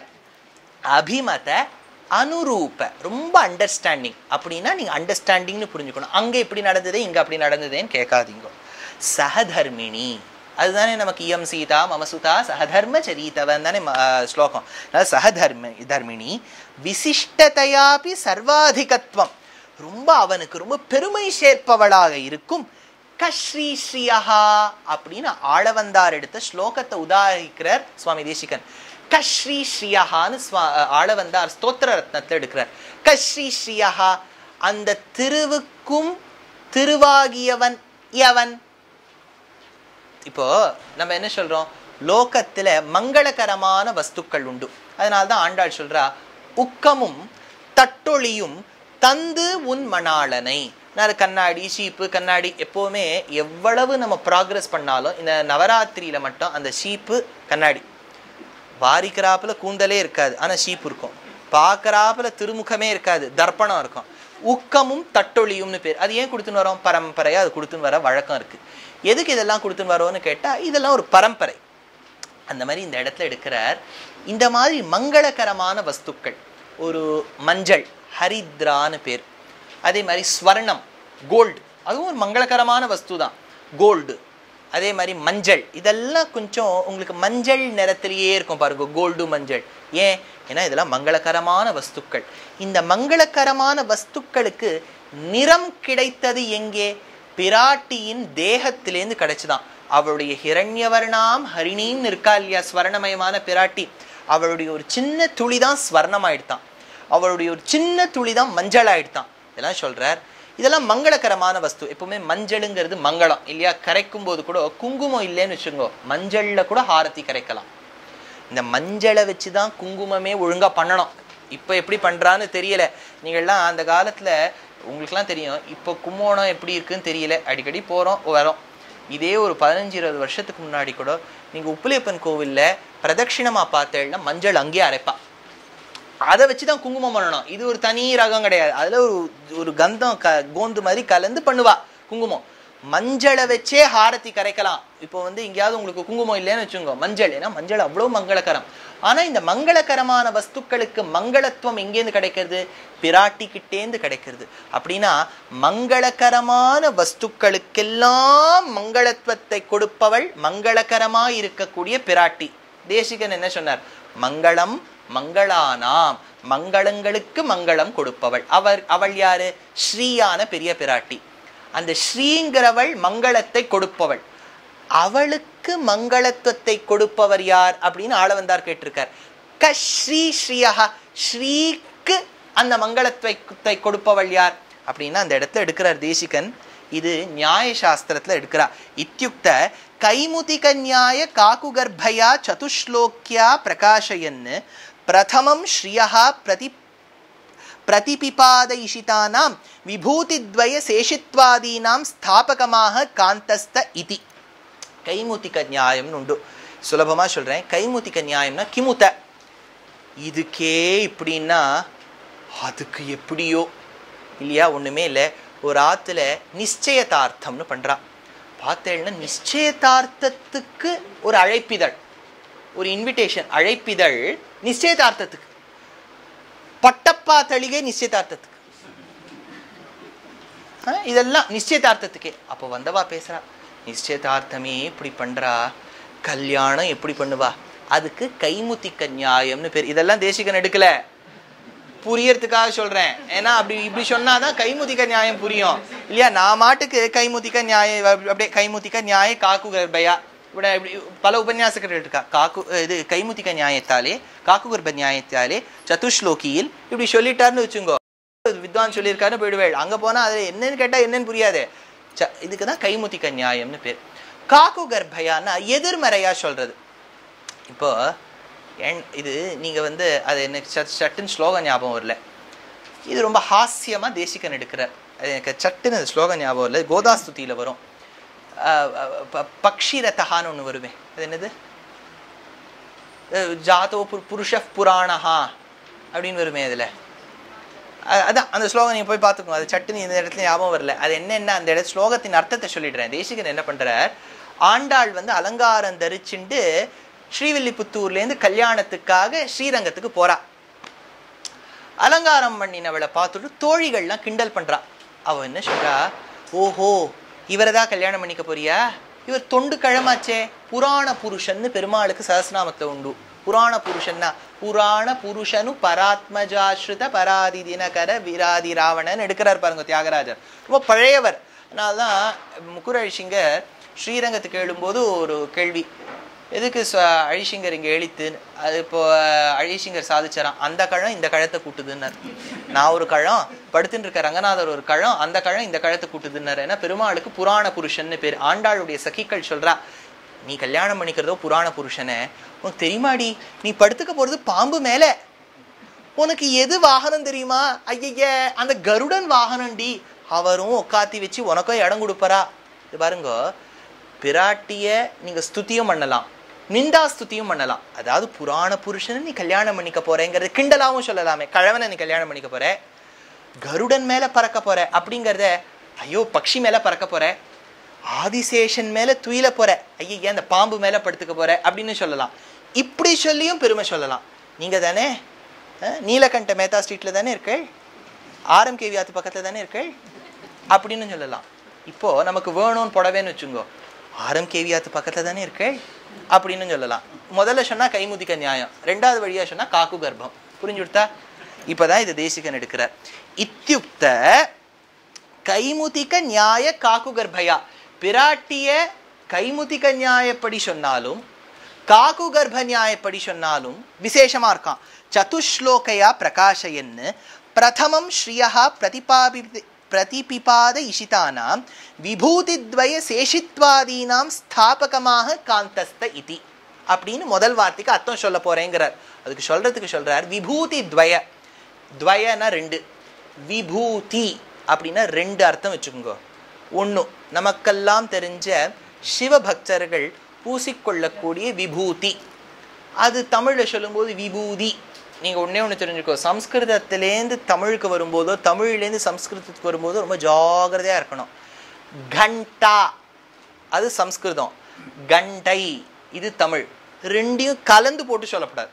அபிமத அனுரூப ரொம்ப அண்டர்ஸ்டாண்டிங் அப்படின்னா நீங்க அண்டர்ஸ்டாண்டிங்னு புரிஞ்சுக்கணும் அங்க இப்படி நடந்ததே இங்க அப்படி நடந்ததேன்னு கேட்காதீங்க சகதர்மிணி அதுதானே நமக்கு இயம் சீதா மமசுதா சகதர்ம சரித்தவன் தானே ம- ஆஹ் ஸ்லோகம் அதாவது சகதர்ம தர்மிணி விசிஷ்டதையாபி சர்வாதிகத்துவம் ரொம்ப அவனுக்கு ரொம்ப பெருமை சேர்ப்பவளாக இருக்கும் கஸ்ரீ ஸ்ரீயஹா அப்படின்னு ஆளவந்தார் எடுத்த ஸ்லோகத்தை உதாரிக்கிறார் சுவாமி தேசிகன் கஸ்ரீ ஸ்ரீயஹான்னு ஸ்வா ஆளவந்தார் ஸ்தோத்திர ரத்னத்தை எடுக்கிறார் கஸ்ரீ ஸ்ரீயஹா அந்த திருவுக்கும் திருவாகியவன் எவன் இப்போ நம்ம என்ன சொல்றோம் லோகத்துல மங்களகரமான வஸ்துக்கள் உண்டு அதனால தான் ஆண்டாள் சொல்றா உக்கமும் தட்டொளியும் தந்து உன் மணாளனை நான் கண்ணாடி ஷீப்பு கண்ணாடி எப்போவுமே எவ்வளவு நம்ம ப்ராக்ரஸ் பண்ணாலும் இந்த நவராத்திரியில மட்டும் அந்த ஷீப்பு கண்ணாடி வாரிக்கிறாப்புல கூந்தலே இருக்காது ஆனா ஷீப் இருக்கும் பார்க்கறாப்புல திருமுகமே இருக்காது தர்ப்பணம் இருக்கும் உக்கமும் தட்டொளியும்னு பேர் அது ஏன் கொடுத்துன்னு வரோம் பரம்பரையா அது கொடுத்துன்னு வர வழக்கம் இருக்கு எதுக்கு இதெல்லாம் கொடுத்துன்னு வரோம்னு கேட்டா இதெல்லாம் ஒரு பரம்பரை அந்த மாதிரி இந்த இடத்துல எடுக்கிறார் இந்த மாதிரி மங்களகரமான வஸ்துக்கள் ஒரு மஞ்சள் ஹரித்ரான்னு பேர் அதே மாதிரி ஸ்வர்ணம் கோல்டு அதுவும் ஒரு மங்களகரமான வஸ்து தான் கோல்டு அதே மாதிரி மஞ்சள் இதெல்லாம் கொஞ்சம் உங்களுக்கு மஞ்சள் நிறத்திலேயே இருக்கும் பாருங்க கோல்டு மஞ்சள் ஏன் ஏன்னா இதெல்லாம் மங்களகரமான வஸ்துக்கள் இந்த மங்களகரமான வஸ்துக்களுக்கு நிறம் கிடைத்தது எங்கே பிராட்டியின் தேகத்திலேருந்து கிடைச்சுதான் அவளுடைய ஹிரண்யவர்ணாம் ஹரிணின்னு இருக்கா இல்லையா ஸ்வர்ணமயமான பிராட்டி அவளுடைய ஒரு சின்ன துளி தான் ஸ்வர்ணமாயிடுதான் அவளுடைய ஒரு சின்ன துளி தான் மஞ்சள் ஆயிடுதான் இதெல்லாம் சொல்றார் இதெல்லாம் மங்களகரமான வஸ்து எப்பவுமே மஞ்சளுங்கிறது மங்களம் இல்லையா கரைக்கும் போது கூட குங்குமம் இல்லைன்னு வச்சுக்கோ மஞ்சள்ல கூட ஹாரத்தி கரைக்கலாம் இந்த மஞ்சளை வச்சு தான் குங்குமமே ஒழுங்கா பண்ணணும் இப்போ எப்படி பண்றான்னு தெரியல நீங்கள்லாம் அந்த காலத்துல உங்களுக்குலாம் தெரியும் இப்போ கும்போணம் எப்படி இருக்குன்னு தெரியல அடிக்கடி போறோம் வரோம் இதே ஒரு பதினஞ்சு இருபது வருஷத்துக்கு முன்னாடி கூட நீங்க உப்புலியப்பன் கோவில்ல பிரதட்சிணமா பார்த்தேன்னா மஞ்சள் அங்கேயே அரைப்பா அதை வச்சு தான் குங்குமம் பண்ணணும் இது ஒரு தனி ரகம் கிடையாது அதுல ஒரு ஒரு கந்தம் க கோந்து மாதிரி கலந்து பண்ணுவா குங்குமம் மஞ்சளை வச்சே ஹாரத்தி கரைக்கலாம் இப்போ வந்து எங்கேயாவது உங்களுக்கு குங்குமம் இல்லைன்னு வச்சுக்கோங்க மஞ்சள் ஏன்னா மஞ்சள் அவ்வளவு மங்களகரம் ஆனா இந்த மங்களகரமான வஸ்துக்களுக்கு மங்களத்துவம் எங்கேருந்து கிடைக்கிறது பிராட்டி கிட்டேந்து கிடைக்கிறது அப்படின்னா மங்களகரமான வஸ்துக்களுக்கெல்லாம் மங்களத்துவத்தை கொடுப்பவள் மங்களகரமா இருக்கக்கூடிய பிராட்டி தேசிகன் என்ன சொன்னார் மங்களம் மங்களானாம் மங்களங்களுக்கு மங்களம் கொடுப்பவள் அவர் அவள் யாரு ஸ்ரீயான பெரிய பிராட்டி அந்த ஸ்ரீங்கிறவள் மங்களத்தை கொடுப்பவள் அவளுக்கு மங்களத்துவத்தை கொடுப்பவர் யார் அப்படின்னு ஆளவந்தார் கேட்டிருக்கார் கஸ்ரீ ஸ்ரீயா ஸ்ரீக்கு அந்த மங்களத்துவத்தை கொடுப்பவள் யார் அப்படின்னா அந்த இடத்துல எடுக்கிறார் தேசிகன் இது நியாய சாஸ்திரத்துல எடுக்கிறார் இத்தியுக்த கைமுதிக நியாய காக்குகர்பயா சதுஷ்லோக்கியா பிரகாஷயன்னு பிரதமம் ஸ்ரீயா பிரதி பிரதிபிபாதயிஷிதானாம் விபூதித்வய சேஷித்வாதீனாம் ஸ்தாபகமாக காந்தஸ்த இதி கைமுத்திக நியாயம்னு உண்டு சுலபமா சொல்றேன் கைமுத்திக நியாயம்னா கிமுத்த இதுக்கே இப்படின்னா அதுக்கு எப்படியோ இல்லையா ஒண்ணுமே இல்லை ஒரு ஆத்துல நிச்சயதார்த்தம்னு பண்றான் பார்த்தேன்னா நிச்சயதார்த்தத்துக்கு ஒரு அழைப்பிதழ் ஒரு இன்விடேஷன் அழைப்பிதழ் நிச்சயதார்த்தத்துக்கு பட்டப்பா தளிகை நிச்சயதார்த்தத்துக்கு ஆ, இதெல்லாம் நிச்சயதார்த்தத்துக்கே அப்போ வந்தவா பேசுறா நிச்சயதார்த்தமே இப்படி பண்றா கல்யாணம் எப்படி பண்ணுவா அதுக்கு கைமுத்திக்க நியாயம்னு பேர் இதெல்லாம் தேசிகன் எடுக்கல புரியறதுக்காக சொல்றேன் ஏன்னா அப்படி இப்படி சொன்னாதான் கைமுதிக்க நியாயம் புரியும் இல்லையா நான் மாட்டுக்கு கைமுதிக்க நியாய அப்படியே கைமுதிக்க நியாய காக்கு கர்ப்பயா இப்படி இப்படி பல உபன்யாசகர்கள் இருக்கா காக்கு இது கைமுதிக்க நியாயத்தாலே காக்கு கர்ப்ப நியாயத்தாலே சதுஷ்லோகியில் இப்படி சொல்லிட்டாருன்னு வச்சுங்கோ வித்வான் சொல்லியிருக்காருன்னு போயிடுவேள் அங்க போனா அது என்னன்னு கேட்டா என்னன்னு புரியாது ச இதுக்கு தான் கைமுதிக்க நியாயம்னு பேர் காக்கு கர்ப்பயான்னா எதிர்மறையா சொல்றது இப்போ என் இது நீங்க வந்து அது எனக்கு சட் சட்டுன்னு ஸ்லோகம் ஞாபகம் வரல இது ரொம்ப ஹாஸ்யமா தேசிகன் எடுக்கிறார் அது எனக்கு சட்டுன்னு அது ஸ்லோகம் ஞாபகம் இல்லை கோதாஸ்துதியில வரும் அஹ் அஹ் ப- பக்ஷிரதஹான்னு ஒண்ணு வருமே அது என்னது அஹ் ஜாதோ புரு- புருஷ புராணஹா அப்படின்னு வருமே அதுல அ- அதான் அந்த ஸ்லோகம் நீங்க போய் பார்த்துக்கோங்க அது சட்டுன்னு இந்த இடத்துல ஞாபகம் வரல அது என்னென்ன அந்த இடத்துல ஸ்லோகத்தின் அர்த்தத்தை சொல்லிடுறேன் தேசிகன் என்ன பண்றார் ஆண்டாள் வந்து அலங்காரம் தரிச்சுண்டு ஸ்ரீவில்லிபுத்தூர்லேருந்து கல்யாணத்துக்காக ஸ்ரீரங்கத்துக்கு போறா அலங்காரம் பண்ணினவளை பார்த்துட்டு தோழிகள்லாம் கிண்டல் பண்றா அவ என்ன சொல்றா ஓஹோ இவரை தான் கல்யாணம் பண்ணிக்க போறியா இவர் தொண்டு கழமாச்சே புராண புருஷன்னு பெருமாளுக்கு சஹஸ்ரநாமத்துல உண்டு புராண புருஷன்னா புராண புருஷனு பராத்மஜாஸ்ருத பராதி தினகர விராதி ராவணன் எடுக்கிறார் பாருங்க தியாகராஜர் ரொம்ப பழையவர் அதனால்தான் முக்குரழிசிங்கர் ஸ்ரீரங்கத்துக்கு எழும்போது ஒரு கேள்வி எதுக்கு ச- அழிசிங்கர் இங்க எழுத்துன்னு அது இப்போ அழிசிங்கர் சாதிச்சாராம் அந்த கழம் இந்த கழத்தை கூட்டுதுன்னார் நான் ஒரு கழம் படுத்துட்டு இருக்க ரங்கநாதர் ஒரு கழம் அந்த கழம் இந்த கழத்தை கூட்டுதுன்னார் ஏன்னா பெருமாளுக்கு புராண புருஷன்னு பேர் ஆண்டாளுடைய சகிகள் சொல்றா நீ கல்யாணம் பண்ணிக்கிறதோ புராண புருஷனை உனக்கு தெரியுமாடி நீ படுத்துக்க போறது பாம்பு மேல உனக்கு எது வாகனம் தெரியுமா ஐய அந்த கருடன் வாகனம்டி அவரும் உட்காத்தி வச்சு உனக்கும் இடம் கொடுப்பாரா இது பாருங்க பிராட்டிய நீங்க ஸ்துதியும் பண்ணலாம் நிந்தா ஸ்துதியும் பண்ணலாம் அதாவது புராண புருஷனை நீ கல்யாணம் பண்ணிக்க போறேங்கிறது கிண்டலாவும் சொல்லலாமே கழவனை நீ கல்யாணம் பண்ணிக்க போற கருடன் மேல பறக்க போற அப்படிங்கறத ஐயோ பக்ஷி மேல பறக்க போற ஆதிசேஷன் மேல துயில போற ஐய அந்த பாம்பு மேல படுத்துக்க போற அப்படின்னு சொல்லலாம் இப்படி சொல்லியும் பெருமை சொல்லலாம் நீங்க தானே அஹ், நீலகண்ட மேத்தா ஸ்ட்ரீட்ல தானே இருக்கள் ஆரம் கேவி ஆத்து பக்கத்துல தானே இருக்கள் அப்படின்னு சொல்லலாம் இப்போ நமக்கு வேணும்னு புடவேன்னு வச்சுங்கோ ஆரம் கேவி ஆத்து பக்கத்துல தானே இருக்கள் அப்படின்னு சொல்லலாம் முதல்ல சொன்னா கைமுதிக்க நியாயம் ரெண்டாவது வழியா சொன்னா காக்கு கர்ப்பம் புரிஞ்சு கொடுத்தா இப்பதான் இது தேசிகன் எடுக்கிறார் இத்தியுக்த கைமுதிக நியாய காக்கு கர்ப்பயா பிராட்டிய கைமுதிக நியாயப்படி சொன்னாலும் காக்கு கர்ப்ப நியாயப்படி சொன்னாலும் விசேஷமா இருக்கான் சதுஷ்லோகையா பிரகாஷயன்னு பிரதமம் ஸ்ரீயா பிரதிபாபி பிரதிபிபாத இஷிதானாம் விபூதித்வய சேஷித்வாதீனாம் ஸ்தாபகமாக காந்தஸ்த இதி அப்படின்னு முதல் வார்த்தைக்கு அர்த்தம் சொல்ல போறேங்கிறார் அதுக்கு சொல்றதுக்கு சொல்றார் விபூதி துவய துவயனா ரெண்டு விபூதி அப்படின்னா ரெண்டு அர்த்தம் வச்சுக்கோங்க ஒண்ணு நமக்கெல்லாம் தெரிஞ்ச சிவபக்தர்கள் பூசிக்கொள்ளக்கூடிய விபூதி அது தமிழ்ல சொல்லும்போது விபூதி நீங்க ஒண்ணே ஒண்ணு தெரிஞ்சுக்கோ சம்ஸ்கிருதத்திலேருந்து தமிழுக்கு வரும்போதோ தமிழ்லேருந்து சம்ஸ்கிருதத்துக்கு வரும்போதோ ரொம்ப ஜாகிரதையா இருக்கணும் கண்டா அது சம்ஸ்கிருதம் கண்டை இது தமிழ் ரெண்டையும் கலந்து போட்டு சொல்லப்படாது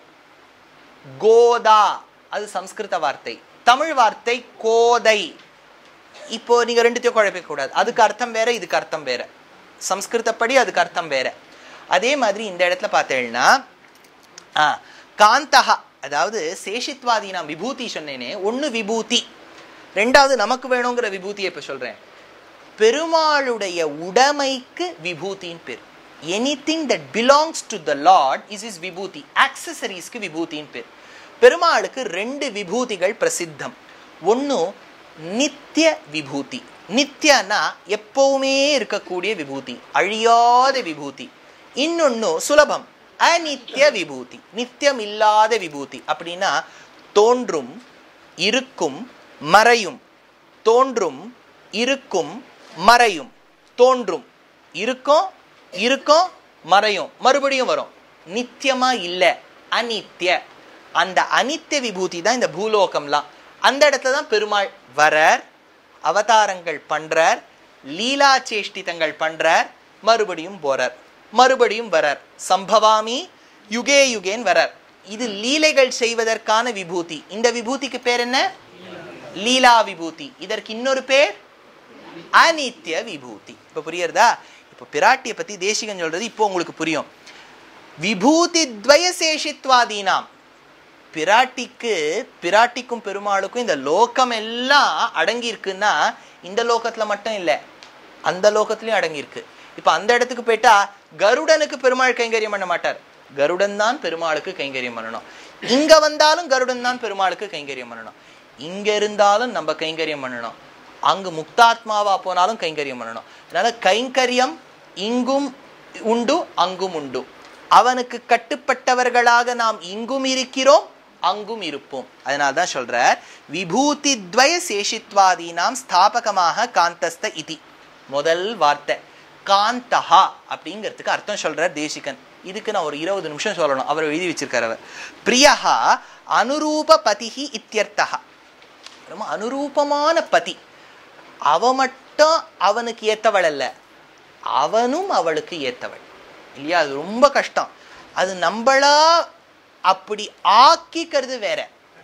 கோதா அது சம்ஸ்கிருத வார்த்தை தமிழ் வார்த்தை கோதை இப்போ நீங்க ரெண்டுத்தையும் குழப்பிக்க கூடாது அதுக்கு அர்த்தம் வேற இதுக்கு அர்த்தம் வேற சம்ஸ்கிருதப்படி அதுக்கு அர்த்தம் வேற அதே மாதிரி இந்த இடத்துல பார்த்தேன்னா ஆ காந்தஹா அதாவது சேஷித்வாதி நான் விபூதி சொன்னேனே ஒண்ணு விபூதி ரெண்டாவது நமக்கு வேணுங்கிற விபூதியை இப்ப சொல்றேன் பெருமாளுடைய உடைமைக்கு விபூதின்னு பேர் any thing that belongs to the lord is is vibhuti ஆக்சசரிஸ்க்கு விபூதின்னு பேர் பெருமாளுக்கு ரெண்டு விபூதிகள் பிரசித்தம் ஒண்ணு நித்திய விபூதி நித்தியனா எப்பவுமே இருக்கக்கூடிய விபூதி அழியாத விபூதி இன்னொன்னு சுலபம் அநித்திய விபூதி நித்தியம் இல்லாத விபூதி அப்படின்னா தோன்றும் இருக்கும் மறையும் தோன்றும் இருக்கும் மறையும் தோன்றும் இருக்கும் இருக்கும் மறையும் மறுபடியும் வரும் நித்தியமா இல்ல அநித்திய அந்த அனித்திய விபூதி தான் இந்த பூலோகம்லாம் அந்த இடத்துல தான் பெருமாள் வரார் அவதாரங்கள் பண்றார் லீலா சேஷ்டிதங்கள் பண்றார் மறுபடியும் போறார் மறுபடியும் வரார் சம்பவாமி யுகே யுகேன் வரார் இது லீலைகள் செய்வதற்கான விபூதி இந்த விபூதிக்கு பேர் என்ன லீலா விபூதி இதற்கு இன்னொரு பேர் அனித்திய விபூதி இப்ப புரியுறதா இப்போ பிராட்டியை பத்தி தேசிகன் சொல்றது இப்போ உங்களுக்கு புரியும் விபூதி துவய சேஷித்வாதீனாம் பிராட்டிக்கு பிராட்டிக்கும் பெருமாளுக்கும் இந்த லோகம் எல்லாம் அடங்கி இருக்குன்னா இந்த லோகத்துல மட்டும் இல்லை அந்த லோகத்திலயும் அடங்கி இருக்கு இப்ப அந்த இடத்துக்கு போயிட்டா கருடனுக்கு பெருமாள் கைங்கரியம் பண்ண மாட்டார் கருடன் தான் பெருமாளுக்கு கைங்கரியம் பண்ணணும் இங்க வந்தாலும் கருடன் தான் பெருமாளுக்கு கைங்கரியம் பண்ணணும் இங்க இருந்தாலும் நம்ம கைங்கரியம் பண்ணணும் அங்கு முக்தாத்மாவா போனாலும் கைங்கரியம் பண்ணணும் அதனால கைங்கரியம் இங்கும் உண்டு அங்கும் உண்டு அவனுக்கு கட்டுப்பட்டவர்களாக நாம் இங்கும் இருக்கிறோம் அங்கும் இருப்போம் அதனால தான் சொல்றார் விபூதி துவய சேஷித்வாதீனாம் ஸ்தாபகமாக காந்தஸ்த இதி முதல் வார்த்தை காந்தஹா அப்படிங்கிறதுக்கு அர்த்தம் சொல்றார் தேசிகன் இதுக்கு நான் ஒரு இருபது நிமிஷம் சொல்லணும் அவர் எழுதி வச்சிருக்கார் அவர் பிரியஹா அனுரூப பதிஹி இத்தியர்த்தஹா ரொம்ப அனுரூபமான பதி அவ மட்டும் அவனுக்கு ஏத்தவள் அல்ல அவனும் அவளுக்கு ஏத்தவள் இல்லையா அது ரொம்ப கஷ்டம் அது நம்மளா அப்படி ஆக்கிக்கிறது வேற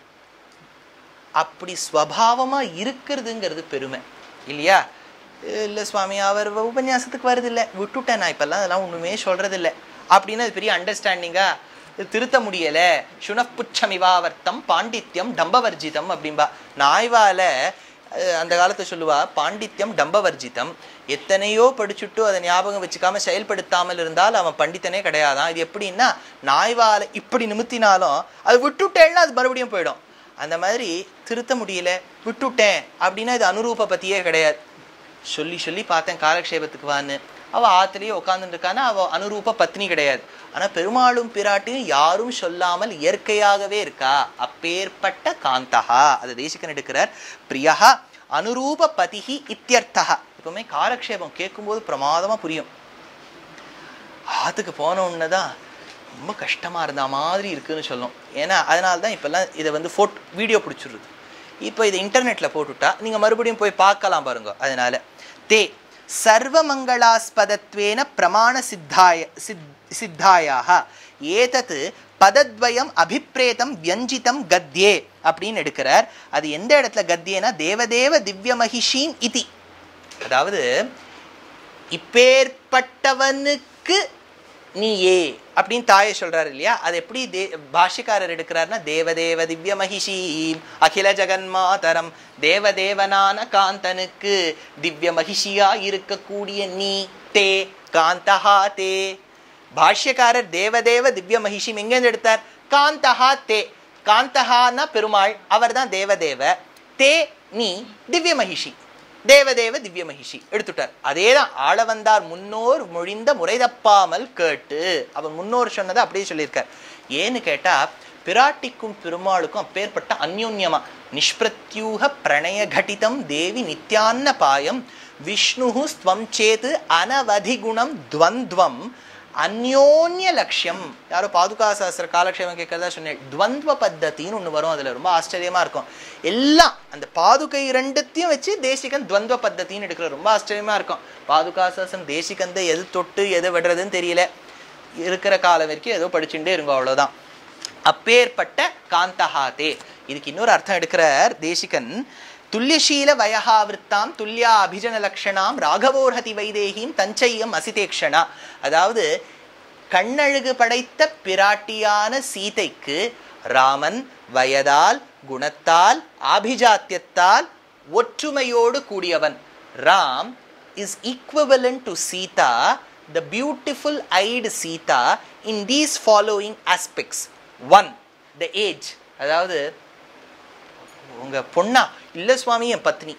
அப்படி ஸ்வபாவமா இருக்கிறதுங்கிறது பெருமை இல்லையா இல்ல சுவாமி அவர் உபன்யாசத்துக்கு வருது இல்ல விட்டுட்டேன் நான் இப்பெல்லாம் அதெல்லாம் ஒண்ணுமே சொல்றது இல்ல அப்படின்னு அது பெரிய அண்டர்ஸ்டாண்டிங்கா திருத்த முடியல சுனப்புச்சமிவாவர்த்தம் பாண்டித்யம் டம்பவர்ஜிதம் அப்படின்பா நாய்வால அஹ், அந்த காலத்தை சொல்லுவா பாண்டித்யம் டம்பவர்ஜிதம் எத்தனையோ படிச்சுட்டு அதை ஞாபகம் வச்சுக்காம செயல்படுத்தாமல் இருந்தால் அவன் பண்டித்தனே கிடையாதான் இது எப்படின்னா நாய்வால இப்படி நிமித்தினாலும் அது விட்டுட்டேன்னா அது மறுபடியும் போயிடும் அந்த மாதிரி திருத்த முடியல விட்டுட்டேன் அப்படின்னா இது அனுரூப பத்தியே கிடையாது சொல்லி சொல்லி பார்த்தேன் காலக்ஷேபத்துக்கு வான்னு அவ ஆத்திலேயே உட்காந்துட்டு இருக்கானா அவ அனுரூப பத்னி கிடையாது ஆனா பெருமாளும் பிராட்டியும் யாரும் சொல்லாமல் இயற்கையாகவே இருக்கா அப்பேற்பட்ட காந்தஹா அது தேசிகன் எடுக்கிறார் பிரியஹா அனுரூப பதிஹி இத்தியர்த்தஹா எப்பவுமே காலக்ஷேபம் கேட்கும்போது பிரமாதமா புரியும் ஆத்துக்கு போன உடனே தான் ரொம்ப கஷ்டமா இருந்த மாதிரி இருக்குன்னு சொல்லும் ஏன்னா அதனால தான் இப்பெல்லாம் இதை வந்து ஃபோட் வீடியோ பிடிச்சிருது இப்போ இதை இன்டர்நெட்ல போட்டுட்டா நீங்க மறுபடியும் போய் பார்க்கலாம் பாருங்க அதனால தே சர்வமங்களாஸ்பதத்வேன பிரமாண சித்தாய சித் சித்தாயாக ஏதத் பதத்வயம் அபிப்ரேதம் வியஞ்சிதம் கத்யே அப்படின்னு எடுக்கிறார் அது எந்த இடத்துல கத்யேனா தேவதேவ திவ்ய மகிஷீம் இதி அதாவது இப்பேற்பட்டவனுக்கு நீ ஏ அப்படின்னு தாயை சொல்றாரு இல்லையா அது எப்படி தே பாஷ்யக்காரர் எடுக்கிறாருன்னா தேவதேவ திவ்ய மகிஷீம் அகில ஜெகன்மாதரம் தேவதேவனான காந்தனுக்கு திவ்ய மகிஷியா இருக்கக்கூடிய நீ தே காந்தஹா தே பாஷ்யக்காரர் தேவதேவ திவ்ய மகிஷிம் எங்கேருந்து எடுத்தார் காந்தஹா தே காந்தஹான்னா பெருமாள் அவர்தான் தேவதேவ தே நீ திவ்ய மகிஷி தேவதேவ திவ்ய மகிஷி எடுத்துட்டார் அதேதான் ஆள வந்தார் முன்னோர் மொழிந்த முறை தப்பாமல் கேட்டு அவன் முன்னோர் சொன்னதை அப்படியே சொல்லியிருக்கார் ஏன்னு கேட்டா பிராட்டிக்கும் பெருமாளுக்கும் அப்பேற்பட்ட அந்யோன்யமா நிஷ்பிரத்யூக பிரணய கடிதம் தேவி நித்யான்ன பாயம் விஷ்ணு ஸ்வம் சேது அனவதிகுணம் துவந்த்வம் அந்யோன்ய லட்சியம் யாரோ பாதுகா சாஸ்திர காலக்ஷேமம் கேட்கறதா சொன்னேன் துவந்த்வ பத்தத்தின்னு ஒன்று வரும் அதுல ரொம்ப ஆச்சரியமா இருக்கும் எல்லாம் அந்த பாதுகை ரெண்டுத்தையும் வச்சு தேசிகன் துவந்த்வ பத்தத்தின்னு எடுக்கிற ரொம்ப ஆச்சரியமா இருக்கும் பாதுகா சாஸ்திரம் தேசிகந்த எது தொட்டு எது விடுறதுன்னு தெரியல இருக்கிற காலம் வரைக்கும் ஏதோ படிச்சுட்டே இருங்க அவ்வளவுதான் அப்பேற்பட்ட காந்தஹாதே இதுக்கு இன்னொரு அர்த்தம் எடுக்கிறார் தேசிகன் துல்லியசீல வயஹாவிருத்தாம் துல்லியா அபிஜன லக்ஷணாம் ராகவோர்ஹதி வைதேகிம் தஞ்சையம் அசிதேக்ஷணா அதாவது கண்ணழகு படைத்த பிராட்டியான சீதைக்கு ராமன் வயதால் குணத்தால் ஆபிஜாத்தியத்தால் ஒற்றுமையோடு கூடியவன் Ram is equal to Sita the beautiful eyed Sita in these following aspects one the age அதாவது உங்க பொண்ணா இல்ல சுவாமி என் பத்னி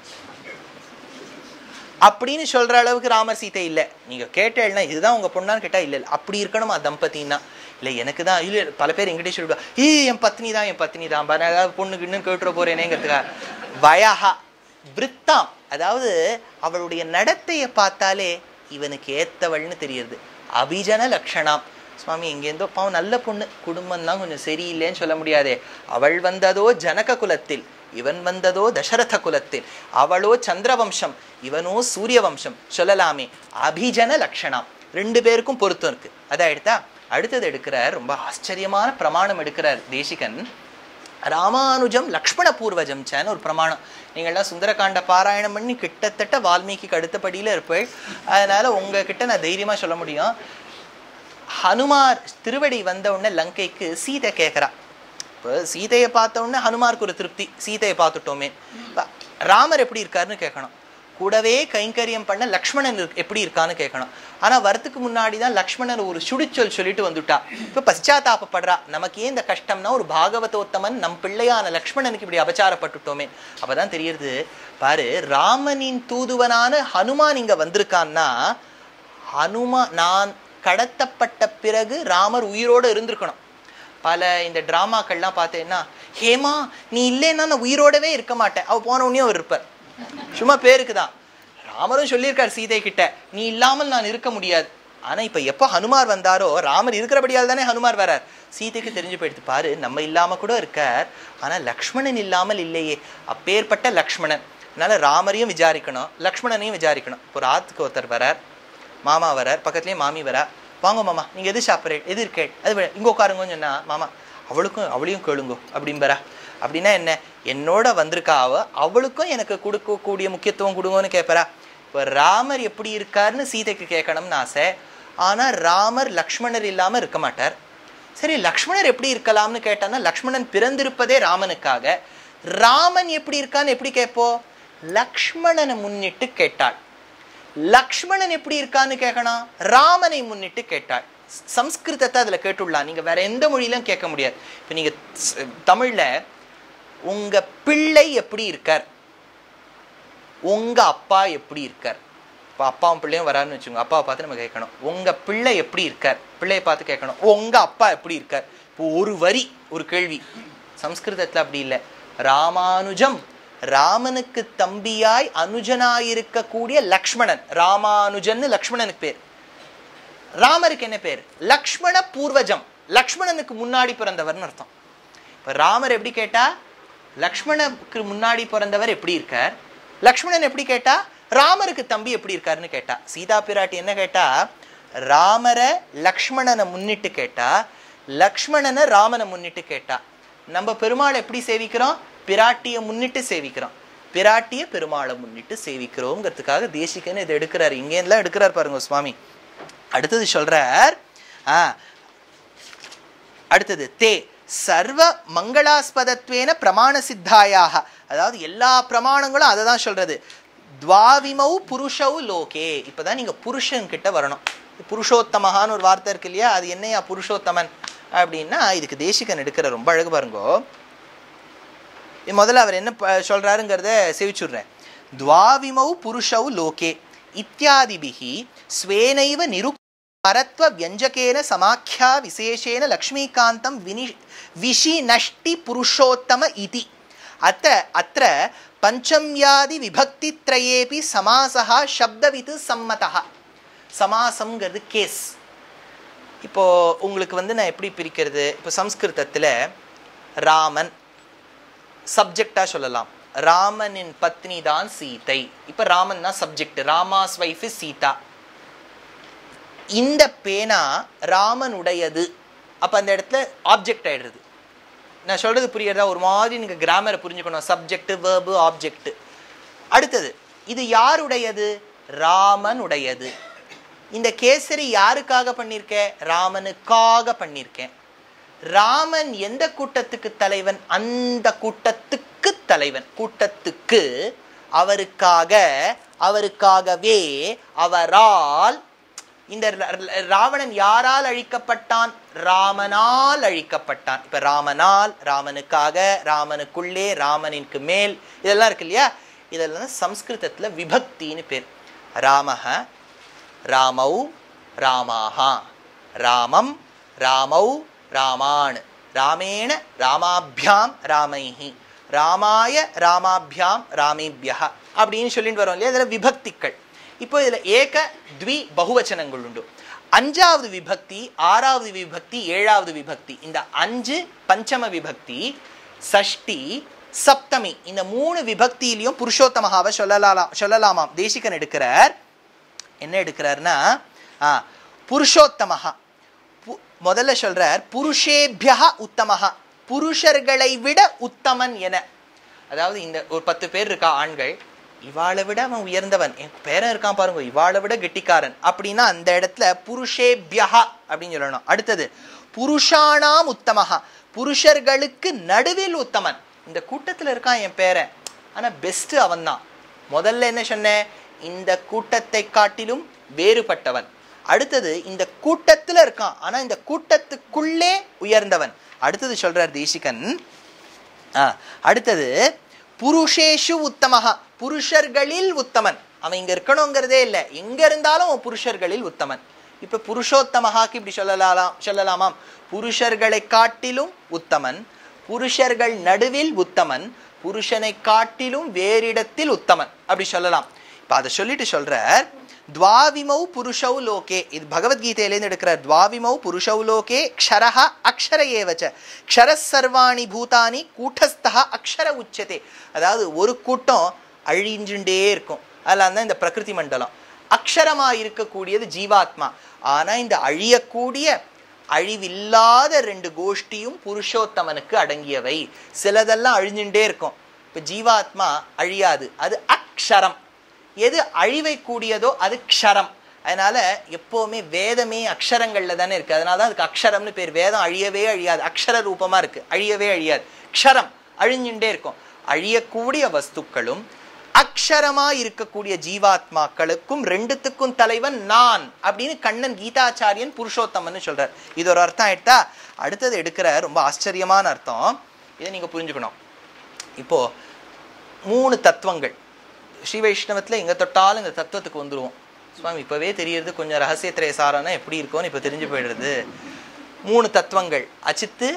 அப்படின்னு சொல்ற அளவுக்கு ராமர் சீதை இல்ல நீங்க கேட்டேன்னா இதுதான் உங்க பொண்ணான்னு கேட்டா இல்ல இல்ல அப்படி இருக்கணுமா தம்பதின்னா இல்ல எனக்கு தான் இல்ல பல பேர் எங்கிட்டே சொல்லுவா ஏ என் பத்னி தான் என் பத்னி தான் பாரு, நான் ஏதாவது பொண்ணுக்கு இன்னும் கேட்டுற போறேனேங்கிறதுக்கா வயஹா விருத்தாம் அதாவது அவளுடைய நடத்தையை பார்த்தாலே இவனுக்கு ஏத்தவள்னு தெரியுது அபிஜன லக்ஷணாம் சுவாமி எங்கேருந்தோ பாவம் நல்ல பொண்ணு குடும்பம் தான் கொஞ்சம் சரியில்லைன்னு சொல்ல முடியாதே அவள் வந்ததோ ஜனக குலத்தில் இவன் வந்ததோ தசரத குலத்தில் அவளோ சந்திரவம்சம் இவனோ சூரிய வம்சம் சொல்லலாமே அபிஜன லக்ஷணம் ரெண்டு பேருக்கும் பொருத்தம் இருக்கு அதான் எடுத்தா அடுத்தது எடுக்கிறார் ரொம்ப ஆச்சரியமான பிரமாணம் எடுக்கிறார் தேசிகன் ராமானுஜம் லக்ஷ்மண பூர்வஜம் சேன்னு ஒரு பிரமாணம் நீங்கள்லாம் சுந்தரகாண்ட பாராயணம் பண்ணி கிட்டத்தட்ட வால்மீகிக்கு அடுத்தபடியில இருப்பேள் அதனால உங்ககிட்ட நான் தைரியமா சொல்ல முடியும் ஹனுமார் திருவடி வந்த உடனே லங்கைக்கு சீதை கேட்குறா இப்போ சீதையை பார்த்த உடனே ஹனுமாருக்கு ஒரு திருப்தி சீதையை பார்த்துட்டோமே இப்ப ராமர் எப்படி இருக்காருன்னு கேட்கணும் கூடவே கைங்கரியம் பண்ண லக்ஷ்மணன் இருக்கு- எப்படி இருக்கான்னு கேட்கணும் ஆனா வரத்துக்கு முன்னாடி தான் லக்ஷ்மணன் ஒரு சுடிச்சொல் சொல்லிட்டு வந்துட்டா இப்ப பశ్చాத்தாபப்படுறா நமக்கு ஏன் இந்த கஷ்டம்னா ஒரு பாகவதோத்தமன் நம் பிள்ளையான லக்ஷ்மணனுக்கு இப்படி அபச்சாரப்பட்டுட்டோமே அப்பதான் தெரியுது பாரு ராமனின் தூதுவனான ஹனுமான் இங்க வந்திருக்கான்னா ஹனுமா நான் கடத்தப்பட்ட பிறகு ராமர் உயிரோடு இருந்திருக்கணும் பல இந்த டிராமாக்கள்லாம் பார்த்தேன்னா ஹேமா நீ இல்லைன்னா நான் உயிரோடவே இருக்க மாட்டேன் அவ போன உடனே அவர் இருப்பார் சும்மா பேருக்கு தான் ராமரும் சொல்லியிருக்கார் சீதை கிட்ட நீ இல்லாமல் நான் இருக்க முடியாது ஆனா இப்ப எப்போ ஹனுமார் வந்தாரோ ராமர் இருக்கிறபடியால் தானே ஹனுமார் வரார் சீதைக்கு தெரிஞ்சு போயிடுது பாரு நம்ம இல்லாம கூட இருக்கார் ஆனா லக்ஷ்மணன் இல்லாமல் இல்லையே அப்பேற்பட்ட லக்ஷ்மணன் அதனால ராமரையும் விசாரிக்கணும் லக்ஷ்மணனையும் விசாரிக்கணும் இப்போ ஒரு ஆத்துக்கு ஒருத்தர் வரார் மாமா வரார் பக்கத்துலேயே மாமி வரா வாங்க மாமா நீங்க எது சாப்பிட்றேன் எது இருக்கேள் அது வே- இங்க உட்காருங்கன்னு சொன்னா மாமா அவளுக்கும் அவளையும் கேளுங்கோ அப்படிம்பரா அப்படின்னா என்ன என்னோட வந்திருக்கா அவ அவளுக்கும் எனக்கு கொடுக்கக்கூடிய முக்கியத்துவம் கொடுங்கன்னு கேட்பறா இப்போ ராமர் எப்படி இருக்காருன்னு சீதைக்கு கேட்கணும்னு ஆசை ஆனா ராமர் லக்ஷ்மணர் இல்லாம இருக்க மாட்டார் சரி லக்ஷ்மணர் எப்படி இருக்கலாம்னு கேட்டான்னா லக்ஷ்மணன் பிறந்திருப்பதே ராமனுக்காக ராமன் எப்படி இருக்கான்னு எப்படி கேட்போம் லக்ஷ்மணனை முன்னிட்டு கேட்டாள் லக்ஷ்மணன் எப்படி இருக்கான்னு கேட்கணும் ராமனை முன்னிட்டு கேட்டாள் ஸ்- சம்ஸ்கிருதத்தை அதுல கேட்டுள்ளா நீங்க வேற எந்த மொழியிலும் கேட்க முடியாது இப்ப நீங்க ஸ்- தமிழ்ல உங்க பிள்ளை எப்படி இருக்கார் உங்க அப்பா எப்படி இருக்கார் இப்போ அப்பாவும் பிள்ளையும் வராருன்னு வச்சுக்கோங்க அப்பாவை பார்த்து நம்ம கேட்கணும் உங்க பிள்ளை எப்படி இருக்கார் பிள்ளையை பார்த்து கேட்கணும் உங்க அப்பா எப்படி இருக்கார் இப்போ ஒரு வரி ஒரு கேள்வி சம்ஸ்கிருதத்துல அப்படி இல்லை ராமானுஜம் ராமனுக்கு தம்பியாய் அனுஜனாயிருக்கக்கூடிய லக்ஷ்மணன் ராமானுஜன்னு லக்ஷ்மணனுக்கு பேர் ராமருக்கு என்ன பேர் லக்ஷ்மண பூர்வஜம் லக்ஷ்மணனுக்கு முன்னாடி பிறந்தவர்னு அர்த்தம் இப்ப ராமர் எப்படி கேட்டா லக்ஷ்மணனுக்கு முன்னாடி பிறந்தவர் எப்படி இருக்கார் லக்ஷ்மணன் எப்படி கேட்டா ராமருக்கு தம்பி எப்படி இருக்காருன்னு கேட்டா சீதா பிராட்டி என்ன கேட்டா ராமரை லக்ஷ்மணனை முன்னிட்டு கேட்டா லக்ஷ்மணனை ராமனை முன்னிட்டு கேட்டா நம்ம பெருமாள் எப்படி சேவிக்கிறோம் பிராட்டியை முன்னிட்டு சேவிக்கிறோம் பிராட்டிய பெருமாளை முன்னிட்டு சேவிக்கிறோங்கிறதுக்காக தேசிகன்னு இதை எடுக்கிறார் இங்கேருந்துலாம் எடுக்கிறார் பாருங்க சுவாமி அடுத்தது சொல்றார் ஆ அடுத்தது தே சர்வ மங்களாஸ்பதத்வேன பிரமாண சித்தாயாக அதாவது எல்லா பிரமாணங்களும் அதை தான் சொல்றது துவாவிமௌ புருஷௌ லோகே இப்பதான் நீங்க புருஷன் கிட்ட வரணும் புருஷோத்தமகான்னு ஒரு வார்த்தை இருக்கு இல்லையா அது என்னையா புருஷோத்தமன் அப்படின்னா இதுக்கு தேசிகன் எடுக்கிற ரொம்ப அழகு பாருங்கோ இது முதல்ல அவர் என்ன ப- சொல்றாருங்கிறத செவிச்சுடுறேன் துவாவிமௌ புருஷௌ லோகே இத்தியாதிபிகி ஸ்வேனைவ நிரு பரத்வ வியஞ்சகேன சமாக்கியா விசேஷேன லக்ஷ்மீகாந்தம் வினி விஷி நஷ்டி புருஷோத்தம இதி அத்த அத்த பஞ்சம்யாதி விபக்தி த்ரயேபி சமாசா சப்தவித்து சம்மதா சமாசம்ங்கிறது கேஸ் இப்போ உங்களுக்கு வந்து நான் எப்படி பிரிக்கிறது இப்போ சம்ஸ்கிருதத்தில் ராமன் சப்ஜெக்டா சொல்லலாம் ராமனின் பத்னி தான் சீதை இப்ப ராமன் தான் சப்ஜெக்ட் ராமாஸ் வைஃப் சீதா இந்த பேனா ராமனுடையது அப்ப அந்த இடத்துல ஆப்ஜெக்ட் ஆயிடுறது நான் சொல்றது புரியுறதா ஒரு மாதிரி நீங்க கிராமரை புரிஞ்சுக்கணும் சப்ஜெக்ட் வேர்பு ஆப்ஜெக்ட் அடுத்தது இது யாருடையது ராமனுடையது இந்த கேசரி யாருக்காக பண்ணியிருக்கேன் ராமனுக்காக பண்ணியிருக்கேன் ராமன் எந்த கூட்டத்துக்கு தலைவன் அந்த கூட்டத்துக்கு தலைவன் கூட்டத்துக்கு அவருக்காக அவருக்காகவே அவரால் இந்த ர- ர- ராவணன் யாரால் அழிக்கப்பட்டான் ராமனால் அழிக்கப்பட்டான் இப்ப ராமனால் ராமனுக்காக ராமனுக்குள்ளே ராமனிற்கு மேல் இதெல்லாம் இருக்கு இல்லையா இதெல்லாம் சம்ஸ்கிருதத்துல விபக்தின்னு பேர் ராமஹ ராமௌ ராமாஹா ராமம் ராமௌ ராமான் ராமேண ராமாபியாம் ராமைஹி ராமாய ராமாபியாம் ராமேபியா அப்படின்னு சொல்லிட்டு வரோம் இல்லையா இதில் விபக்திகள் இப்போ இதில் ஏக த்வி பகுவச்சனங்கள் உண்டு அஞ்சாவது விபக்தி ஆறாவது விபக்தி ஏழாவது விபக்தி இந்த அஞ்சு பஞ்சம விபக்தி சஷ்டி சப்தமி இந்த மூணு விபக்தியிலையும் புருஷோத்தமகாவை சொல்லலாம் சொல்லலாமாம் தேசிகன் எடுக்கிறார் என்ன எடுக்கிறாருன்னா ஆ புருஷோத்தமஹா பு- முதல்ல சொல்றார் புருஷேபியா உத்தமஹா புருஷர்களை விட உத்தமன் என அதாவது இந்த ஒரு பத்து பேர் இருக்கா ஆண்கள் இவாளை விட அவன் உயர்ந்தவன் என் பேரன் இருக்கான் பாருங்க இவாளை விட கெட்டிக்காரன் அப்படின்னா அந்த இடத்துல புருஷேபியா அப்படின்னு சொல்லணும் அடுத்தது புருஷானாம் உத்தமஹா புருஷர்களுக்கு நடுவில் உத்தமன் இந்த கூட்டத்துல இருக்கான் என் பேரன் ஆனா பெஸ்ட் அவன்தான் முதல்ல என்ன சொன்னேன் இந்த கூட்டத்தை காட்டிலும் வேறுபட்டவன் அடுத்தது இந்த கூட்டத்துல இருக்கான் ஆனா இந்த கூட்டத்துக்குள்ளே உயர்ந்தவன் அடுத்தது சொல்றார் தேசிகன் ஆ, அடுத்தது புருஷேஷு உத்தமஹா புருஷர்களில் உத்தமன் அவன் இங்க இருக்கணுங்கிறதே இல்லை எங்க இருந்தாலும் அவன் புருஷர்களில் உத்தமன் இப்ப புருஷோத்தமஹாக்கு இப்படி சொல்லலாம் சொல்லலாமாம் புருஷர்களை காட்டிலும் உத்தமன் புருஷர்கள் நடுவில் உத்தமன் புருஷனை காட்டிலும் வேறிடத்தில் உத்தமன் அப்படி சொல்லலாம் இப்ப அதை சொல்லிட்டு சொல்றார் துவாவிமௌ புருஷௌ லோகே இது பகவத்கீதையிலேருந்து எடுக்கிறார் துவாவிமௌ புருஷௌ லோகே க்ஷரஹ அக்ஷர ஏவச்ச க்ஷர சர்வாணி பூதானி கூட்டஸ்தா அக்ஷர உச்சதே அதாவது ஒரு கூட்டம் அழிஞ்சுட்டே இருக்கும் அதெல்லாம் தான் இந்த பிரகிருதி மண்டலம் அக்ஷரமா இருக்கக்கூடியது ஜீவாத்மா ஆனா இந்த அழியக்கூடிய அழிவில்லாத ரெண்டு கோஷ்டியும் புருஷோத்தமனுக்கு அடங்கியவை சிலதெல்லாம் அழிஞ்சுட்டே இருக்கும் இப்ப ஜீவாத்மா அழியாது அது அக்ஷரம் எது அழிவை கூடியதோ அது க்ஷரம் அதனால எப்பவுமே வேதமே அக்ஷரங்கள்ல தானே இருக்கு அதனால தான் அதுக்கு அக்ஷரம்னு பேர் வேதம் அழியவே அழியாது அக்ஷர ரூபமா இருக்கு அழியவே அழியாது க்ஷரம் அழிஞ்சுட்டே இருக்கும் அழியக்கூடிய வஸ்துக்களும் அக்ஷரமா இருக்கக்கூடிய ஜீவாத்மாக்களுக்கும் ரெண்டுத்துக்கும் தலைவன் நான் அப்படின்னு கண்ணன் கீதாச்சாரியன் புருஷோத்தமன்னு சொல்றார் இது ஒரு அர்த்தம் ஆயிட்டா அடுத்தது எடுக்கிற ரொம்ப ஆச்சரியமான அர்த்தம் இதை நீங்க புரிஞ்சுக்கணும் இப்போ மூணு தத்துவங்கள் ஸ்ரீ வைஷ்ணவத்தில் எங்கே தொட்டாலும் இந்த தத்துவத்துக்கு வந்துருவோம் சுவாமி இப்போவே தெரியறது கொஞ்சம் ரகசியத்திரை சாரம்னா எப்படி இருக்கும்னு இப்போ தெரிஞ்சு போயிடுறது மூணு தத்துவங்கள் அச்சித்து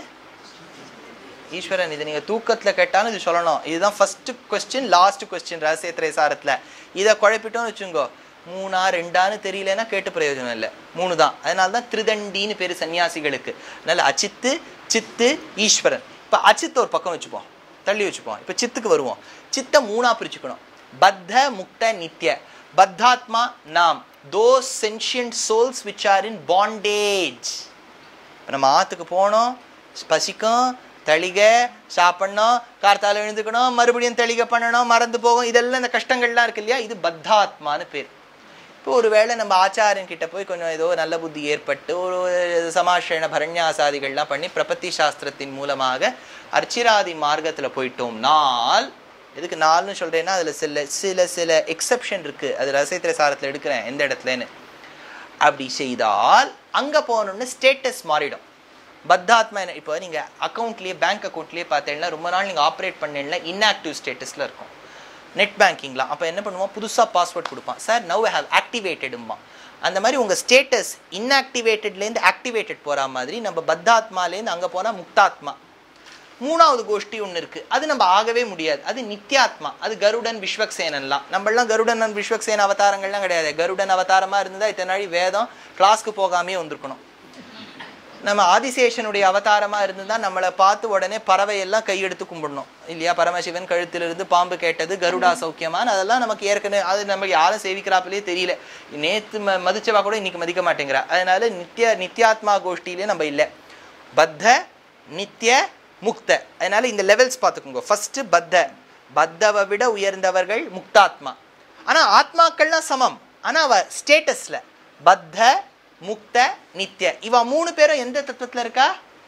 ஈஸ்வரன் இதை நீங்கள் தூக்கத்தில் கேட்டாலும் இது சொல்லணும் இதுதான் ஃபர்ஸ்ட் கொஸ்டின் லாஸ்ட் கொஸ்டின் ரகசியத்திரை சாரத்தில் இதை குழப்பிட்டோம்னு வச்சுங்கோ மூணா ரெண்டான்னு தெரியலன்னா கேட்டு பிரயோஜனம் இல்லை மூணு தான் அதனால தான் திருதண்டின்னு பேர் சன்னியாசிகளுக்கு அதனால அச்சித்து சித்து ஈஸ்வரன் இப்போ அச்சித்து ஒரு பக்கம் வச்சுப்போம் தள்ளி வச்சுப்போம் இப்போ சித்துக்கு வருவோம் சித்தை மூணா பிரிச்சுக்கணும் பத்த முக்த நித்ய பத்தாத்மா நாம் those sentient souls which are in bondage இப்போ நம்ம ஆற்றுக்கு போனோம் பசிக்கும் தளிகை சாப்பிடணும் கார்த்தால எழுந்துக்கணும் மறுபடியும் தளிகை பண்ணணும் மறந்து போகும் இதெல்லாம் இந்த கஷ்டங்கள்லாம் இருக்கு இல்லையா இது பத்தாத்மான்னு பேர் இப்போ ஒருவேளை நம்ம ஆச்சாரியன் கிட்ட போய் கொஞ்சம் ஏதோ நல்ல புத்தி ஏற்பட்டு ஒரு சமாஷண பரண்யாசாதிகள்லாம் பண்ணி பிரபத்தி சாஸ்திரத்தின் மூலமாக அர்ச்சிராதி மார்க்கத்தில் போயிட்டோம்னால் எதுக்கு நாலுன்னு சொல்றேன்னா அதில் சில சில சில எக்ஸெப்ஷன் இருக்கு அது ரசயத்திர சாரத்தில் எடுக்கிறேன் எந்த இடத்துலன்னு அப்படி செய்தால் அங்க போகணும்னு ஸ்டேட்டஸ் மாறிடும் பத்தாத்மா என்ன இப்போ நீங்க அக்கௌண்ட்லயே பேங்க் அக்கௌண்ட்லயே பார்த்தீங்கன்னா ரொம்ப நாள் நீங்க ஆப்ரேட் பண்ணீங்கன்னா இன்ஆக்டிவ் ஸ்டேட்டஸ்ல இருக்கும் நெட் பேங்கிங்லாம் அப்போ என்ன பண்ணுவோம் புதுசா பாஸ்வேர்ட் கொடுப்பான் சார் நவ் ஹேவ் ஆக்டிவேட்டடுமா அந்த மாதிரி உங்க ஸ்டேட்டஸ் இன்ஆக்டிவேட்டட்லேருந்து ஆக்டிவேட்டட் போற மாதிரி நம்ம பத்தாத்மாலேருந்து அங்க போனா முக்தாத்மா மூணாவது கோஷ்டி ஒன்று இருக்கு அது நம்ம ஆகவே முடியாது அது நித்யாத்மா அது கருடன் விஸ்வக்சேனன்லாம் நம்மளாம் கருடன் and விஸ்வக்சேன அவதாரங்கள்லாம் கிடையாது கருடன் அவதாரமா இருந்தா இத்தனை நாள் வேதம் கிளாஸ்க்கு போகாமே வந்திருக்கணும் நம்ம ஆதிசேஷனுடைய அவதாரமா இருந்திருந்தா நம்மளை பார்த்து உடனே பறவை எல்லாம் கையெடுத்து கும்பிடணும் இல்லையா பரமசிவன் கழுத்திலிருந்து பாம்பு கேட்டது கருடா சௌக்கியமான்னு அதெல்லாம் நமக்கு ஏற்கனவே அது நம்ம யாரும் சேவிக்கிறாப்பிலே தெரியல நேத்து ம மதிச்சவா கூட இன்னைக்கு மதிக்க மாட்டேங்கிறா அதனால நித்ய நித்யாத்மா கோஷ்டியிலே நம்ம இல்லை பத்த நித்ய முக்த அதனால இந்த லெவல்ஸ் பார்த்துக்கோங்க ஃபர்ஸ்ட் பத்த பத்தவை விட உயர்ந்தவர்கள் முக்தாத்மா ஆனா ஆத்மாக்கள்லாம் சமம் ஆனா அவ ஸ்டேட்டஸ்ல பத்த முக்த நித்ய இவ மூணு பேரும் எந்த தத்துவத்துல இருக்கா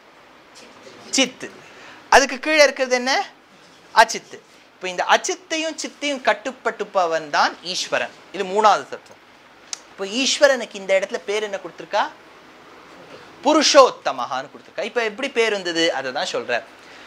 சித்து அதுக்கு கீழே இருக்கிறது என்ன அச்சித்து இப்போ இந்த அச்சித்தையும் சித்தையும் கட்டுப்பட்டுப்பவன் தான் ஈஸ்வரன் இது மூணாவது தத்துவம் இப்போ ஈஸ்வரனுக்கு இந்த இடத்துல பேர் என்ன கொடுத்துருக்கா புருஷோத்தமஹான்னு கொடுத்துருக்கா இப்போ எப்படி பேர் வந்தது அதை தான் சொல்றார்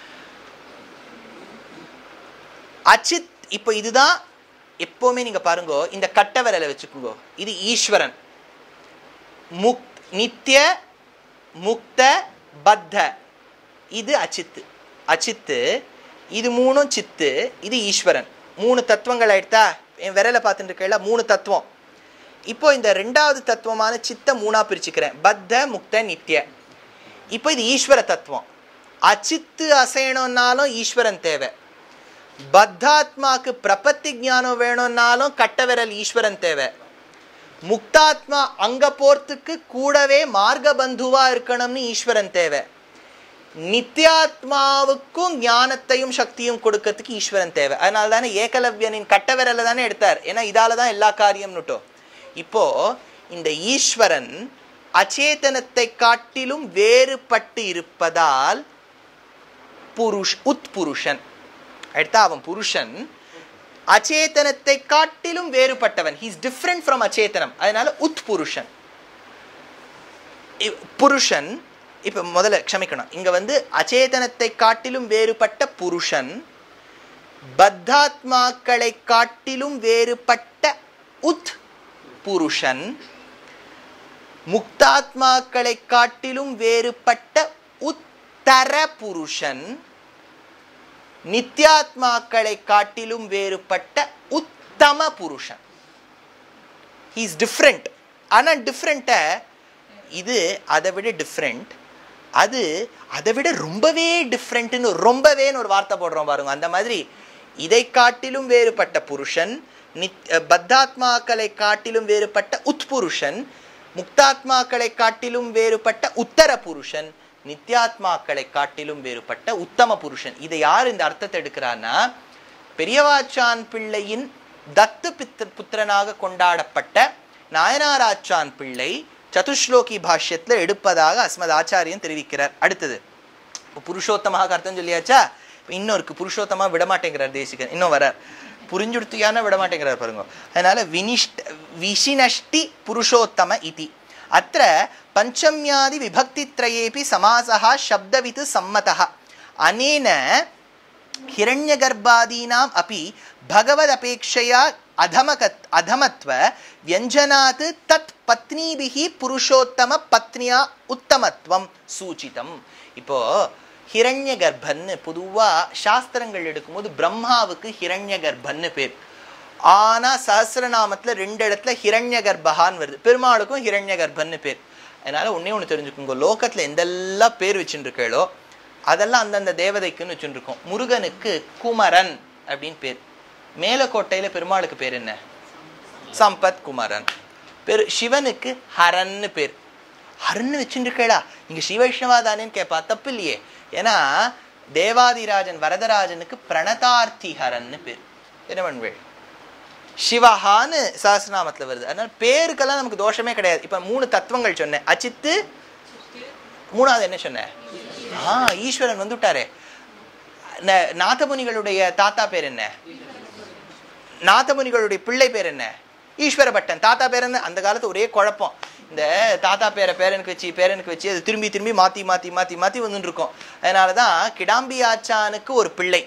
அச்சித் இப்போ இதுதான் எப்பவுமே நீங்க பாருங்க இந்த கட்ட விரலை வச்சுக்கோங்க இது ஈஸ்வரன் முக் நித்ய முக்த பத்த இது அச்சித்து அச்சித்து இது மூணும் சித்து இது ஈஸ்வரன் மூணு தத்துவங்கள் ஆயிடுத்தா என் விரலை பார்த்துட்டு இருக்கையில மூணு தத்துவம் இப்போ இந்த ரெண்டாவது தத்துவமான சித்த மூணா பிரிச்சுக்கிறேன் பத்த முக்த நித்ய இப்போ இது ஈஸ்வர தத்துவம் அச்சித்து அசையணும்னாலும் ஈஸ்வரன் தேவை பத்தாத்மாக்கு பிரபத்தி ஞானம் வேணும்னாலும் கட்ட விரல் ஈஸ்வரன் தேவை முக்தாத்மா அங்க போறதுக்கு கூடவே மார்க்க பந்துவா இருக்கணும்னு ஈஸ்வரன் தேவை நித்யாத்மாவுக்கும் ஞானத்தையும் சக்தியும் கொடுக்கறதுக்கு ஈஸ்வரன் தேவை அதனால தானே ஏகலவ்யனின் கட்ட விரல தானே எடுத்தார் ஏன்னா இதால தான் எல்லா காரியம்னுட்டோம் இப்போ இந்த ஈஸ்வரன் அச்சேதனத்தை காட்டிலும் வேறுபட்டு இருப்பதால் புருஷ் உத்புருஷன் எடுத்தா அவன் புருஷன் அச்சேதனத்தை காட்டிலும் வேறுபட்டவன் ஹீஸ் டிஃப்ரெண்ட் ஃப்ரம் அச்சேதனம் அதனால உத்புருஷன் இ- புருஷன் இப்ப முதல்ல க்ஷமிக்கணும் இங்க வந்து அச்சேதனத்தை காட்டிலும் வேறுபட்ட புருஷன் பத்தாத்மாக்களை காட்டிலும் வேறுபட்ட உத் புருஷன் முக்தாத்மாக்களை காட்டிலும் வேறுபட்ட உத்தர புருஷன் நித்யாத்மாக்களை காட்டிலும் வேறுபட்ட உத்தம புருஷன் ஹீஸ் டிஃப்ரெண்ட் ஆனால் டிஃப்ரெண்ட்டை இது அதை விட டிஃப்ரெண்ட் அது அதை விட ரொம்பவே டிஃப்ரெண்ட்னு ரொம்பவேன்னு ஒரு வார்த்தை போடுறோம் பாருங்க அந்த மாதிரி இதை காட்டிலும் வேறுபட்ட புருஷன் நித் பத்தாத்மாக்களை காட்டிலும் வேறுபட்ட உட்புருஷன் முக்தாத்மாக்களை காட்டிலும் வேறுபட்ட உத்தர புருஷன் நித்யாத்மாக்களை காட்டிலும் வேறுபட்ட உத்தம புருஷன் இதை யார் இந்த அர்த்தத்தை எடுக்கிறான்னா பெரியவாச்சான் பிள்ளையின் தத்து பித்த புத்திரனாக கொண்டாடப்பட்ட நாயனாராச்சான் பிள்ளை சதுஸ்லோகி பாஷ்யத்துல எடுப்பதாக அஸ்மத் ஆச்சாரியன் தெரிவிக்கிறார் அடுத்தது இப்போ புருஷோத்தமாக அர்த்தம் சொல்லியாச்சா இப்ப இன்னொருக்கு புருஷோத்தமா விடமாட்டேங்கிறார் தேசிகன் இன்னும் வரார் புரிஞ்சுடுத்தியான விடமாட்டேங்கிறார் பாருங்க அதனால வினிஷ்ட விசினஷ்டி புருஷோத்தம இதி அத்த பஞ்சமியாதி விபக்தித்ரயேபி சமாசः சப்தவித் சம்மதः அனேன हिरण्यगर्भादीनाम् अपि भगवदपेक्षया अधमकत् अधमत्व व्यञ्जनात् तत् पत्नीभिः पुरुषोत्तम पत्न्या உத்தமத்துவம் சூச்சிதம் இப்போ ஹிரண்ய கர்ப்பன்னு பொதுவா சாஸ்திரங்கள் எடுக்கும்போது பிரம்மாவுக்கு ஹிரண்ய கர்ப்பன்னு பேர் ஆனா சஹஸ்ரநாமத்துல ரெண்டு இடத்துல ஹிரண்ய கர்ப்பகான்னு வருது பெருமாளுக்கும் ஹிரண்ய கர்ப்பன்னு பேர் அதனால ஒண்ணே ஒண்ணு தெரிஞ்சுக்கோங்க லோகத்துல எந்தெல்லாம் பேர் வச்சுட்டு இருக்கீங்களோ அதெல்லாம் அந்தந்த தேவதைக்குன்னு வச்சுருக்கோம் முருகனுக்கு குமரன் அப்படின்னு பேர் மேலக்கோட்டையில பெருமாளுக்கு பேர் என்ன சம்பத் குமரன் பெரு சிவனுக்கு ஹரன்னு பேர் ஹரன்னு வச்சுருக்கேடா இங்க சிவைஷ்ணவா தானேன்னு கேட்பா தப்பு இல்லையே ஏன்னா தேவாதிராஜன் வரதராஜனுக்கு பிரணதார்த்தி ஹரன்னு பேர் என்ன பண்ணுவேள் சிவஹான்னு சஹஸ்ரநாமத்துல வருது அதனால பேருக்கெல்லாம் நமக்கு தோஷமே கிடையாது இப்ப மூணு தத்துவங்கள் சொன்னேன் அச்சித்து மூணாவது என்ன சொன்னேன் ஆ ஈஸ்வரன் வந்துட்டாரே ந- நாதமுனிகளுடைய தாத்தா பேர் என்ன நாதமுனிகளுடைய பிள்ளை பேர் என்ன ஈஸ்வர பட்டன் தாத்தா பேர் என்ன அந்த காலத்து ஒரே குழப்பம் இந்த தாத்தா பேரை பேரனுக்கு வச்சு பேரனுக்கு வச்சு அது திரும்பி திரும்பி மாத்தி மாத்தி மாத்தி மாத்தி வந்துட்டு இருக்கோம் அதனாலதான் கிடாம்பி ஆச்சானுக்கு ஒரு பிள்ளை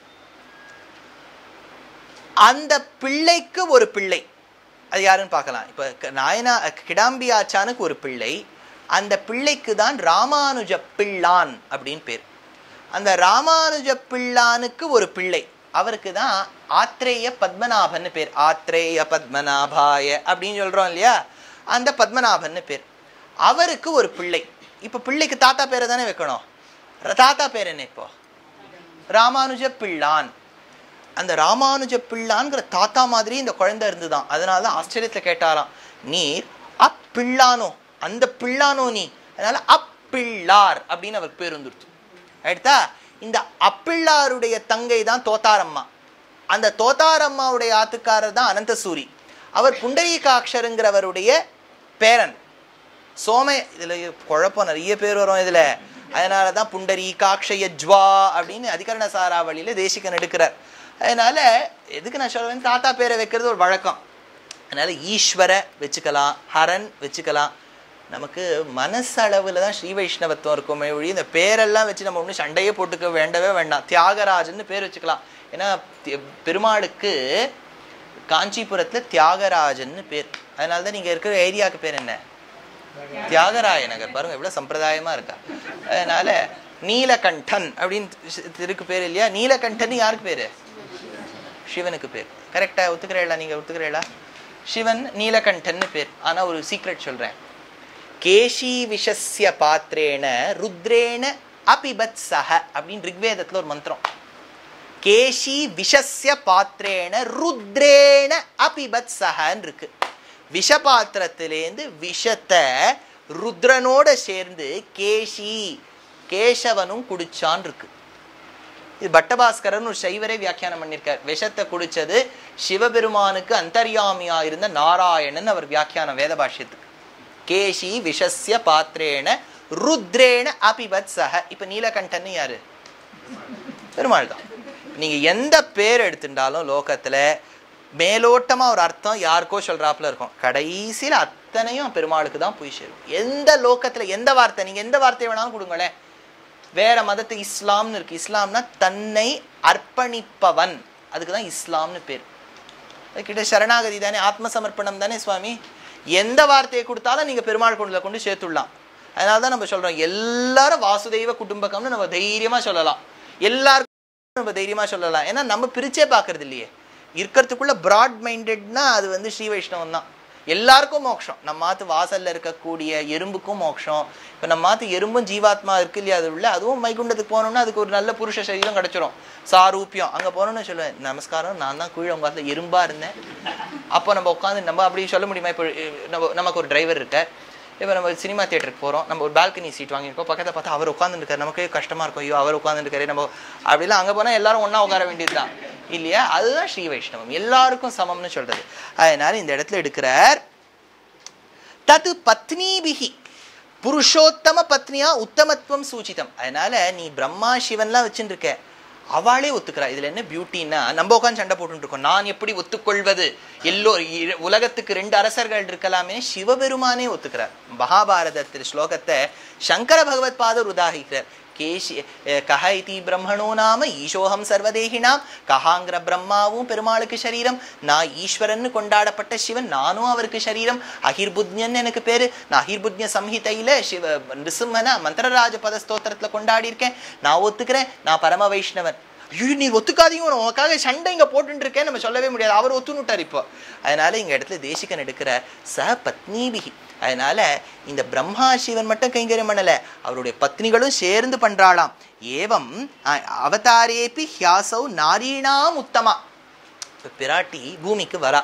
அந்த பிள்ளைக்கு ஒரு பிள்ளை அது யாருன்னு பார்க்கலாம் இப்ப க- நாயனா கிடாம்பி ஆச்சானுக்கு ஒரு பிள்ளை அந்த பிள்ளைக்கு தான் ராமானுஜ பிள்ளான் அப்படின்னு பேர் அந்த ராமானுஜ பிள்ளானுக்கு ஒரு பிள்ளை அவருக்கு தான் ஆத்ரேய பத்மநாபன்னு பேர் ஆத்ரேய பத்மநாபாய அப்படின்னு சொல்றோம் இல்லையா அந்த பத்மநாபன்னு பேர் அவருக்கு ஒரு பிள்ளை இப்ப பிள்ளைக்கு தாத்தா பேரை தானே வைக்கணும் ர- தாத்தா பேர் என்ன இப்போ ராமானுஜ பிள்ளான் அந்த ராமானுஜ பிள்ளான்ங்கிற தாத்தா மாதிரி இந்த குழந்தை இருந்துதான் அதனால தான் ஆச்சரியத்துல கேட்டாராம் நீர் அப்பிள்ளானோ அந்த பிள்ளானோ நீ அதனால அப்பிள்ளார் அப்படின்னு அவருக்கு பேர் வந்துருச்சு ஆயிடுதா இந்த அப்பிள்ளாருடைய தங்கை தான் தோத்தாரம்மா அந்த தோத்தாரம்மாவுடைய ஆத்துக்காரர் தான் அனந்தசூரி அவர் புண்டரீகாட்சருங்கிறவருடைய பேரன் சோம இதுல குழப்பம் நிறைய பேர் வரும் இதுல அதனால தான் புண்டரீகாட்சய ஜ்வா அப்படின்னு அதிகரண சாராவளியில தேசிகன் எடுக்கிறார் அதனால எதுக்கு நான் சொல்றேன் தாத்தா பேரை வைக்கிறது ஒரு வழக்கம் அதனால ஈஸ்வர வச்சுக்கலாம் ஹரன் வச்சுக்கலாம் நமக்கு மனசளவில் தான் ஸ்ரீ வைஷ்ணவத்துவம் இருக்குமே ஒழிய இந்த பேரெல்லாம் வச்சு நம்ம ஒன்றும் சண்டையே போட்டுக்க வேண்டவே வேண்டாம் தியாகராஜன்னு பேர் வச்சுக்கலாம் ஏன்னா தி- பெருமாளுக்கு காஞ்சிபுரத்தில் தியாகராஜன்னு பேர் அதனால தான் நீங்கள் இருக்கிற ஏரியாவுக்கு பேர் என்ன தியாகராய நகர் பாருங்க எவ்வளவு சம்பிரதாயமா இருக்கா அதனால நீலகண்டன் அப்படின்னு திருக்கு பேர் இல்லையா நீலகண்டன் யாருக்கு பேரு சிவனுக்கு பேர் கரெக்டா ஒத்துக்கிறீங்களா நீங்க ஒத்துக்கிறீங்களா சிவன் நீலகண்டன் பேர் ஆனா ஒரு சீக்ரெட் சொல்றேன் கேஷி விஷஸ்ய பாத்திரேன ருத்ரேன அபிபத் சஹ அப்படின்னு ரிக்வேதத்துல ஒரு மந்திரம் கேஷி விஷஸ்ய பாத்திரேன ருத்ரேன அபிபத் சஹன்னு இருக்கு விஷபாத்திரத்திலேருந்து விஷத்தை ருத்ரனோட சேர்ந்து கேஷி கேசவனும் குடிச்சான் இருக்கு இது பட்டபாஸ்கரன் ஒரு சைவரே வியாக்கியானம் பண்ணியிருக்கார் விஷத்தை குடிச்சது சிவபெருமானுக்கு அந்தர்யாமியா இருந்த நாராயணன் அவர் வியாக்கியானம் வேத பாஷ்யத்துக்கு கேசி விஷஸ்ய பாத்திரேன ருத்ரேன அபிபத் சக இப்ப நீலகண்டன் யாரு பெருமாள் தான் நீங்க எந்த பேர் எடுத்துட்டாலும் லோகத்துல மேலோட்டமா ஒரு அர்த்தம் யாருக்கோ சொல்றாப்புல இருக்கும் கடைசியில அத்தனையும் பெருமாளுக்கு தான் போய் சேரும் எந்த லோகத்துல எந்த வார்த்தை நீங்க எந்த வார்த்தை வேணாலும் கொடுங்களேன் வேற மதத்து இஸ்லாம்னு இருக்கு இஸ்லாம்னா தன்னை அர்ப்பணிப்பவன் அதுக்கு தான் இஸ்லாம்னு பேர் கிட்ட சரணாகதி தானே ஆத்ம சமர்ப்பணம் தானே சுவாமி எந்த வார்த்தையை கொடுத்தாலும் நீங்க பெருமாள் கொண்டுல கொண்டு சேர்த்துடலாம் அதனால தான் நம்ம சொல்றோம் எல்லாரும் வாசுதெய்வ குடும்பகம்னு நம்ம தைரியமா சொல்லலாம் எல்லாருக்கும் நம்ம தைரியமா சொல்லலாம் ஏன்னா நம்ம பிரிச்சே பார்க்கறது இல்லையே இருக்கிறதுக்குள்ள பிராட் மைண்டட்னா அது வந்து ஸ்ரீ வைஷ்ணவம் தான் எல்லாருக்கும் மோட்சம் நம்ம மாத்து வாசல்ல இருக்கக்கூடிய எறும்புக்கும் மோட்சம் இப்போ நம்ம மாத்து எறும்பும் ஜீவாத்மா இருக்கு இல்லையா அது உள்ள அதுவும் வைகுண்டத்துக்கு போனோம்னா அதுக்கு ஒரு நல்ல புருஷ சரீரம் கிடைச்சிரும் சாரூபியம் அங்க போனோம்னு சொல்லுவேன் நமஸ்காரம் நான் தான் கீழே உங்க எறும்பா இருந்தேன் அப்போ நம்ம உட்காந்து நம்ம அப்படி சொல்ல முடியுமா இப்போ நம்ம நமக்கு ஒரு டிரைவர் இருக்க இப்போ நம்ம சினிமா தியேட்டருக்கு போகிறோம் நம்ம ஒரு பால்கனி சீட் வாங்கியிருக்கோம் பக்கத்தில் பார்த்தா அவர் உட்காந்துருக்காரு நமக்கே கஷ்டமாக இருக்கும் ஐயோ அவர் உட்காந்துருக்காரு நம்ம அப்படிலாம் அங்கே போனால் எல்லாரும் ஒன்றா உட்கார வேண்டியது தான் இல்லையா அதுதான் ஸ்ரீ வைஷ்ணவம் எல்லாருக்கும் சமம்னு சொல்றது அதனால இந்த இடத்துல எடுக்கிறார் தது பத்னிபிகி புருஷோத்தம பத்னியா உத்தமத்துவம் சூச்சிதம் அதனால நீ பிரம்மா சிவன்லாம் வச்சுட்டு இருக்க அவளே ஒத்துக்கிறா இதுல என்ன பியூட்டின்னா நம்ம உட்காந்து சண்டை போட்டுட்டு இருக்கோம் நான் எப்படி ஒத்துக்கொள்வது எல்லோ இர- உலகத்துக்கு ரெண்டு அரசர்கள் இருக்கலாமே சிவபெருமானே ஒத்துக்கிறார் மகாபாரதத்தில் ஸ்லோகத்தை சங்கர பகவத் பாதர் உதாகிக்கிறார் கேஷி அஹ் கஹ இதி பிரம்மணோ நாம ஈசோகம் சர்வதேகினாம் கஹாங்கிற பிரம்மாவும் பெருமாளுக்கு சரீரம் நான் ஈஸ்வரன்னு கொண்டாடப்பட்ட சிவன் நானும் அவருக்கு சரீரம் அகிர்புத்யன் எனக்கு பேரு நான் அகிர்புத்ய சம்ஹிதையில சிவ நிருசிம்மன மந்திரராஜ பத ஸ்தோத்திரத்துல கொண்டாடி இருக்கேன் நான் ஒத்துக்கிறேன் நான் பரம வைஷ்ணவன் ஐயோ நீ ஒத்துக்காதீங்க நான் உனக்காக சண்டை இங்க போட்டுட்டு இருக்கேன் நம்ம சொல்லவே முடியாது அவர் ஒத்துனுட்டார் இப்போ அதனால இங்க இடத்துல தேசிகன் எடுக்கிற ச பத்னிபிகி அதனால இந்த பிரம்மா சிவன் மட்டும் கைங்கரியம் பண்ணல அவருடைய பத்னிகளும் சேர்ந்து பண்றாளாம் ஏவம் அ- அவதாரேபி ஹியாசௌ நாரீணாம் உத்தமா இப்ப பிராட்டி பூமிக்கு வரா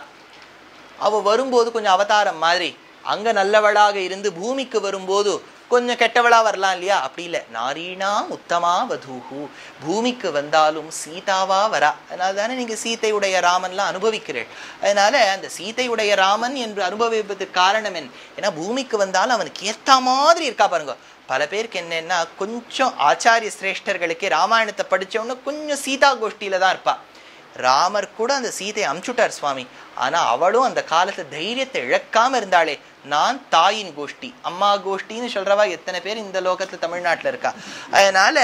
அவ வரும்போது கொஞ்சம் அவதாரம் மாதிரி அங்க நல்லவளாக இருந்து பூமிக்கு வரும்போது கொஞ்சம் கெட்டவளா வரலாம் இல்லையா அப்படி இல்லை நாரீணாம் உத்தமா வதூஹு பூமிக்கு வந்தாலும் சீதாவா வரா அதனால தானே நீங்க சீதையுடைய ராமன்லாம் அனுபவிக்கிறீர்கள் அதனால அந்த சீதையுடைய ராமன் என்று அனுபவிப்பதற்கு காரணம் என்ன ஏன்னா பூமிக்கு வந்தாலும் அவனுக்கு ஏத்த மாதிரி இருக்கா பாருங்க பல பேருக்கு என்னன்னா கொஞ்சம் ஆச்சாரிய சிரேஷ்டர்களுக்கே ராமாயணத்தை படிச்சவொன்னு கொஞ்சம் சீதா கோஷ்டியில தான் இருப்பா ராமர் கூட அந்த சீதையை அமுச்சுட்டார் சுவாமி ஆனா அவளும் அந்த காலத்துல தைரியத்தை இழக்காம இருந்தாளே நான் தாயின் கோஷ்டி அம்மா கோஷ்டின்னு சொல்றவா எத்தனை பேர் இந்த லோகத்துல தமிழ்நாட்டுல இருக்கா அதனால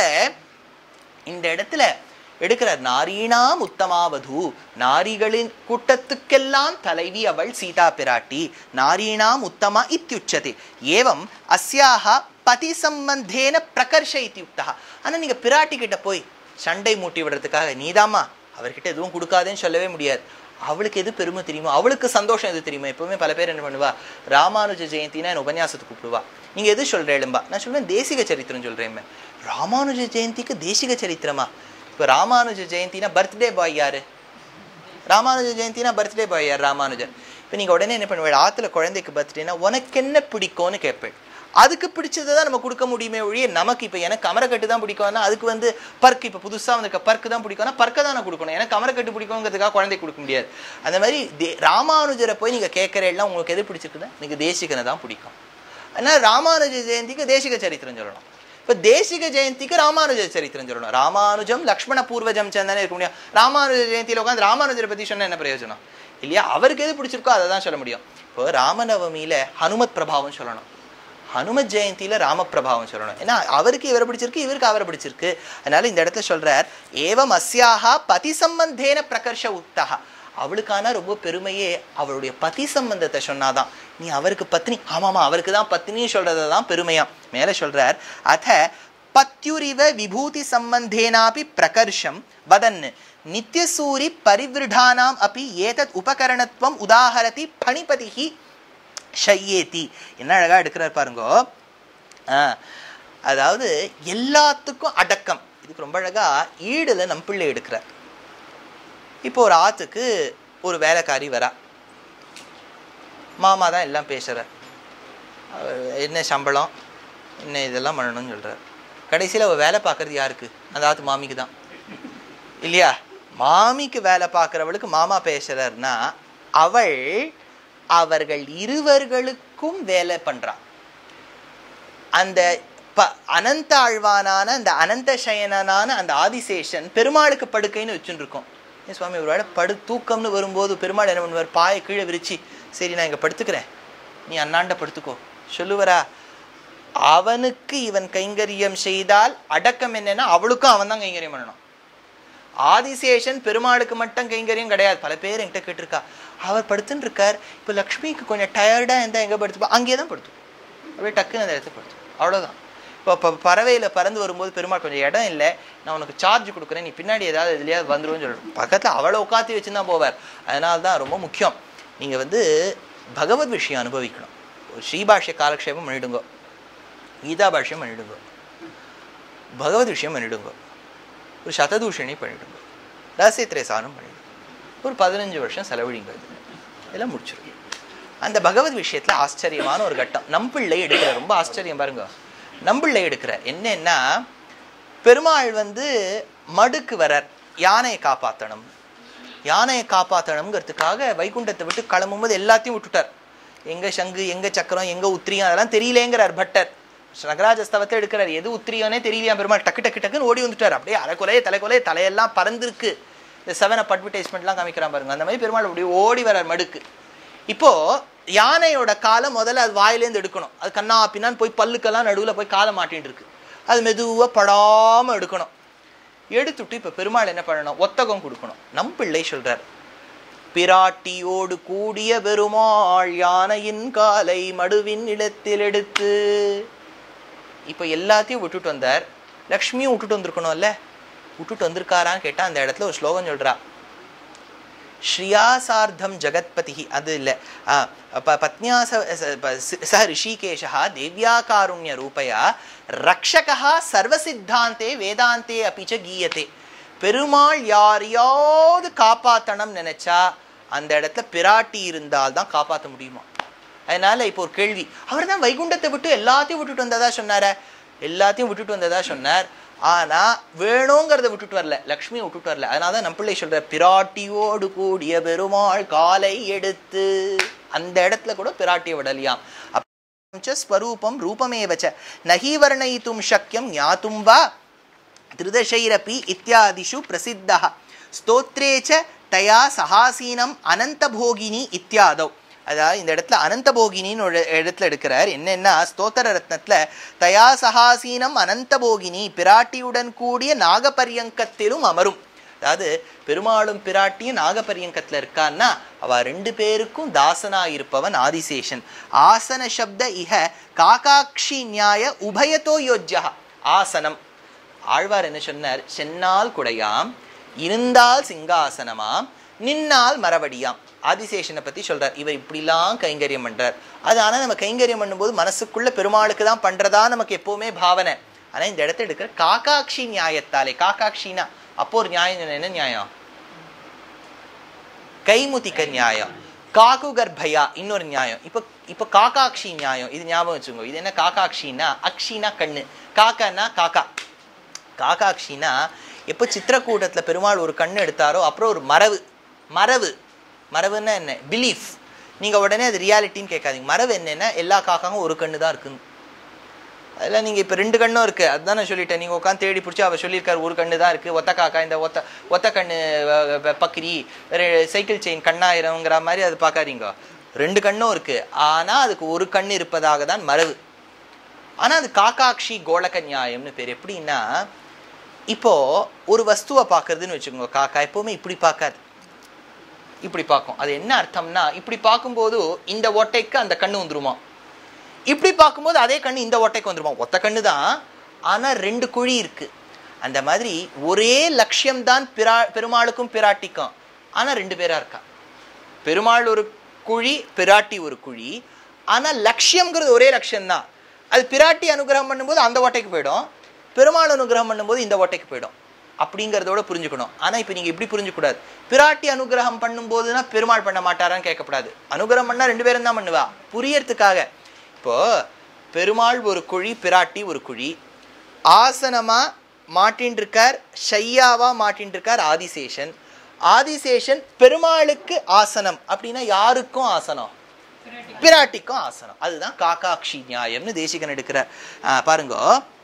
இந்த இடத்துல எடுக்கிறார் நாரீணாம் உத்தமாவது நாரிகளின் கூட்டத்துக்கெல்லாம் தலைவி அவள் சீதா பிராட்டி நாரீணாம் உத்தமா இத்தியுச்சதே ஏவம் அஸ்யாக பதி சம்பந்தேன பிரகர்ஷ இத்தியுக்தா ஆனா நீங்க பிராட்டி கிட்ட போய் சண்டை மூட்டி விடுறதுக்காக நீதாம்மா அவர்கிட்ட எதுவும் கொடுக்காதேன்னு சொல்லவே முடியாது அவளுக்கு எது பெருமை தெரியுமோ அவளுக்கு சந்தோஷம் எது தெரியுமா எப்பவுமே பல பேர் என்ன பண்ணுவா ராமானுஜ ஜெயந்தினா என் உபன்யாசத்துக்கு கூப்பிடுவா நீங்க எது சொல்றேளும்பா நான் சொல்றேன் தேசிக சரித்திரம் சொல்றேன் ராமானுஜ ஜெயந்திக்கு தேசிக சரித்திரமா இப்போ ராமானுஜ ஜெயந்தினா பர்த்டே பாய் யாரு ராமானுஜ ஜெயந்தினா பர்த்டே பாய் யார் ராமானுஜர் இப்போ நீங்கள் உடனே என்ன பண்ணுவேன் ஆற்றுல குழந்தைக்கு பர்த்டேனா உனக்கு என்ன பிடிக்கும்னு கேட்பேன் அதுக்கு பிடிச்சதை தான் நம்ம கொடுக்க முடியுமே ஒழிய நமக்கு இப்போ எனக்கு அமரக்கட்டு தான் பிடிக்கும்னா அதுக்கு வந்து பர்க் இப்போ புதுசாக வந்திருக்க பர்க்கு தான் பிடிக்கும்னா பர்க்கை தான் நான் கொடுக்கணும் எனக்கு அமரக்கட்டு பிடிக்குங்கிறதுக்காக குழந்தைக்கு கொடுக்க முடியாது அந்த மாதிரி தே ராமானுஜரை போய் நீங்கள் கேட்குறேல்லாம் உங்களுக்கு எது பிடிச்சிருக்குன்னா எனக்கு தேசிகனை தான் பிடிக்கும் அதனால் ராமானுஜ ஜெயந்திக்கு தேசிக சரித்திரம் சொல்லணும் இப்போ தேசிக ஜெயந்திக்கு ராமானுஜ சரித்திரம் சொல்லணும் ராமானுஜம் லக்ஷ்மண பூர்வஜம் சந்தனே இருக்க முடியும் ராமானுஜ ஜெயந்தியில் உட்காந்து ராமானுஜரை பற்றி சொன்னா என்ன பிரயோஜனம் இல்லையா அவருக்கு எது பிடிச்சிருக்கோ அதை தான் சொல்ல முடியும் இப்போ ராமநவமியில ஹனுமத் பிரபாவம் சொல்லணும் ஹனுமத் ஜெயந்தியில ராமபிரபாவம் சொல்லணும் ஏன்னா அவருக்கு இவரை பிடிச்சிருக்கு இவருக்கு அவரை பிடிச்சிருக்கு அதனால இந்த இடத்துல சொல்றார் ஏவம் அஸ்யாஹா பதி சம்பந்தேன பிரகர்ஷ உக்தஹா அவளுக்கான ரொம்ப பெருமையே அவளுடைய பதி சம்பந்தத்தை சொன்னாதான் நீ அவருக்கு பத்னி ஆமாமா அவருக்கு தான் பத்னி சொல்றதை தான் பெருமையா மேல சொல்றார் அத பத்யுரிவ விபூதி சம்பந்தேனாபி பிரகர்ஷம் வதன் நித்யசூரி பரிவிருடானாம் அப்பி ஏதத் உபகரணத்துவம் உதாகரதி பணிபதிஹி ஷையேதி என்ன அழகா எடுக்கிறார் பாருங்கோ ஆ, அதாவது எல்லாத்துக்கும் அடக்கம் இதுக்கு ரொம்ப அழகா ஈடுல நம் பிள்ளை எடுக்கிறார் இப்போ ஒரு ஆத்துக்கு ஒரு வேலைக்காரி வரா மாமா தான் எல்லாம் பேசுகிறார் என்ன சம்பளம் என்ன இதெல்லாம் பண்ணணும்னு சொல்கிறார் கடைசியில் அவள் வேலை பார்க்கறது யாருக்கு அந்த ஆத்து மாமிக்கு தான் இல்லையா மாமிக்கு வேலை பார்க்குறவளுக்கு மாமா பேசுறாருன்னா அவள் அவர்கள் இருவர்களுக்கும் வேலை பண்றா அந்த ப அனந்த ஆழ்வானான அந்த அனந்த சயனனான அந்த ஆதிசேஷன் பெருமாளுக்கு படுக்கைன்னு வச்சுட்டு இருக்கோம் ஏன் சுவாமி ஒரு வேளை படு தூக்கம்னு வரும்போது பெருமாள் என்ன பண்ணுவார் பாயை கீழே விரிச்சு சரி நான் இங்கே படுத்துக்கிறேன் நீ அண்ணாண்ட படுத்துக்கோ சொல்லுவரா அவனுக்கு இவன் கைங்கரியம் செய்தால் அடக்கம் என்னன்னா அவளுக்கும் அவன் தான் கைங்கரியம் பண்ணணும் ஆதிசேஷன் பெருமாளுக்கு மட்டும் கைங்கரியம் கிடையாது பல பேர் என்கிட்ட கேட்டிருக்கா அவர் படுத்துன்னு இருக்கார் இப்போ லக்ஷ்மிக்கு கொஞ்சம் டயர்டாக இருந்தால் எங்கே படுத்துப்பா அங்கேயே தான் படுத்தும் அப்படியே டக்குன்னு அந்த இடத்துல படுத்தும் அவ்வளோதான் இப்போ இப்போ பறவையில் பறந்து வரும்போது பெருமாள் கொஞ்சம் இடம் இல்லை நான் உனக்கு சார்ஜ் கொடுக்குறேன் நீ பின்னாடி ஏதாவது எதுலையாவது வந்துருன்னு சொல்லிட்டு பக்கத்தில் அவளை உட்காத்தி வச்சு தான் போவார் அதனால தான் ரொம்ப முக்கியம் நீங்கள் வந்து பகவத் விஷயம் அனுபவிக்கணும் ஒரு ஸ்ரீபாஷ்ய காலக்ஷேபம் பண்ணிடுங்க கீதா பாஷ்யம் பண்ணிடுங்க பகவத் விஷயம் பண்ணிடுங்க ஒரு சததூஷணி பண்ணிடுங்க ரகசியத்திரேசானம் பண்ணிடுங்க ஒரு பதினஞ்சு வருஷம் செலவழிங்க இது இதெல்லாம் முடிச்சிருங்க அந்த பகவத் விஷயத்துல ஆச்சரியமான ஒரு கட்டம் நம்பிள்ளை எடுக்கிற ரொம்ப ஆச்சரியம் பாருங்க நம்பிள்ளை எடுக்கிற என்னன்னா பெருமாள் வந்து மடுக்கு வரார் யானையை காப்பாற்றணும் யானையை காப்பாற்றணுங்கிறதுக்காக வைகுண்டத்தை விட்டு கிளம்பும்போது எல்லாத்தையும் விட்டுட்டார் எங்க சங்கு எங்க சக்கரம் எங்க உத்திரியம் அதெல்லாம் தெரியலேங்கிறார் பட்டர் நகராஜஸ்தவத்தை எடுக்கிறார் எது உத்திரியனே தெரியலையா பெருமாள் டக்கு டக்கு டக்குன்னு ஓடி வந்துட்டார் அப்படியே அரைக்குலையே தலைக்குலையே தலையெல்லாம் பறந்துருக்கு இந்த செவன் அப் அட்வர்டைஸ்மெண்ட்லாம் காமிக்கிறான் பாருங்க அந்த மாதிரி பெருமாள் அப்படி ஓடி வரார் மடுக்கு இப்போ யானையோட காலை முதல்ல அது வாயிலேருந்து எடுக்கணும் அது கண்ணா பின்னான்னு போய் பல்லுக்கெல்லாம் நடுவில் போய் காலை மாட்டின்னு இருக்கு அது மெதுவாக படாம எடுக்கணும் எடுத்துட்டு இப்போ பெருமாள் என்ன பண்ணணும் ஒத்தகம் கொடுக்கணும் நம் பிள்ளை சொல்றார் பிராட்டியோடு கூடிய பெருமாள் யானையின் காலை மடுவின் இடத்தில் எடுத்து இப்போ எல்லாத்தையும் விட்டுட்டு வந்தார் லக்ஷ்மியும் விட்டுட்டு வந்திருக்கணும்ல விட்டுட்டு வந்திருக்காரான்னு கேட்டால் அந்த இடத்துல ஒரு ஸ்லோகம் சொல்றா ஸ்ரீயாசார்த்தம் ஜகத்பதி அது இல்லை பத்னியா ச- ச- ப- சி- ச ரிஷிகேஷா தேவ்யாகாருண்ய ரூபயா ரக்ஷகா சர்வசித்தாந்தே வேதாந்தே அபிச்ச கீயத்தே பெருமாள் யாரையாவது காப்பாத்தணும் நினைச்சா அந்த இடத்துல பிராட்டி இருந்தால் தான் காப்பாற்ற முடியுமா அதனால இப்போ ஒரு கேள்வி அவர் தான் வைகுண்டத்தை விட்டு எல்லாத்தையும் விட்டுட்டு வந்ததா சொன்னாரே எல்லாத்தையும் விட்டுட்டு வந்ததா சொன்னார் ஆனா வேணுங்கிறத விட்டுட்டு வரல லக்ஷ்மியை விட்டுட்டு வரல அதனால தான் நம்பிள்ளை சொல்ற பிராட்டியோடு கூடிய பெருமாள் காலை எடுத்து அந்த இடத்துல கூட பிராட்டியை விடலையாம் அப்ப च स्वरूपं रूपमेव च न हि वर्णयितुं शक्यं ज्ञातुं वा திருதசைரப்பி இத்தியாதிஷு பிரசித்தः ஸ்தோத்ரே ச தயா சகாசீனம் அனந்தபோகினி இத்தியாதவ் அதாவது இந்த இடத்துல அனந்தபோகினின்னு ஒரு இடத்துல எடுக்கிறார் என்னன்னா ஸ்தோத்திர ரத்னத்துல தயா சகாசீனம் அனந்தபோகினி பிராட்டியுடன் கூடிய நாகபரியங்கத்திலும் அமரும் அதாவது பெருமாளும் பிராட்டியும் நாகபரியங்கத்துல இருக்கான்னா அவ ரெண்டு பேருக்கும் தாசனா இருப்பவன் ஆதிசேஷன் ஆசன சப்த இஹ காகாட்சி நியாய உபயத்தோ யோஜ்யா ஆசனம் ஆழ்வார் என்ன சொன்னார் சென்னால் குடையாம் இருந்தால் சிங்காசனமாம் நின்னால் மரவடியாம் ஆதிசேஷனை பத்தி சொல்றார் இவர் இப்படிலாம் கைங்கரியம் பண்றார் அது ஆனா நம்ம கைங்கரியம் பண்ணும்போது மனசுக்குள்ள பெருமாளுக்கு தான் பண்றதா நமக்கு எப்பவுமே பாவனை ஆனா இந்த இடத்த எடுக்கிற காக்காட்சி நியாயத்தாலே காக்காட்சினா அப்போ ஒரு நியாயம் என்ன நியாயம் கைமுதிக்க நியாயம் காகு கர்ப்பயா இன்னொரு நியாயம் இப்போ இப்போ காக்காட்சி நியாயம் இது ஞாபகம் வச்சுக்கோங்க இது என்ன காக்காட்சின்னா அக்ஷினா கண்ணு காக்கான்னா காக்கா காக்காட்சினா எப்போ சித்திரக்கூட்டத்தில் பெருமாள் ஒரு கண்ணு எடுத்தாரோ அப்புறம் ஒரு மரவு மரவு மரவுன்னா என்ன பிலீஃப் நீங்கள் உடனே அது ரியாலிட்டின்னு கேட்காதீங்க மரவு என்னன்னா எல்லா காக்காவும் ஒரு கண்ணு தான் இருக்குன்னு அதெல்லாம் நீங்கள் இப்போ ரெண்டு கண்ணும் இருக்குது அதுதான் நான் சொல்லிட்டேன் நீங்கள் உட்காந்து தேடி பிடிச்சி அவர் சொல்லியிருக்காரு ஒரு கண்ணு தான் இருக்குது ஒத்த காக்கா இந்த ஒத்த ஒத்த கண்ணு அஹ், அஹ், பக்கிரி ரெ- சைக்கிள் செயின் கண்ணாயிரங்கிற மாதிரி அது பார்க்காதீங்க ரெண்டு கண்ணும் இருக்குது ஆனால் அதுக்கு ஒரு கண் இருப்பதாக தான் மரவு ஆனால் அது காக்காட்சி கோலக நியாயம்னு பேர் எப்படின்னா இப்போ ஒரு வஸ்துவை பார்க்கறதுன்னு வச்சுக்கோங்க காக்கா எப்பவுமே இப்படி பார்க்காது இப்படி பார்க்கும் அது என்ன அர்த்தம்னா இப்படி பார்க்கும்போது இந்த ஓட்டைக்கு அந்த கண்ணு வந்துருமா இப்படி பார்க்கும்போது அதே கண்ணு இந்த ஓட்டைக்கு வந்துருமா ஒத்த கண்ணு தான் ஆனால் ரெண்டு குழி இருக்கு அந்த மாதிரி ஒரே லட்சியம்தான் பிரா பெருமாளுக்கும் பிராட்டிக்கும் ஆனால் ரெண்டு பேரா இருக்கா பெருமாள் ஒரு குழி பிராட்டி ஒரு குழி ஆனால் லட்சியம்ங்கிறது ஒரே லட்சியம்தான் அது பிராட்டி அனுகிரகம் பண்ணும்போது அந்த ஓட்டைக்கு போயிடும் பெருமாள் அனுகிரகம் பண்ணும்போது இந்த ஓட்டைக்கு போயிடும் அப்படிங்கிறதோட புரிஞ்சுக்கணும் ஆனால் இப்போ நீங்கள் இப்படி புரிஞ்சுக்கூடாது பிராட்டி அனுகிரகம் பண்ணும்போதுனா பெருமாள் பண்ண மாட்டாரான்னு கேட்கக்கூடாது அனுகிரகம் பண்ணால் ரெண்டு பேரும் தான் பண்ணுவா புரியறதுக்காக இப்போ பெருமாள் ஒரு குழி பிராட்டி ஒரு குழி ஆசனமா மாட்டின் இருக்கார் ஷையாவா மாட்டின் இருக்கார் ஆதிசேஷன் ஆதிசேஷன் பெருமாளுக்கு ஆசனம் அப்படின்னா யாருக்கும் ஆசனம் பிராட்டிக்கும் ஆசனம் அதுதான் காக்காட்சி நியாயம்னு தேசிகன் எடுக்கிறார் ஆ, பாருங்க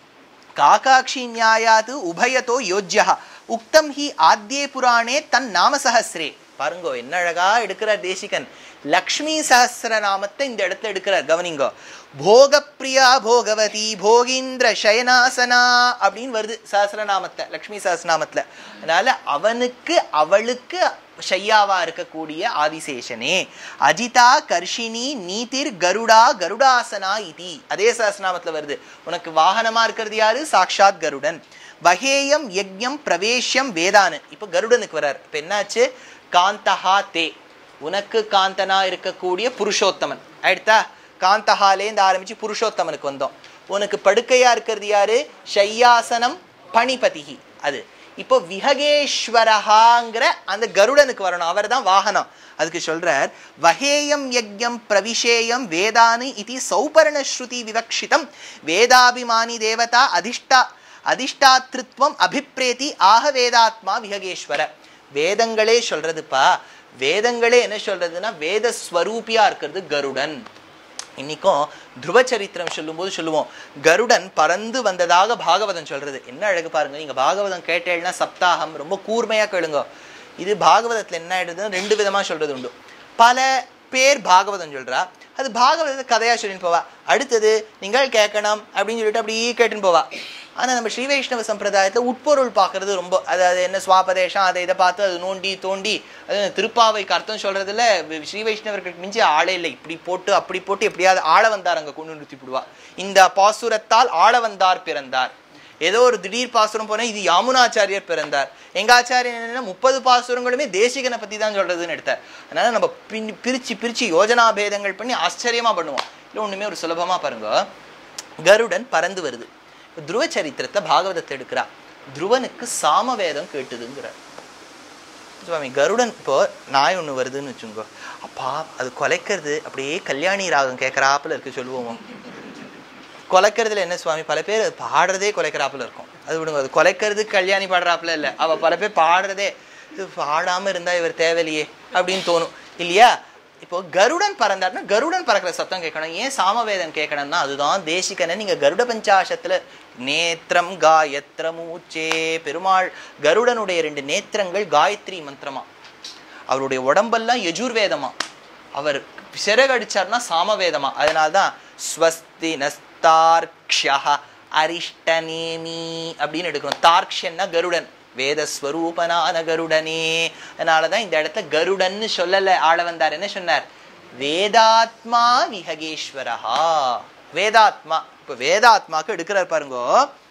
காக்காட்சி நியாயாது உபயதோ யோஜ்யா உக்தம் ஹி ஆத்யே புராணே தன் நாமசஹஸ்ரே பாருங்க என்ன அழகா எடுக்கிறார் தேசிகன் லக்ஷ்மி சஹஸ்ர நாமத்தை இந்த இடத்துல எடுக்கிறார் கவனிங்கோ போகப்பிரியா போகவதி போகீந்திர சயனாசனா அப்படின்னு வருது சஹஸ்ரநாமத்தை லக்ஷ்மி சஹஸ்ரநாமத்துல அதனால அவனுக்கு அவளுக்கு ஷையாவா இருக்கக்கூடிய ஆதிசேஷனே அஜிதா கர்ஷினி நீதிர் கருடா கருடாசனா இதி அதே சஹஸ்ரநாமத்துல வருது உனக்கு வாகனமா இருக்கிறது யாரு சாக்ஷாத் கருடன் வகேயம் யக்ஞம் பிரவேஷ்யம் வேதானு இப்போ கருடனுக்கு வர்றார் இப்போ என்னாச்சு காந்தஹா தே உனக்கு காந்தனா இருக்கக்கூடிய புருஷோத்தமன் ஆயிடுத்தா காந்தஹாலேருந்து ஆரம்பிச்சு புருஷோத்தமனுக்கு வந்தோம் உனக்கு படுக்கையா இருக்கிறது யாரு ஷையாசனம் பணிபதிகி அது இப்போ விஹகேஸ்வரஹாங்கிற அந்த கருடனுக்கு வரணும் அவர் தான் வாகனம் அதுக்கு சொல்றார் வகேயம் யக்ஞம் பிரவிஷேயம் வேதானு இது சௌபர்ண ஸ்ருதி விவக்ஷிதம் வேதாபிமானி தேவதா அதிஷ்டா அதிஷ்டாத்ருத்வம் அபிப்ரேதி ஆக வேதாத்மா விஹகேஸ்வர வேதங்களே சொல்றதுப்பா வேதங்களே என்ன சொல்றதுன்னா வேத ஸ்வரூபியா இருக்கிறது கருடன் இன்னைக்கும் துருவ சரித்திரம் சொல்லும்போது சொல்லுவோம் கருடன் பறந்து வந்ததாக பாகவதம் சொல்றது என்ன அழகு பாருங்க நீங்க பாகவதம் கேட்டேன்னா சப்தாகம் ரொம்ப கூர்மையா கேளுங்க இது பாகவதத்துல என்ன ஆயிடுதுன்னா ரெண்டு விதமா சொல்றது உண்டு பல பேர் பாகவதம் சொல்றா அது பாகவதத்தை கதையா சொல்லின்னு போவா அடுத்தது நீங்கள் கேட்கணும் அப்படின்னு சொல்லிட்டு அப்படியே கேட்டுன்னு போவா ஆனா நம்ம ஸ்ரீ வைஷ்ணவ சம்பிரதாயத்தை உட்பொருள் பார்க்கறது ரொம்ப அதாவது என்ன சுவாபதேசம் அதை இதை பார்த்து அது நோண்டி தோண்டி அது திருப்பாவைக்கு அர்த்தம் சொல்றதுல வி- ஸ்ரீ வைஷ்ணவர்களுக்கு மிஞ்சி ஆளே இல்லை இப்படி போட்டு அப்படி போட்டு எப்படியாவது ஆள வந்தார் அங்க கொண்டு நிறுத்தி விடுவா இந்த பாசுரத்தால் ஆள வந்தார் பிறந்தார் ஏதோ ஒரு திடீர் பாசுரம் போனா இது யாமுனாச்சாரியர் பிறந்தார் எங்க ஆச்சாரியர் என்னன்னா முப்பது பாசுரங்களுமே தேசிகனை பத்தி தான் சொல்றதுன்னு எடுத்தார் அதனால நம்ம பின் பிரிச்சு பிரிச்சு யோஜனா பேதங்கள் பண்ணி ஆச்சரியமா பண்ணுவோம் இல்லை ஒண்ணுமே ஒரு சுலபமா பாருங்க கருடன் பறந்து வருது இப்ப துருவ சரித்திரத்தை பாகவதத்தை எடுக்கிறா துருவனுக்கு சாமவேதம் கேட்டுதுங்கிறார் சுவாமி கருடன் இப்போ நாய் ஒண்ணு வருதுன்னு வச்சுக்கோ அப்பா அது கொலைக்கிறது அப்படியே கல்யாணி ராகம் கேட்கறாப்புல இருக்கு சொல்லுவோம் கொலைக்கிறதுல என்ன சுவாமி பல பேர் அது பாடுறதே கொலைக்கிறாப்புல இருக்கும் அது விடுங்க அது கொலைக்கிறது கல்யாணி பாடுறாப்புல இல்ல அவ பல பேர் பாடுறதே இது பாடாம இருந்தா இவர் தேவையில்லையே அப்படின்னு தோணும் இல்லையா இப்போ கருடன் பறந்தாருன்னா கருடன் பறக்கிற சத்தம் கேட்கணும் ஏன் சாமவேதம் கேட்கணும்னா அதுதான் தேசிகனை நீங்க கருட பஞ்சாசத்துல நேத்திரம் காயத்ரமூச்சே பெருமாள் கருடனுடைய ரெண்டு நேத்திரங்கள் காயத்ரி மந்திரமா அவருடைய உடம்பெல்லாம் யஜுர்வேதமா அவர் சிறகடிச்சார்னா சாமவேதமா அதனால்தான் ஸ்வஸ்தி நஸ்தார்க்ஷா அரிஷ்டநேமி அப்படின்னு எடுக்கணும் தார்க்ஷன்னா கருடன் வேதஸ்வரூபனான கருடனே அதனாலதான் இந்த இடத்த கருடன்னு சொல்லல ஆள வந்தார் என்ன சொன்னார் வேதாத்மா விஹகேஸ்வரஹா வேதாத்மா இப்ப வேதாத்மாக்கு எடுக்கிறார் பாருங்கோ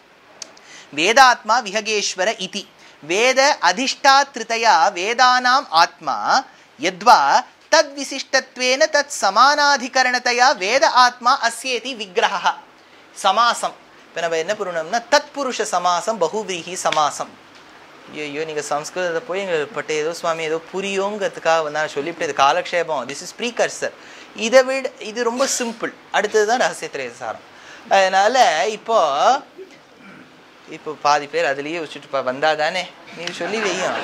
வேதாத்மா விஹகேஸ்வர இதி வேத அதிஷ்டாத்ருதயா வேதானாம் ஆத்மா யத்வா தத் விசிஷ்டத்வேன தத் சமானாதிகரணத்தையா வேத ஆத்மா அஸ்யேதி விக்கிரக சமாசம் இப்ப நம்ம என்ன பண்ணணும்னா தத் புருஷ சமாசம் பகுவிரிகி சமாசம் ஐயோ நீங்க சம்ஸ்கிருதத்தை போய் எங்களுக்கு பட்ட ஏதோ சுவாமி ஏதோ புரியுங்கிறதுக்காக வந்து நான் சொல்லிவிட்டு இது காலக்ஷேபம் திஸ் இஸ் ப்ரீகர்சர் இதை விட இது ரொம்ப சிம்பிள் அடுத்தது தான் ரகசியத்திரை சாரம் அதனால இப்போ இப்போ பாதி பேர் அதுலயே வச்சுட்டு பா வந்தா தானே நீ சொல்லி வையும்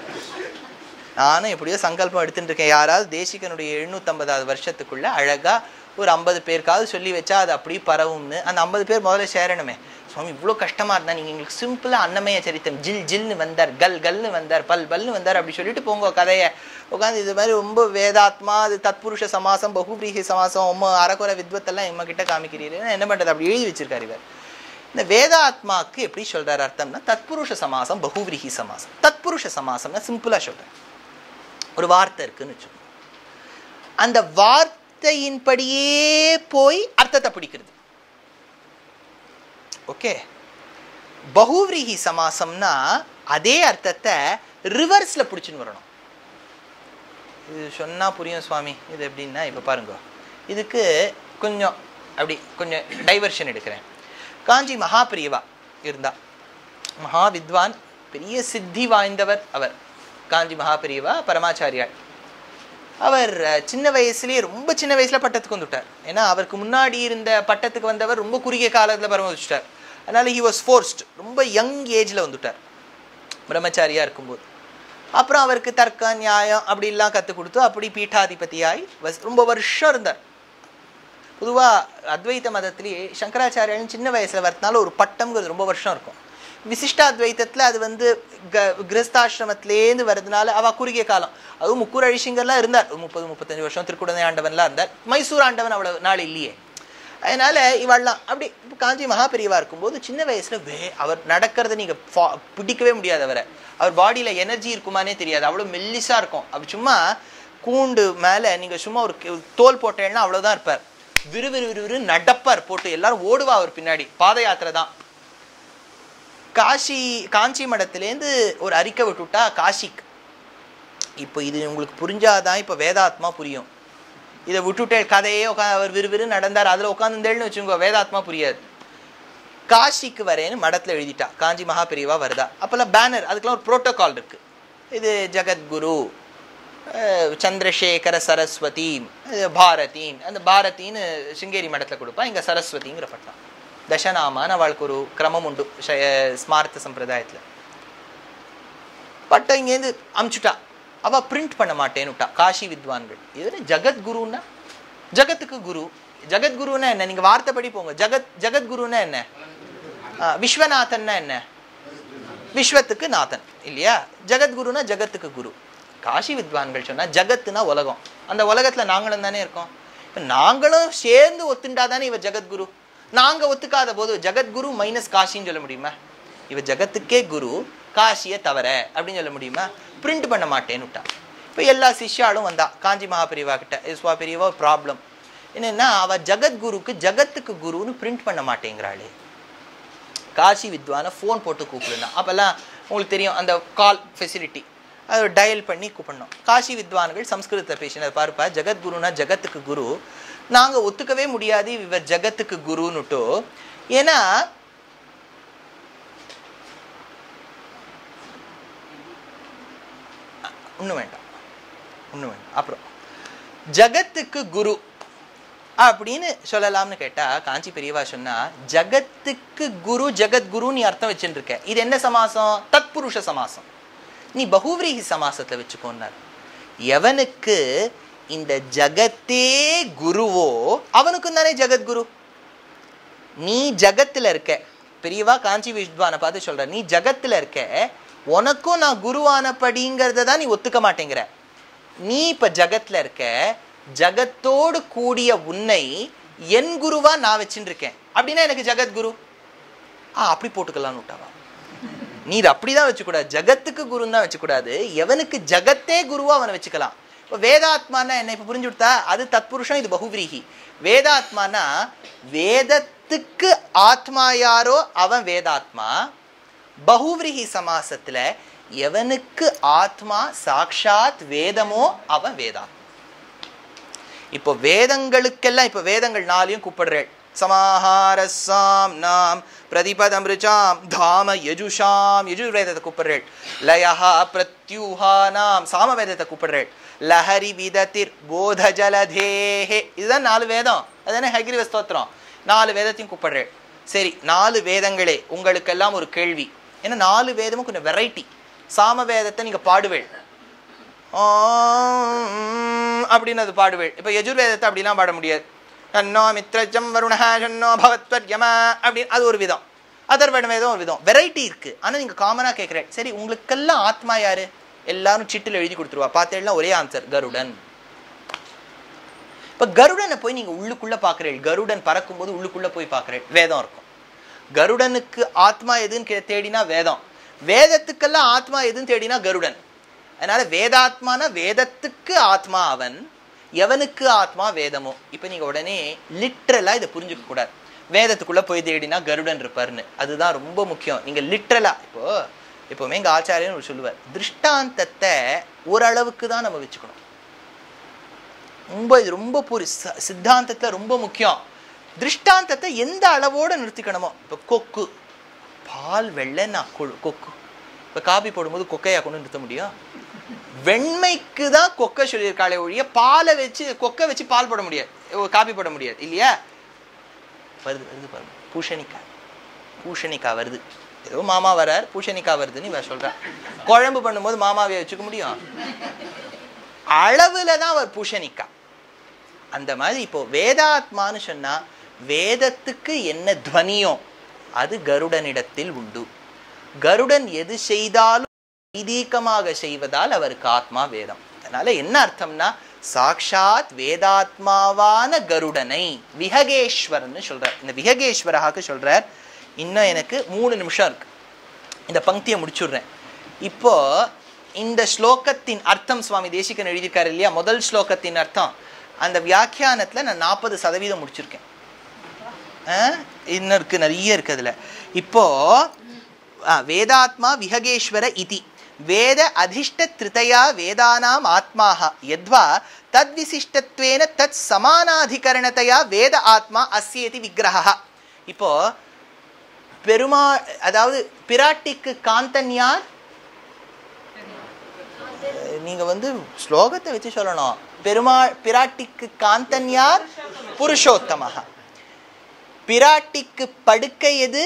நானும் எப்படியோ சங்கல்பம் எடுத்துட்டு இருக்கேன் யாராவது தேசிகனுடைய எழுநூத்தம்பதாவது வருஷத்துக்குள்ள அழகா ஒரு ஐம்பது பேருக்காவது சொல்லி வச்சா அது அப்படியே பரவும்னு அந்த ஐம்பது பேர் முதல்ல சேரணுமே சுவாமி இவ்வளோ கஷ்டமா இருந்தா நீங்க எங்களுக்கு சிம்பிளா அன்னமய சரித்தம் ஜில் ஜில்னு வந்தார் கல் கல்னு வந்தார் பல் பல்னு வந்தார் அப்படி சொல்லிட்டு போங்க கதையை உட்காந்து இது மாதிரி ரொம்ப வேதாத்மா அது தத்புருஷ சமாசம் பகுபிரீகி சமாசம் உம்ம அறக்குறை வித்வத்தெல்லாம் எம்ம கிட்ட காமிக்கிறீர்கள் என்ன பண்றது அப்படி எழுதி வச்சிருக்காரு இவர் இந்த வேதாத்மாக்கு எப்படி சொல்றாரு அர்த்தம்னா தத்புருஷ சமாசம் பகுவிரிகி சமாசம் தத்புருஷ சமாசம்னா சிம்பிளா சொல்றேன் ஒரு வார்த்தை இருக்குன்னு வச்சுக்கோங்க அந்த வார்த்தையின்படியே போய் அர்த்தத்தை பிடிக்கிறது ஓகே பகுவிரிகி சமாசம்னா அதே அர்த்தத்தை ரிவர்ஸ்ல பிடிச்சுன்னு வரணும் இது சொன்னா புரியும் சுவாமி இது எப்படின்னா இப்ப பாருங்க இதுக்கு கொஞ்சம் அப்படி கொஞ்சம் டைவர்ஷன் எடுக்கிறேன் காஞ்சி மகாபிரியவா இருந்தா மகா வித்வான் பெரிய சித்தி வாய்ந்தவர் அவர் காஞ்சி மகாபிரியவா பரமாச்சாரியார் அவர் அஹ், சின்ன வயசுலயே ரொம்ப சின்ன வயசுல பட்டத்துக்கு வந்துட்டார் ஏன்னா அவருக்கு முன்னாடி இருந்த பட்டத்துக்கு வந்தவர் ரொம்ப குறுகிய காலத்துல பரம வச்சுட்டார் அதனால ஹி வாஸ் ஃபோர்ஸ்ட் ரொம்ப யங் ஏஜில் வந்துட்டார் பிரம்மச்சாரியாக இருக்கும்போது அப்புறம் அவருக்கு தர்க்கம் நியாயம் அப்படிலாம் கற்றுக் கொடுத்து அப்படி பீட்டாதிபதியாய் வஸ் ரொம்ப வருஷம் இருந்தார் பொதுவாக அத்வைத மதத்திலேயே சங்கராச்சாரியன் சின்ன வயசில் வரதுனால ஒரு பட்டம்ங்கிறது ரொம்ப வருஷம் இருக்கும் விசிஷ்டாத்வைத்தத்தில் அது வந்து க கிரஸ்தாசிரமத்திலேருந்து வர்றதுனால அவ குறுகிய காலம் அதுவும் முக்கூர் அழிசிங்கர்லாம் இருந்தார் ஒரு முப்பது முப்பத்தஞ்சு வருஷம் திருக்குடந்தை ஆண்டவன்லாம் இருந்தார் மைசூர் ஆண்டவன் அவ்வளவு நாள் இல்லையே அதனால இவள்லாம் அப்படி இப்ப காஞ்சி மகாபெரியவா இருக்கும்போது சின்ன வயசுல வே அவர் நடக்கிறத நீங்க ஃபா- பிடிக்கவே முடியாது அவரை அவர் பாடியில எனர்ஜி இருக்குமானே தெரியாது அவ்வளவு மெல்லிசா இருக்கும் அப்படி சும்மா கூண்டு மேல நீங்க சும்மா ஒரு கி- தோல் போட்டேன்னா அவ்வளவுதான் இருப்பார் விறுவிறு விறுவிறு நடப்பார் போட்டு எல்லாரும் ஓடுவா அவர் பின்னாடி பாத யாத்திரை தான் காஷி காஞ்சி மடத்துலேருந்து ஒரு அறிக்கை விட்டுவிட்டா காஷிக்கு இப்போ இது உங்களுக்கு புரிஞ்சாதான் இப்போ வேதாத்மா புரியும் இதை விட்டுட்டே கதையே உட்கா அவர் விறுவிறு நடந்தார் அதில் உட்காந்துருந்தேன்னு வச்சுக்கோ வேதாத்மா புரியாது காஷிக்கு வரேன்னு மடத்தில் எழுதிட்டா காஞ்சி மகாபெரிவா வருதா அப்போல்லாம் பேனர் அதுக்கெல்லாம் ஒரு ப்ரோட்டோகால் இருக்கு இது ஜெகத்குரு அஹ், சந்திரசேகர சரஸ்வதி அஹ், பாரதின் அந்த பாரதின்னு சிங்கேரி மடத்தில் கொடுப்பா இங்கே சரஸ்வதிங்கிற பட்டம் தசநாமான்னு அவளுக்கு ஒரு கிரமம் உண்டு ஷ- ஸ்மார்த்த சம்பிரதாயத்தில் பட்டம் இங்கேருந்து அமுச்சுட்டா அவ பிரிண்ட் பண்ண மாட்டேன்னுட்டா காஷி வித்வான்கள் இது ஜகத்குருன்னா ஜகத்துக்கு குரு ஜகத்குருன்னா என்ன நீங்க வார்த்தைப்படி போங்க ஜகத் ஜகத்குருன்னா என்ன ஆ, விஸ்வநாதன்னா என்ன விஸ்வத்துக்கு நாதன் இல்லையா ஜகத்குருனா ஜகத்துக்கு குரு காஷி வித்வான்கள் சொன்னா ஜகத்துனா உலகம் அந்த உலகத்துல நாங்களும் தானே இருக்கோம் இப்ப நாங்களும் சேர்ந்து ஒத்துண்டா தானே இவ ஜகத்குரு நாங்க ஒத்துக்காத போது ஜகத்குரு மைனஸ் காஷின்னு சொல்ல முடியுமா இவ ஜகத்துக்கே குரு காசியை தவிர அப்படின்னு சொல்ல முடியுமா பிரிண்ட் பண்ண மாட்டேன்னு விட்டா இப்போ எல்லா சிஷ்யாலும் வந்தா காஞ்சி மகாபெரிவா கிட்ட சுவா பெரியவா ஒரு ப்ராப்ளம் என்னன்னா அவ ஜகத்குருக்கு ஜகத்துக்கு குருன்னு பிரிண்ட் பண்ண மாட்டேங்கிறாளே காசி வித்வானை ஃபோன் போட்டு கூப்பிடுனா அப்போல்லாம் உங்களுக்கு தெரியும் அந்த கால் ஃபெசிலிட்டி அதை டயல் பண்ணி கூப்பிடணும் காசி வித்வான்கள் சம்ஸ்கிருதத்தை பேசினது பாருப்பா ஜெகத்குருனா ஜகத்துக்கு குரு நாங்கள் ஒத்துக்கவே முடியாது இவர் ஜகத்துக்கு குருன்னுட்டோ ஏன்னா ஒன்றும் வேண்டாம் ஒன்றும் வேண்டாம் அப்புறம் ஜகத்துக்கு குரு அப்படின்னு சொல்லலாம்னு கேட்டா காஞ்சி பெரியவா சொன்னா ஜகத்துக்கு குரு ஜெகத்குரு நீ அர்த்தம் வச்சுட்டு இருக்க இது என்ன சமாசம் தத்புருஷ சமாசம் நீ பகுவிரீகி சமாசத்தை வச்சுக்கோன்னார் எவனுக்கு இந்த ஜகத்தே குருவோ அவனுக்கும் தானே ஜெகத்குரு நீ ஜகத்துல இருக்க பெரியவா காஞ்சி வித்வானை பார்த்து சொல்ற நீ ஜகத்துல இருக்க உனக்கும் நான் குருவானபடிங்கிறத தான் நீ ஒத்துக்க மாட்டேங்கிற நீ இப்ப ஜகத்துல இருக்க ஜகத்தோடு கூடிய உன்னை என் குருவா நான் வச்சுட்டு இருக்கேன் அப்படின்னா எனக்கு ஜகத்குரு ஆ அப்படி போட்டுக்கலாம்னு விட்டாவா நீ இதை அப்படிதான் வச்சுக்கூடாது ஜகத்துக்கு குருன்னு தான் வச்சுக்கூடாது எவனுக்கு ஜகத்தே குருவா அவனை வச்சுக்கலாம் இப்போ வேதாத்மானா என்ன இப்போ புரிஞ்சு கொடுத்தா அது தத்புருஷம் இது பகுவிரீகி வேதாத்மானா வேதத்துக்கு ஆத்மா யாரோ அவன் வேதாத்மா பகுவிரீகி சமாசத்துல எவனுக்கு ஆத்மா சாக்ஷாத் வேதமோ அவன் வேதாத்மா இப்போ வேதங்களுக்கெல்லாம் இப்போ வேதங்கள் நாளையும் கூப்பிடுறேன் சமாஹாரசாம் நாம் பிரதிபதமிருச்சாம் தாம யஜுஷாம் யஜுர்வேதத்தை கூப்பிடுறேள் லயஹா பிரத்யூஹா நாம் சாம வேதத்தை கூப்பிடுறேள் லஹரி விதத்திர் போத ஜலதேஹே இதுதான் நாலு வேதம் அதுதானே ஹகிரிவ ஸ்தோத்திரம் நாலு வேதத்தையும் கூப்பிடுறேள் சரி நாலு வேதங்களே உங்களுக்கெல்லாம் ஒரு கேள்வி ஏன்னா நாலு வேதமும் கொஞ்சம் வெரைட்டி சாம வேதத்தை நீங்க பாடுவேள் ஆம் அப்படின்னு அது பாடுவேள் இப்போ யஜுர்வேதத்தை அப்படிலாம் பாட முடியாது ஷன்னோ மித்ரஜம் வருணஹ ஷன்னோ பவத்வர்யமா அப்படின்னு அது ஒரு விதம் அதர்வண வேதம் ஒரு விதம் வெரைட்டி இருக்கு ஆனா நீங்க காமனா கேட்குறேன் சரி உங்களுக்கெல்லாம் ஆத்மா யாரு எல்லாரும் சிட்டில் எழுதி கொடுத்துருவா பார்த்தேன்னா ஒரே ஆன்சர் கருடன் இப்ப கருடனை போய் நீங்க உள்ளுக்குள்ள பாக்குறீள் கருடன் பறக்கும்போது உள்ளுக்குள்ள போய் பாக்குறேன் வேதம் இருக்கும் கருடனுக்கு ஆத்மா எதுன்னு கே- தேடினா வேதம் வேதத்துக்கெல்லாம் ஆத்மா எதுன்னு தேடினா கருடன் அதனால வேதாத்மானா வேதத்துக்கு ஆத்மா அவன் எவனுக்கு ஆத்மா வேதமோ இப்ப நீங்க உடனே லிட்ரலா இதை புரிஞ்சுக்க கூடாது வேதத்துக்குள்ள போய் தேடினா கருடன் இருப்பாருன்னு அதுதான் ரொம்ப முக்கியம் நீங்க லிட்ரலா இப்போ எப்பவுமே எங்க ஆச்சாரியன் ஒரு சொல்லுவார் திருஷ்டாந்தத்தை ஓரளவுக்கு தான் நம்ம வச்சுக்கணும் ரொம்ப இது ரொம்ப புரி ச- சித்தாந்தத்துல ரொம்ப முக்கியம் திருஷ்டாந்தத்தை எந்த அளவோட நிறுத்திக்கணுமோ இப்போ கொக்கு பால் வெள்ளை நான் கொ- கொக்கு இப்போ காபி போடும்போது கொக்கையா கொண்டு நிறுத்த முடியும் வெண்மைக்கு தான் கொக்கை சொல்லியிருக்காளே ஒழிய பாலை வச்சு கொக்கை வச்சு பால் போட முடியாது ஓ, காபி போட முடியாது இல்லையா வருது வருது பாருங்க பூஷணிக்காய் பூஷணிக்காய் வருது ஏதோ மாமா வரார் பூஷணிக்காய் வருதுன்னு இவ சொல்றா குழம்பு பண்ணும்போது மாமாவை வச்சுக்க முடியும் அளவுல தான் அவர் பூஷணிக்காய் அந்த மாதிரி இப்போ வேதாத்மான்னு சொன்னா வேதத்துக்கு என்ன துவனியோ அது கருடனிடத்தில் உண்டு கருடன் எது செய்தாலும் வைதீகமாக செய்வதால் அவருக்கு ஆத்மா வேதம் அதனால என்ன அர்த்தம்னா சாக்ஷாத் வேதாத்மாவான கருடனை விஹகேஸ்வரன்னு சொல்றார் இந்த விஹகேஸ்வரஹாக்கு சொல்றார் இன்னும் எனக்கு மூணு நிமிஷம் இருக்கு இந்த பங்கியை முடிச்சுடுறேன் இப்போ இந்த ஸ்லோகத்தின் அர்த்தம் சுவாமி தேசிகன் எழுதியிருக்காரு இல்லையா முதல் ஸ்லோகத்தின் அர்த்தம் அந்த வியாக்கியானத்துல நான் நாற்பது சதவீதம் முடிச்சிருக்கேன் ஆ? இன்னும் இருக்கு நிறைய இருக்கு அதுல இப்போ ஆ, வேதாத்மா விஹகேஸ்வர இதி வேத அதிஷ்ட திருதயா வேதானாம் ஆத்மாக யத்வா தத்விசிஷ்டத்வேன தத் சமானாதிகரணத்தையா வேத ஆத்மா அஸ்யேதி விக்கிரகா இப்போ பெருமா அதாவது பிராட்டிக்கு காந்தன் யார் நீங்க வந்து ஸ்லோகத்தை வச்சு சொல்லணும் பெருமா பிராட்டிக்கு காந்தன் யார் புருஷோத்தமஹா பிராட்டிக்கு படுக்கை எது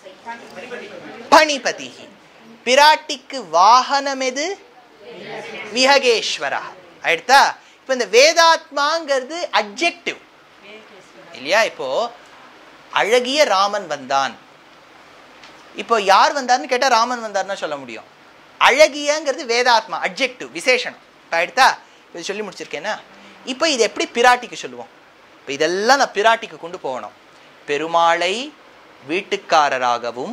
பணிபதி பிராட்டிக்கு வாகனம் எது விஹகேஸ்வரா ஆயிடுதா இப்போ இந்த வேதாத்மாங்கிறது அப்ஜெக்டிவ் இல்லையா இப்போ அழகிய ராமன் வந்தான் இப்போ யார் வந்தார்னு கேட்டா ராமன் வந்தார்னா சொல்ல முடியும் அழகியங்கிறது வேதாத்மா அப்ஜெக்டிவ் விசேஷனம் இப்போ ஆயிடுதா இது சொல்லி முடிச்சிருக்கேன்னா இப்போ இது எப்படி பிராட்டிக்கு சொல்லுவோம் இப்போ இதெல்லாம் நான் பிராட்டிக்கு கொண்டு போகணும் பெருமாளை வீட்டுக்காரராகவும்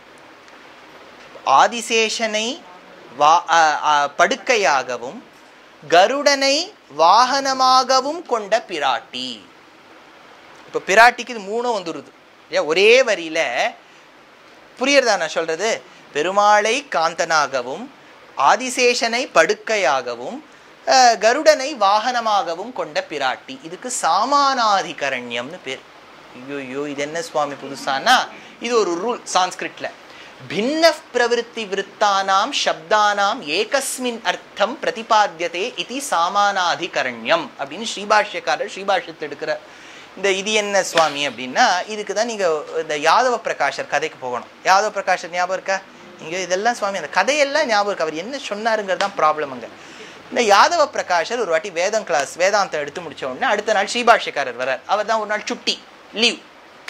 ஆதிசேஷனை வா அ, அ, படுக்கையாகவும் கருடனை வாகனமாகவும் கொண்ட பிராட்டி இப்போ பிராட்டிக்கு இது மூணும் வந்துருது ஏன் ஒரே வரியில புரியுறதா நான் சொல்றது பெருமாளை காந்தனாகவும் ஆதிசேஷனை படுக்கையாகவும் அஹ், கருடனை வாகனமாகவும் கொண்ட பிராட்டி இதுக்கு சாமானாதிகரண்யம்னு பேர் ஐயோ இது என்ன சுவாமி புதுசானா இது ஒரு ரூல் சான்ஸ்கிரிட்ல பின்ன பிரவருத்தி விருத்தானாம் சப்தானாம் ஏகஸ்மின் அர்த்தம் பிரதிபாத்தியதே இது சாமானாதிகரண்யம் அப்படின்னு ஸ்ரீபாஷ்யக்காரர் ஸ்ரீபாஷ்யத்தில் எடுக்கிற இந்த இது என்ன சுவாமி அப்படின்னா இதுக்கு தான் நீங்கள் இந்த யாதவ பிரகாஷர் கதைக்கு போகணும் யாதவ பிரகாஷர் ஞாபகம் இருக்கா இங்கே இதெல்லாம் சுவாமி அந்த கதையெல்லாம் ஞாபகம் இருக்கு அவர் என்ன சொன்னாருங்கிறது தான் ப்ராப்ளம் அங்கே இந்த யாதவ பிரகாஷர் ஒரு வாட்டி வேதம் கிளாஸ் வேதாந்தம் எடுத்து முடிச்ச உடனே அடுத்த நாள் ஸ்ரீபாஷ்யக்காரர் வரார் அவர் தான் ஒரு நாள் சுட்டி லீவ்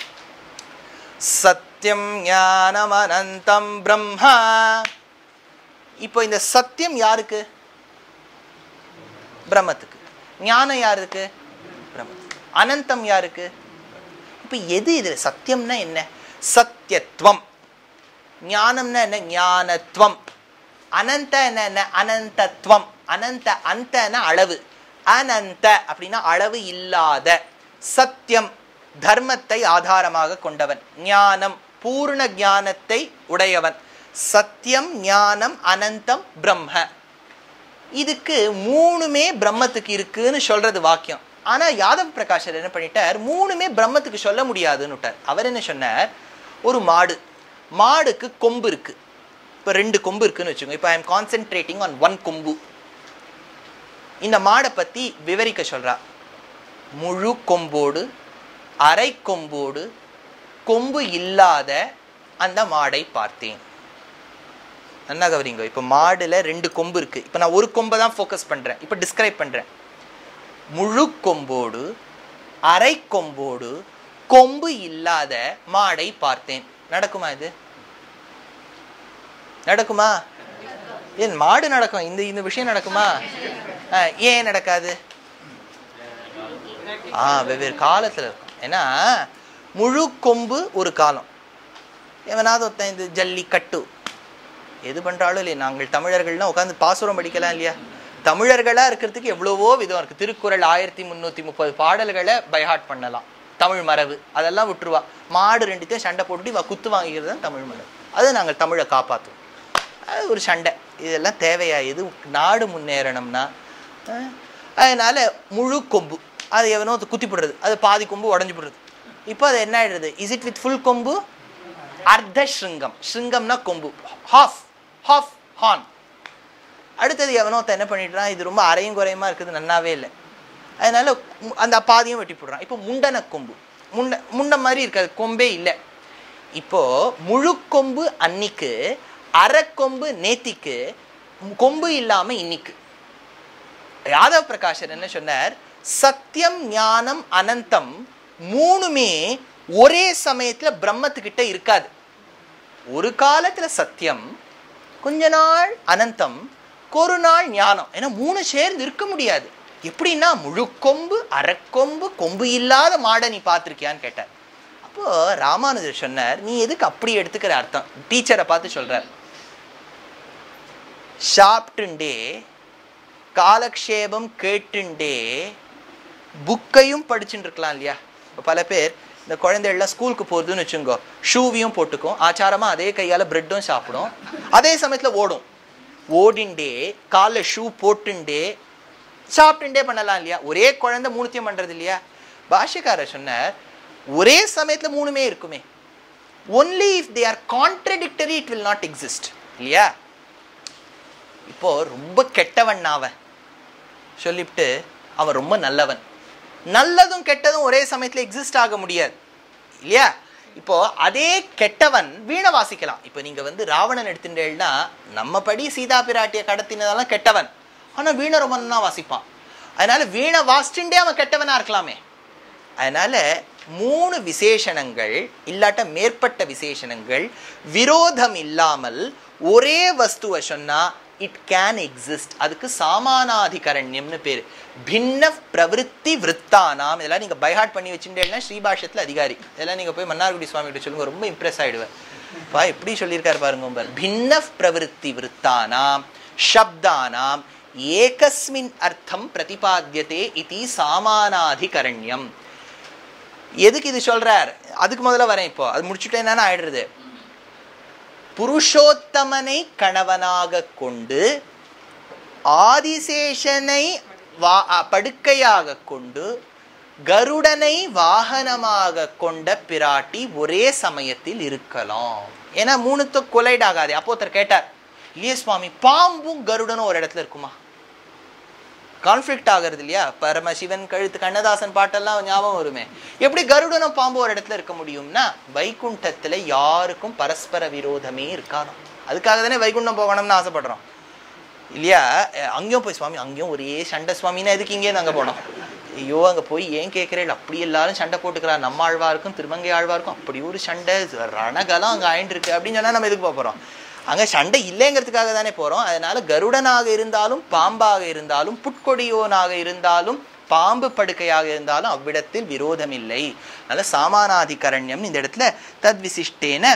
சத்தியம் ஞானம் அனந்தம் பிரம்மா இப்போ இந்த சத்தியம் யாருக்கு பிரம்மத்துக்கு ஞானம் யாருக்கு பிரம்மத்துக்கு அனந்தம் யாருக்கு இப்போ எது இது சத்தியம்னா என்ன சத்தியத்துவம் ஞானம்னா என்ன ஞானத்துவம் அனந்த என்ன என்ன அனந்தத்துவம் அனந்த அந்தன அளவு அனந்த அப்படின்னா அளவு இல்லாத சத்தியம் தர்மத்தை ஆதாரமாக கொண்டவன் ஞானம் பூர்ண ஞானத்தை உடையவன் சத்தியம் ஞானம் அனந்தம் பிரம்ம இதுக்கு மூணுமே பிரம்மத்துக்கு இருக்குன்னு சொல்றது வாக்கியம் ஆனா யாதவ் பிரகாஷர் என்ன பண்ணிட்டார் மூணுமே பிரம்மத்துக்கு சொல்ல முடியாதுன்னு விட்டார் அவர் என்ன சொன்னார் ஒரு மாடு மாடுக்கு கொம்பு இருக்கு இப்போ ரெண்டு கொம்பு இருக்குன்னு வச்சுக்கோங்க இப்போ I am concentrating on one கொம்பு இந்த மாடை பத்தி விவரிக்க சொல்றா முழு கொம்போடு அரை கொம்போடு கொம்பு இல்லாத அந்த மாடை பார்த்தேன் நல்லா கவரிங்க இப்போ மாடுல ரெண்டு கொம்பு இருக்கு இப்போ நான் ஒரு கொம்பை தான் ஃபோக்கஸ் பண்றேன் இப்போ டிஸ்கிரைப் பண்றேன் முழு கொம்போடு அரை கொம்போடு கொம்பு இல்லாத மாடை பார்த்தேன் நடக்குமா இது நடக்குமா ஏன் மாடு நடக்கும் இந்த இந்த விஷயம் நடக்குமா ஆ, ஏன் நடக்காது ஆ வெவ்வேறு காலத்துல இருக்கும் ஏன்னா முழு கொம்பு ஒரு காலம் எவனாவது ஒருத்தன் இந்த ஜல்லிக்கட்டு எது பண்றாலும் இல்லையா நாங்கள் தமிழர்கள்னா உட்காந்து பாசுரம் படிக்கலாம் இல்லையா தமிழர்களா இருக்கிறதுக்கு எவ்வளவோ விதம் இருக்கு திருக்குறள் ஆயிரத்தி முந்நூற்றி முப்பது பாடல்களை பைஹார்ட் பண்ணலாம் தமிழ் மரபு அதெல்லாம் விட்டுருவா மாடு ரெண்டுத்தையும் சண்டை போட்டுட்டு இவ குத்து வாங்கிக்கிறது தான் தமிழ் மரபு அது நாங்கள் தமிழை காப்பாற்றுவோம் அது ஒரு சண்டை இதெல்லாம் தேவையா எது நாடு முன்னேறணும்னா அஹ், அதனால முழு கொம்பு அது எவனோ அது குத்தி போடுறது அது பாதி கொம்பு உடஞ்சி போடுறது இப்போ அது என்ன ஆயிடுறது இஸ் இட் வித் ஃபுல் கொம்பு அர்த்த ஸ்ருங்கம் ஸ்ருங்கம்னா கொம்பு ஹாஃப் ஹாஃப் ஹார்ன் அடுத்தது எவனோ ஒருத்தன் என்ன பண்ணிடுறான் இது ரொம்ப அரையும் குறையுமா இருக்குது நன்னாவே இல்லை அதனால மு- அந்த பாதியும் வெட்டி போடுறான் இப்போ முண்டன கொம்பு முண்ட முண்டை மாதிரி இருக்காது கொம்பே இல்லை இப்போ முழு கொம்பு அன்னிக்கு அரைக்கொம்பு நேத்திக்கு கொம்பு இல்லாம இன்னிக்கு யாதவ பிரகாஷர் என்ன சொன்னார் சத்தியம் ஞானம் அனந்தம் மூணுமே ஒரே சமயத்துல பிரம்மத்துக்கிட்ட இருக்காது ஒரு காலத்துல சத்தியம் கொஞ்ச நாள் அனந்தம் ஒரு நாள் ஞானம் ஏன்னா மூணு சேர்ந்து இருக்க முடியாது எப்படின்னா முழு கொம்பு அரைக்கொம்பு கொம்பு இல்லாத மாடை நீ பார்த்திருக்கியான்னு கேட்டார் அப்போ ராமானுஜர் சொன்னார் நீ எதுக்கு அப்படி எடுத்துக்கிற அர்த்தம் டீச்சரை பார்த்து சொல்றார் சாப்பிட்டுண்டே காலக்ஷேபம் கேட்டுண்டே புக்கையும் படிச்சுட்டு இருக்கலாம் இல்லையா இப்போ பல பேர் இந்த குழந்தைகள்லாம் ஸ்கூலுக்கு போகிறதுன்னு வச்சுங்கோ ஷூவையும் போட்டுக்கும் ஆச்சாரமாக அதே கையால் பிரெட்டும் சாப்பிடும் அதே சமயத்தில் ஓடும் ஓடிண்டே காலில் ஷூ போட்டுண்டே சாப்பிட்டுண்டே பண்ணலாம் இல்லையா ஒரே குழந்தை மூணுத்தையும் பண்ணுறது இல்லையா பாஷ்யக்காரர் சொன்னார் ஒரே சமயத்தில் மூணுமே இருக்குமே only if they are contradictory it will not exist இல்லையா இப்போ ரொம்ப கெட்டவன் அவன் சொல்லிவிட்டு அவன் ரொம்ப நல்லவன் நல்லதும் கெட்டதும் ஒரே சமயத்துல எக்ஸிஸ்ட் ஆக முடியாது இல்லையா இப்போ அதே கெட்டவன் வீணை வாசிக்கலாம் இப்போ நீங்க வந்து ராவணன் எடுத்துட்டேன்னா நம்ம படி சீதா பிராட்டியை கடத்தினதெல்லாம் கெட்டவன் ஆனா வீணை ரொம்ப நல்லா வாசிப்பான் அதனால வீணை வாசிச்சுட்டே அவன் கெட்டவனா இருக்கலாமே அதனால மூணு விசேஷணங்கள் இல்லாட்ட மேற்பட்ட விசேஷணங்கள் விரோதம் இல்லாமல் ஒரே வஸ்துவை சொன்னா இட் கேன் எக்ஸிஸ்ட் அதுக்கு சாமானாதிகரண்யம்னு பேர் பின்ன பிரவருத்தி விற்த்தானாம் இதெல்லாம் நீங்க பைஹாட் பண்ணி வச்சுட்டேன்னா ஸ்ரீபாஷத்துல அதிகாரி இதெல்லாம் நீங்க போய் மன்னார்குடி சுவாமி கிட்ட சொல்லுங்க ரொம்ப இம்ப்ரெஸ் ஆயிடுவேன் பா எப்படி சொல்லியிருக்காரு பாருங்க பாரு பின்ன பிரவருத்தி விற்த்தானாம் சப்தானாம் ஏகஸ்மின் அர்த்தம் பிரதிபாத்தியதே இது சாமானாதிகரண்யம் எதுக்கு இது சொல்றார் அதுக்கு முதல்ல வரேன் இப்போ அது முடிச்சுட்டேன்னா ஆயிடுறது புருஷோத்தமனை கணவனாக கொண்டு ஆதிசேஷனை வா படுக்கையாக கொண்டு கருடனை வாகனமாக கொண்ட பிராட்டி ஒரே சமயத்தில் இருக்கலாம் ஏன்னா மூணுத்து கொலைட் ஆகாது அப்போ ஒருத்தர் கேட்டார் இல்லையே சுவாமி பாம்பும் கருடனும் ஒரு இடத்துல இருக்குமா கான்ஃப்ளிக்ட் ஆகிறது இல்லையா பரமசிவன் கழுத்து கண்ணதாசன் பாட்டெல்லாம் ஞாபகம் வருமே எப்படி கருடனும் பாம்பு ஒரு இடத்துல இருக்க முடியும்னா வைகுண்டத்துல யாருக்கும் பரஸ்பர விரோதமே இருக்காதாம் அதுக்காக தானே வைகுண்டம் போகணும்னு ஆசைப்படுறோம் இல்லையா அஹ் அங்கேயும் போய் சுவாமி அங்கேயும் ஒரே சண்டை சுவாமின்னா எதுக்கு இங்கேருந்து அங்கே போனோம் ஐயோ அங்கே போய் ஏன் கேட்குறேன் அப்படி எல்லாரும் சண்டை போட்டுக்கிறார் நம்ம ஆழ்வாருக்கும் திருமங்கை ஆழ்வாருக்கும் அப்படி ஒரு சண்டை ரணகலம் அங்கே ஆயிட்டு இருக்கு அப்படின்னு சொன்னால் நம்ம எதுக்கு போக போகிறோம் அங்கே சண்டை இல்லைங்கிறதுக்காக தானே போகிறோம் அதனால கருடனாக இருந்தாலும் பாம்பாக இருந்தாலும் புட்கொடியோனாக இருந்தாலும் பாம்பு படுக்கையாக இருந்தாலும் அவ்விடத்தில் விரோதம் இல்லை அதனால சாமானாதிகரண்யம் இந்த இடத்துல தத் விசிஷ்டேன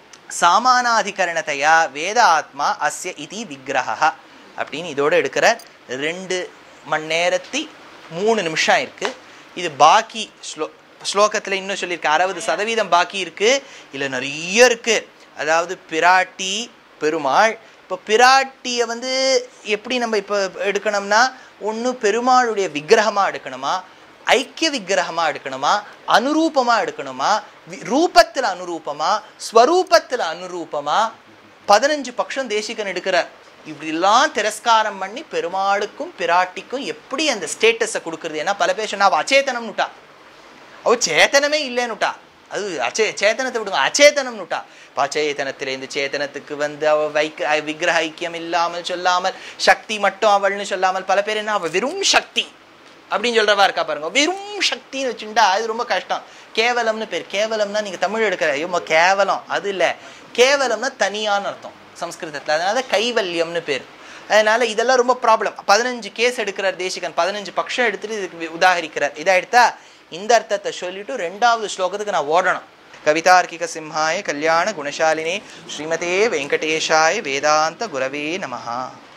சாமானாதிகரணத்தையா வேத ஆத்மா அஸ்ய இதி விக்கிரகா அப்படின்னு இதோட எடுக்கிற ரெண்டு மணி நேரத்தி மூணு நிமிஷம் இருக்கு இது பாக்கி ஸ்லோ ஸ்லோகத்தில் இன்னும் சொல்லியிருக்கு அறுபது சதவீதம் பாக்கி இருக்கு இல்லை நிறைய இருக்கு அதாவது பிராட்டி பெருமாள் இப்போ பிராட்டியை வந்து எப்படி நம்ம இப்போ எடுக்கணும்னா ஒன்று பெருமாளுடைய விக்கிரகமாக எடுக்கணுமா ஐக்கிய விக்கிரகமா எடுக்கணுமா அனுரூபமா எடுக்கணுமா வி- ரூபத்துல அனுரூபமா ஸ்வரூபத்துல அனுரூபமா பதினஞ்சு பட்சம் தேசிகன் எடுக்கிறார் இப்படிலாம் திரஸ்காரம் பண்ணி பெருமாளுக்கும் பிராட்டிக்கும் எப்படி அந்த ஸ்டேட்டஸை கொடுக்கறது ஏன்னா பல பேர் சொன்னா அவ அச்சேதனம்னுட்டா அவ சேத்தனமே இல்லைன்னுட்டா அது அச்சே சேத்தனத்தை விடுங்க அச்சேதனம்னுட்டா இப்போ அச்சேதனத்திலேருந்து சேத்தனத்துக்கு வந்து அவ வைக்க அஹ் விக்கிரக ஐக்கியம் இல்லாமல் சொல்லாமல் சக்தி மட்டும் அவள்னு சொல்லாமல் பல பேர் என்ன அவ வெறும் சக்தி அப்படின்னு சொல்றவா இருக்கா பாருங்க வெறும் சக்தின்னு வச்சுட்டா அது ரொம்ப கஷ்டம் கேவலம்னு பேர் கேவலம்னா நீங்க தமிழ் எடுக்கிற ஐயோ கேவலம் அது இல்ல கேவலம்னா தனியான அர்த்தம் சம்ஸ்கிருதத்துல அதனால கைவல்யம்னு பேர் அதனால இதெல்லாம் ரொம்ப ப்ராப்ளம் பதினஞ்சு கேஸ் எடுக்கிறார் தேசிகன் பதினஞ்சு பட்சம் எடுத்துட்டு இதுக்கு வி- உதாகரிக்கிறார் இதா எடுத்தா இந்த அர்த்தத்தை சொல்லிட்டு ரெண்டாவது ஸ்லோகத்துக்கு நான் ஓடணும் கவிதார்க்கிக சிம்ஹாய கல்யாண குணசாலினே ஸ்ரீமதே வெங்கடேஷாய வேதாந்த குரவே நமஹா